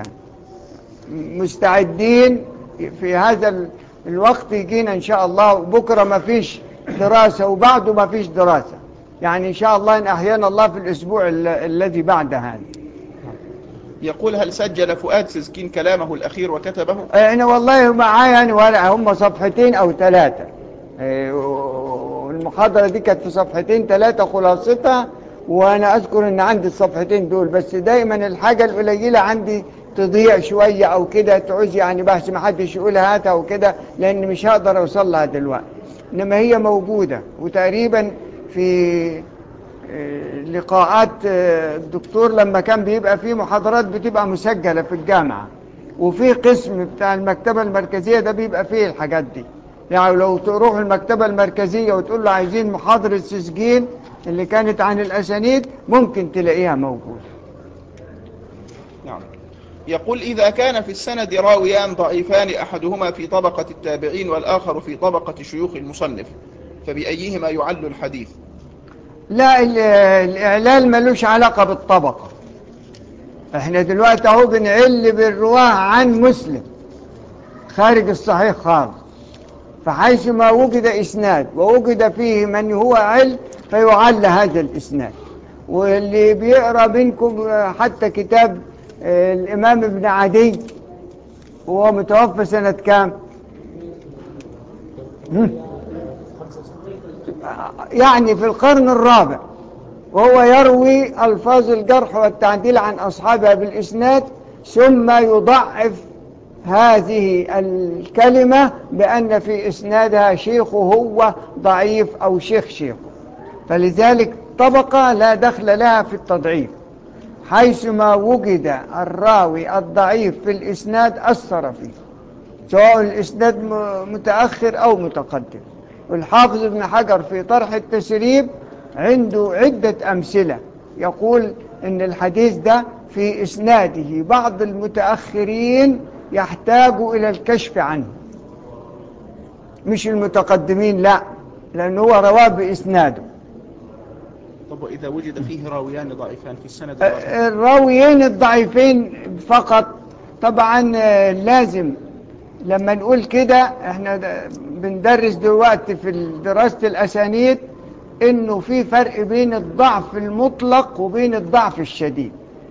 S1: مستعدين في هذا ال- الوقت يجينا إن شاء الله بكرة ما فيش دراسة وبعده ما فيش دراسة يعني إن شاء الله إن أحيانا الله في الأسبوع ال- الذي بعد هذا
S2: يقول هل سجل فؤاد سزكين كلامه الأخير وكتبه
S1: انا والله معايا يعني ورقه هم صفحتين او ثلاثه إيه، والمحاضره دي كانت في صفحتين ثلاثه خلاصتها وانا اذكر ان عندي الصفحتين دول بس دايما الحاجه القليله عندي تضيع شويه او كده تعوز يعني بحث ما حدش يقولها هاتها وكده لان مش هقدر اوصل لها دلوقتي انما هي موجوده وتقريبا في آه، لقاءات آه، الدكتور لما كان بيبقى فيه محاضرات بتبقى مسجلة في الجامعة وفي قسم بتاع المكتبة المركزية ده بيبقى فيه الحاجات دي يعني لو تروح المكتبة المركزية وتقول له عايزين محاضرة تسجيل اللي كانت عن الأسانيد ممكن تلاقيها موجودة
S2: نعم يقول إذا كان في السند راويان ضعيفان أحدهما في طبقة التابعين والآخر في طبقة شيوخ المصنف فبأيهما يعل الحديث
S1: لا ال- الإعلال ملوش علاقة بالطبقة احنا دلوقتي اهو بنعل بالرواه عن مسلم خارج الصحيح خالص فحيث ما وجد إسناد ووجد فيه من هو عل فيعل هذا الإسناد واللي بيقرأ بينكم آه، حتى كتاب آه، الإمام ابن عدي وهو متوفى سنة كام؟ هم؟ يعني في القرن الرابع وهو يروي ألفاظ الجرح والتعديل عن أصحابها بالإسناد ثم يضعف هذه الكلمة بأن في إسنادها شيخ هو ضعيف أو شيخ شيخه فلذلك طبقة لا دخل لها في التضعيف حيثما وجد الراوي الضعيف في الإسناد أثر فيه سواء الإسناد م- متأخر أو متقدم والحافظ ابن حجر في طرح التسريب عنده عدة أمثلة يقول إن الحديث ده في إسناده بعض المتأخرين يحتاج إلى الكشف عنه مش المتقدمين لا لأنه هو رواه بإسناده
S2: طب وإذا وجد فيه راويان ضعيفان في السند الواحد
S1: الراويين الضعيفين فقط طبعا آه، لازم لما نقول كده احنا د- بندرس دلوقتي في دراسة الأسانيد انه في فرق بين الضعف المطلق وبين الضعف الشديد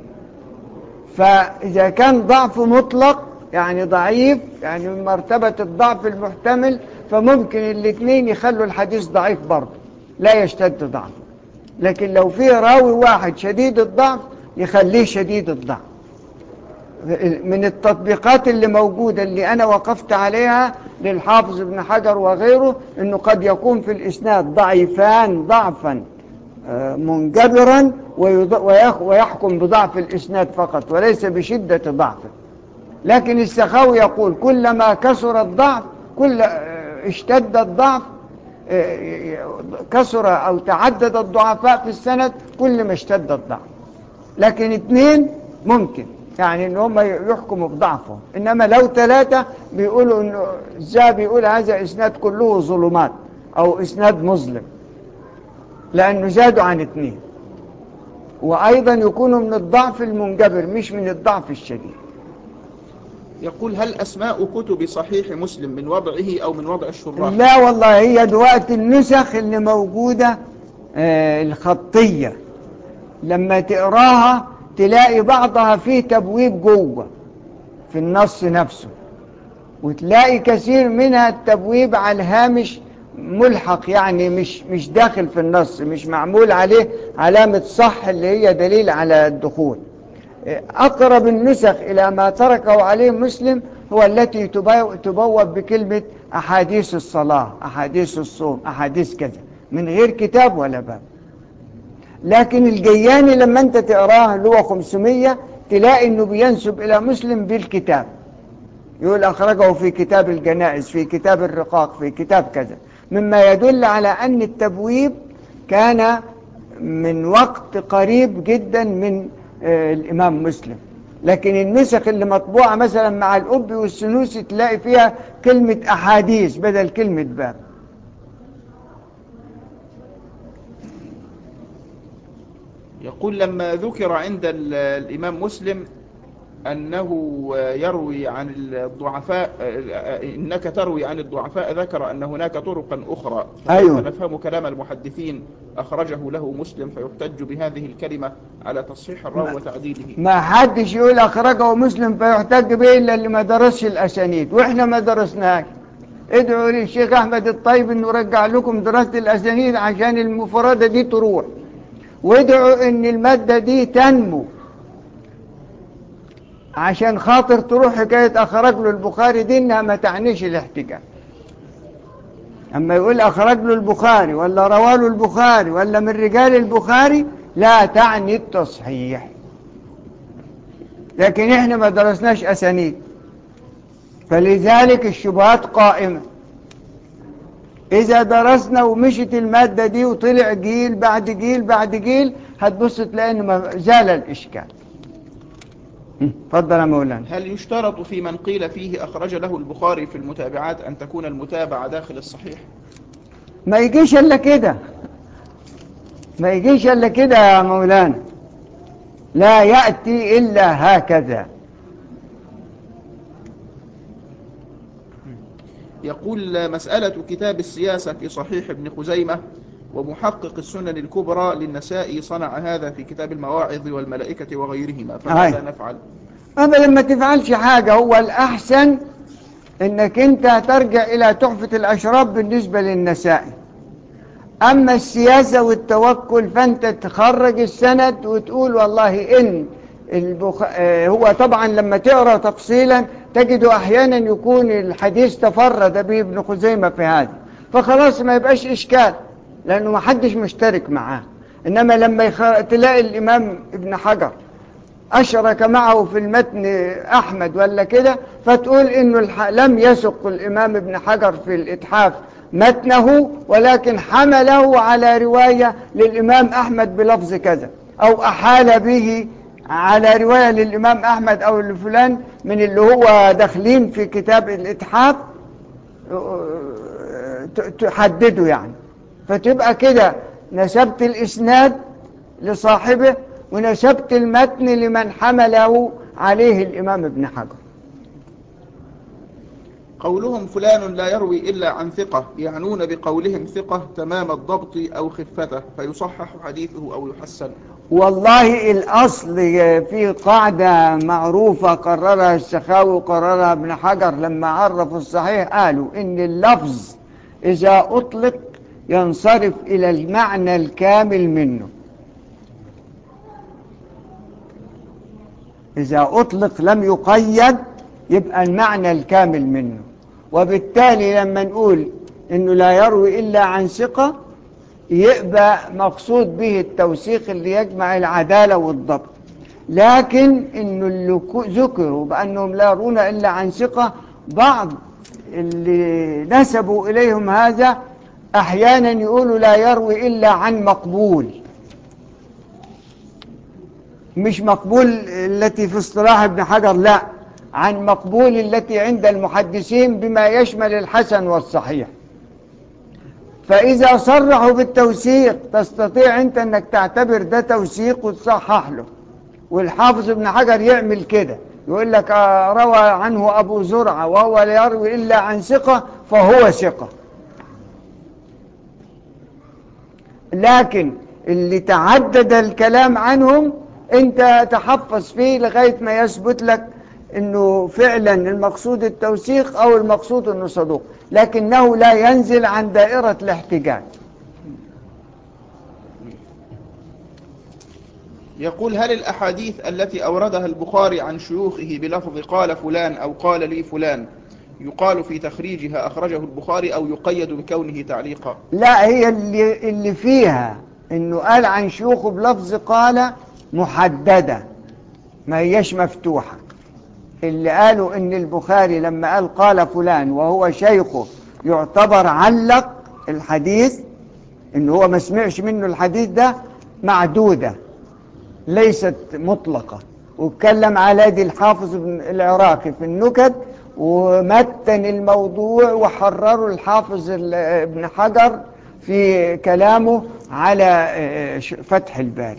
S1: فإذا كان ضعف مطلق يعني ضعيف يعني من مرتبة الضعف المحتمل فممكن الاثنين يخلوا الحديث ضعيف برضه لا يشتد ضعف لكن لو في راوي واحد شديد الضعف يخليه شديد الضعف من التطبيقات اللي موجودة اللي أنا وقفت عليها للحافظ ابن حجر وغيره أنه قد يكون في الإسناد ضعيفان ضعفا آه، منجبرا ويض- ويخ- ويحكم بضعف الإسناد فقط وليس بشدة ضعفه لكن السخاوي يقول كلما كسر الضعف كل آه، اشتد الضعف آه، كسر أو تعدد الضعفاء في السند كل ما اشتد الضعف لكن اثنين ممكن يعني ان هم يحكموا بضعفهم انما لو ثلاثة بيقولوا انه ازاي بيقول هذا اسناد كله ظلمات أو إسناد مظلم لأنه زادوا عن اثنين وأيضا يكونوا من الضعف المنجبر مش من الضعف الشديد
S2: يقول هل أسماء كتب صحيح مسلم من وضعه أو من وضع الشراح
S1: لا والله هي دلوقتي النسخ اللي موجودة آه، الخطية لما تقراها تلاقي بعضها فيه تبويب جوه في النص نفسه وتلاقي كثير منها التبويب على الهامش ملحق يعني مش مش داخل في النص مش معمول عليه علامة صح اللي هي دليل على الدخول أقرب النسخ إلى ما تركه عليه مسلم هو التي تبو- تبوب بكلمة أحاديث الصلاة أحاديث الصوم أحاديث كذا من غير كتاب ولا باب لكن الجياني لما أنت تقراه اللي هو 500 تلاقي أنه بينسب إلى مسلم بالكتاب يقول أخرجه في كتاب الجنائز في كتاب الرقاق في كتاب كذا مما يدل على أن التبويب كان من وقت قريب جدا من آه، الإمام مسلم لكن النسخ اللي مطبوعة مثلا مع الأب والسنوسي تلاقي فيها كلمة أحاديث بدل كلمة باب
S2: يقول لما ذكر عند ال- الإمام مسلم أنه يروي عن الضعفاء إنك تروي عن الضعفاء ذكر أن هناك طرقا أخرى
S1: أيوة.
S2: نفهم كلام المحدثين أخرجه له مسلم فيحتج بهذه الكلمة على تصحيح الراوي وتعديله
S1: ما حدش يقول أخرجه مسلم فيحتج به إلا اللي ما درسش الأسانيد وإحنا ما درسناش ادعوا للشيخ أحمد الطيب إنه رجع لكم دراسة الأسانيد عشان المفردة دي تروح وادعوا إن المادة دي تنمو عشان خاطر تروح حكاية أخرج له البخاري دي إنها ما تعنيش الاحتجاج أما يقول أخرج له البخاري ولا رواه البخاري ولا من رجال البخاري لا تعني التصحيح لكن احنا ما درسناش أسانيد فلذلك الشبهات قائمة إذا درسنا ومشت المادة دي وطلع جيل بعد جيل بعد جيل هتبص تلاقي إنه ما زال الإشكال م، اتفضل يا مولانا
S2: هل يشترط في من قيل فيه أخرج له البخاري في المتابعات أن تكون المتابعة داخل الصحيح
S1: ما يجيش إلا كده ما يجيش إلا كده يا مولانا لا يأتي إلا هكذا
S2: يقول مسألة كتاب السياسة في صحيح ابن خزيمة ومحقق السنن الكبرى للنسائي صنع هذا في كتاب المواعظ والملائكة وغيرهما فماذا
S1: هاي.
S2: نفعل
S1: أما لما تفعلش حاجة هو الأحسن إنك أنت ترجع إلى تحفة الأشراف بالنسبة للنسائي أما السياسة والتوكل فأنت تخرج السند وتقول والله إن البخ... آه، هو طبعا لما تقرأ تفصيلا تجد أحيانا يكون الحديث تفرد به ابن خزيمة في هذا فخلاص ما يبقاش إشكال لأنه ما حدش مشترك معاه إنما لما يخ... تلاقي الإمام ابن حجر أشرك معه في المتن أحمد ولا كده فتقول إنه الح... لم يسق الإمام ابن حجر في الإتحاف متنه ولكن حمله على رواية للإمام أحمد بلفظ كذا أو أحال به على رواية للإمام أحمد أو لفلان من اللي هو داخلين في كتاب الإتحاف ت- تحدده يعني فتبقى كده نسبت الإسناد لصاحبه ونسبت المتن لمن حمله عليه الإمام ابن حجر
S2: قولهم فلان لا يروي إلا عن ثقة يعنون بقولهم ثقة تمام الضبط أو خفته فيصحح حديثه أو يحسن
S1: والله الأصل في قاعدة معروفة قررها السخاوي وقررها ابن حجر لما عرفوا الصحيح قالوا إن اللفظ إذا أطلق ينصرف إلى المعنى الكامل منه إذا أطلق لم يقيد يبقى المعنى الكامل منه وبالتالي لما نقول إنه لا يروي إلا عن ثقة يبقى مقصود به التوثيق اللي يجمع العدالة والضبط لكن إنه اللي كو- ذكروا بأنهم لا يرون إلا عن ثقة بعض اللي نسبوا إليهم هذا أحيانا يقولوا لا يروي إلا عن مقبول مش مقبول التي في اصطلاح ابن حجر لا عن مقبول التي عند المحدثين بما يشمل الحسن والصحيح فإذا صرحوا بالتوثيق تستطيع أنت أنك تعتبر ده توثيق وتصحح له والحافظ ابن حجر يعمل كده يقول لك آه، روى عنه أبو زرعة وهو لا يروي إلا عن ثقة فهو ثقة لكن اللي تعدد الكلام عنهم انت تحفظ فيه لغاية ما يثبت لك انه فعلا المقصود التوثيق او المقصود انه صدوق لكنه لا ينزل عن دائرة الاحتجاج
S2: يقول هل الأحاديث التي أوردها البخاري عن شيوخه بلفظ قال فلان أو قال لي فلان يقال في تخريجها أخرجه البخاري أو يقيد بكونه تعليقا
S1: لا هي اللي, اللي فيها انه قال عن شيوخه بلفظ قال محددة ما هيش مفتوحة اللي قالوا ان البخاري لما قال قال فلان وهو شيخه يعتبر علق الحديث ان هو ما سمعش منه الحديث ده معدودة ليست مطلقة واتكلم على دي الحافظ ابن العراقي في النكت ومتن الموضوع وحرره الحافظ ال- ابن حجر في كلامه على آه، ش- فتح الباري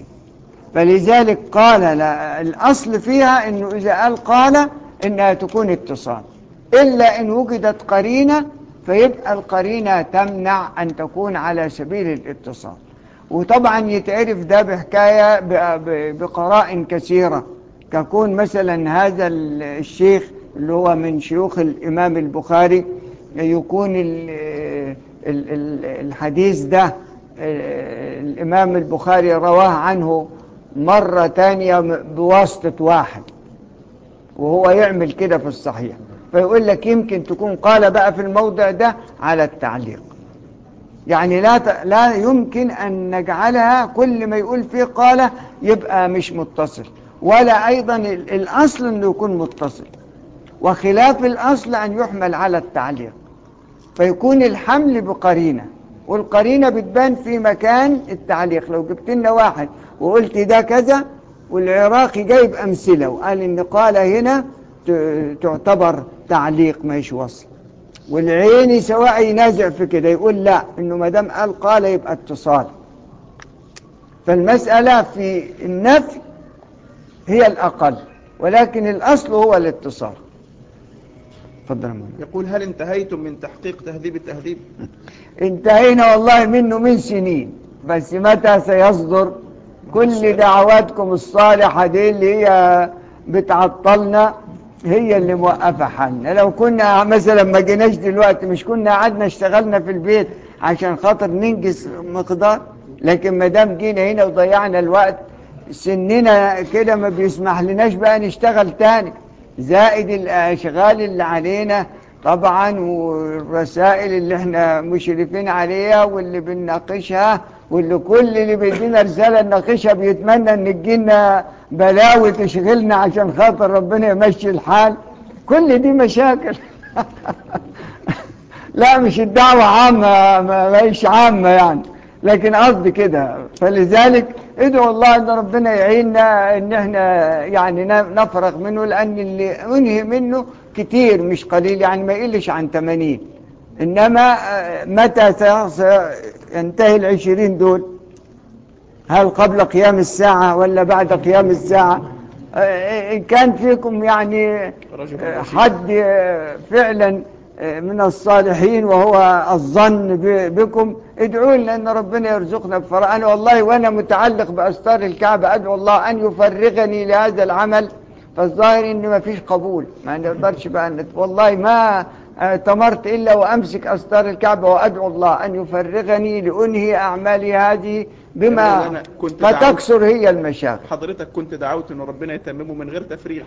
S1: فلذلك قال لا الأصل فيها أنه إذا قال قال إنها تكون اتصال إلا إن وجدت قرينة فيبقى القرينة تمنع أن تكون على سبيل الاتصال وطبعا يتعرف ده بحكاية ب- ب- بقرائن كثيرة ككون مثلا هذا ال- الشيخ اللي هو من شيوخ الإمام البخاري يكون ال- ال- ال- الحديث ده آه، الإمام البخاري رواه عنه مرة تانية بواسطة واحد وهو يعمل كده في الصحيح فيقول لك يمكن تكون قال بقى في الموضع ده على التعليق يعني لا ت... لا يمكن أن نجعلها كل ما يقول فيه قال يبقى مش متصل ولا أيضا ال- الأصل أنه يكون متصل وخلاف الأصل أن يحمل على التعليق فيكون الحمل بقرينة والقرينة بتبان في مكان التعليق لو جبت لنا واحد وقلت ده كذا والعراقي جايب أمثلة وقال إن قال هنا ت- تعتبر تعليق مش وصل والعيني سواء ينازع في كده يقول لا إنه ما دام قال قال يبقى اتصال فالمسألة في النفي هي الأقل ولكن الأصل هو الاتصال تفضل يا مولانا.
S2: يقول هل انتهيتم من تحقيق تهذيب التهذيب
S1: انتهينا والله منه من سنين بس متى سيصدر كل دعواتكم الصالحة دي اللي هي بتعطلنا هي اللي موقفة حالنا لو كنا مثلا ما جيناش دلوقتي مش كنا قعدنا اشتغلنا في البيت عشان خاطر ننجز مقدار لكن ما دام جينا هنا وضيعنا الوقت سننا كده ما بيسمح لناش بقى نشتغل تاني زائد الاشغال اللي علينا طبعا والرسائل اللي احنا مشرفين عليها واللي بنناقشها واللي كل اللي بيدينا رسالة نناقشها بيتمنى ان تجينا بلاوي تشغلنا عشان خاطر ربنا يمشي الحال كل دي مشاكل لا مش الدعوة عامة ما ما هيش عامة يعني لكن قصدي كده فلذلك ادعوا الله ان ربنا يعيننا ان احنا يعني ن- نفرغ منه لان اللي انهي منه كتير مش قليل يعني ما يقلش عن 80 انما آه، متى سي- سينتهي العشرين دول هل قبل قيام الساعة ولا بعد قيام الساعة آه، إن كان فيكم يعني
S2: رجل
S1: آه،
S2: رشيد.
S1: حد آه، فعلا آه، من الصالحين وهو الظن ب- بكم ادعوا لنا ان ربنا يرزقنا بفرح انا والله وانا متعلق باستار الكعبة ادعو الله ان يفرغني لهذا العمل فالظاهر ان ما فيش قبول ما نقدرش بقى نت- والله ما اعتمرت الا وامسك استار الكعبة وادعو الله ان يفرغني لانهي اعمالي هذه بما
S2: أنا كنت دعوت-
S1: فتكسر هي المشاكل
S2: حضرتك كنت دعوت ان ربنا يتممه من غير تفريغ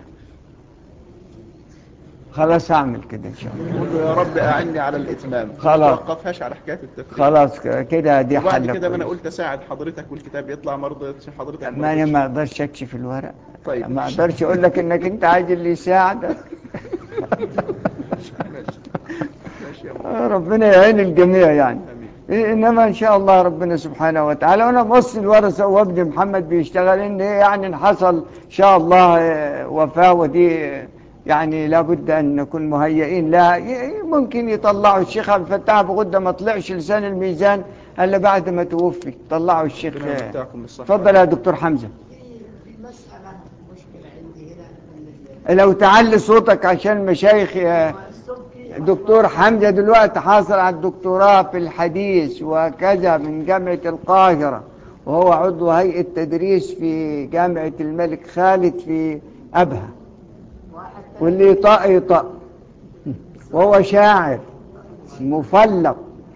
S1: خلاص هعمل كده ان شاء الله
S2: قول له يا رب اعني على الاتمام
S1: خلاص.
S2: ما توقفهاش على حكايه التفريغ
S1: خلاص ك- كده دي
S2: وبعد
S1: حل
S2: كده ما انا
S1: كويس.
S2: قلت اساعد حضرتك والكتاب يطلع ما رضيتش حضرتك
S1: ما انا ما اقدرش اكشف الورق
S2: طيب.
S1: ما اقدرش اقول لك انك انت عايز اللي يساعدك
S2: ماشي ماشي يا مولانا.
S1: ربنا يعين الجميع يعني
S2: امين
S1: انما ان شاء الله ربنا سبحانه وتعالى وانا بوصي الورثه وابن محمد بيشتغل ان يعني ان حصل ان شاء الله آه، وفاه ودي آه، يعني لابد أن نكون مهيئين لا ي- ممكن يطلعوا الشيخ عبد الفتاح أبو غدة ما طلعش لسان الميزان إلا بعد ما توفي طلعوا الشيخ
S2: ربنا يمتعكم بالصحة
S1: تفضل يا دكتور حمزة
S4: في في مسألة مشكلة عندي هنا إن
S1: لو تعلي صوتك عشان المشايخ يا
S4: السبكي
S1: دكتور حمزة دلوقتي حاصل على الدكتوراه في الحديث وكذا من جامعة القاهرة وهو عضو هيئة تدريس في جامعة الملك خالد في أبها
S4: واحد
S1: واللي يطق يطق وهو شاعر مفلق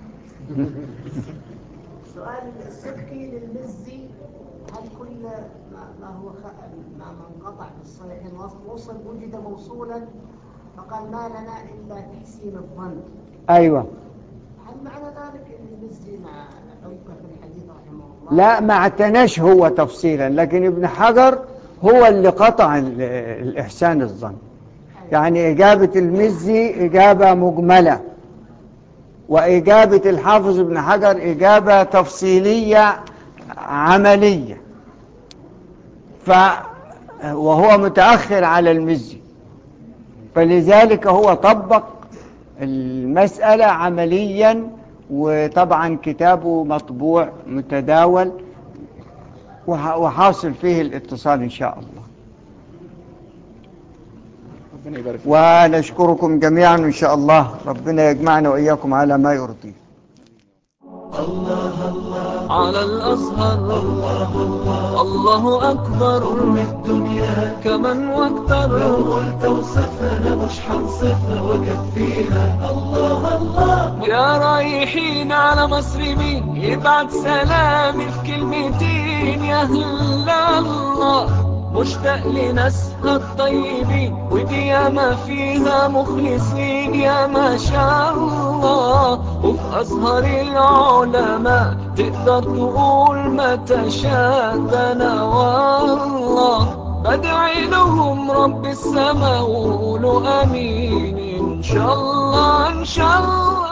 S4: سؤال السبكي للمزي هل كل ما, ما هو خ... ما ما انقطع في الصحيح الوصل وصل وجد موصولا فقال ما لنا الا تحسين الظن
S1: أيوة
S4: هل معنى ذلك ان المزي مع عمق في الحديث رحمه الله
S1: لا ما اعتناش هو تفصيلا لكن ابن حجر هو اللي قطع ال- الإحسان الظن يعني إجابة المزي إجابة مجملة وإجابة الحافظ ابن حجر إجابة تفصيلية عملية ف وهو متأخر على المزي فلذلك هو طبق المسألة عمليا وطبعا كتابه مطبوع متداول وح- وحاصل فيه الاتصال إن شاء الله
S2: ربنا يبارك فيك.
S1: ونشكركم جميعا إن شاء الله ربنا يجمعنا وإياكم على ما يرضيه
S5: على الأزهر الله أكبر الدنيا كمن واكتر لو قلت وصفنا مش حنصفها وكفيها الله الله يا رايحين على مصر مين يبعت سلامي في كلمتين يا هلا الله مشتاق لناسها الطيبين ودي ياما فيها مخلصين يا ما شاء الله وفي أزهر العلماء تقدر تقول ما تشاء ده أنا والله بدعي لهم رب السماء وقولوا أمين إن شاء الله إن شاء الله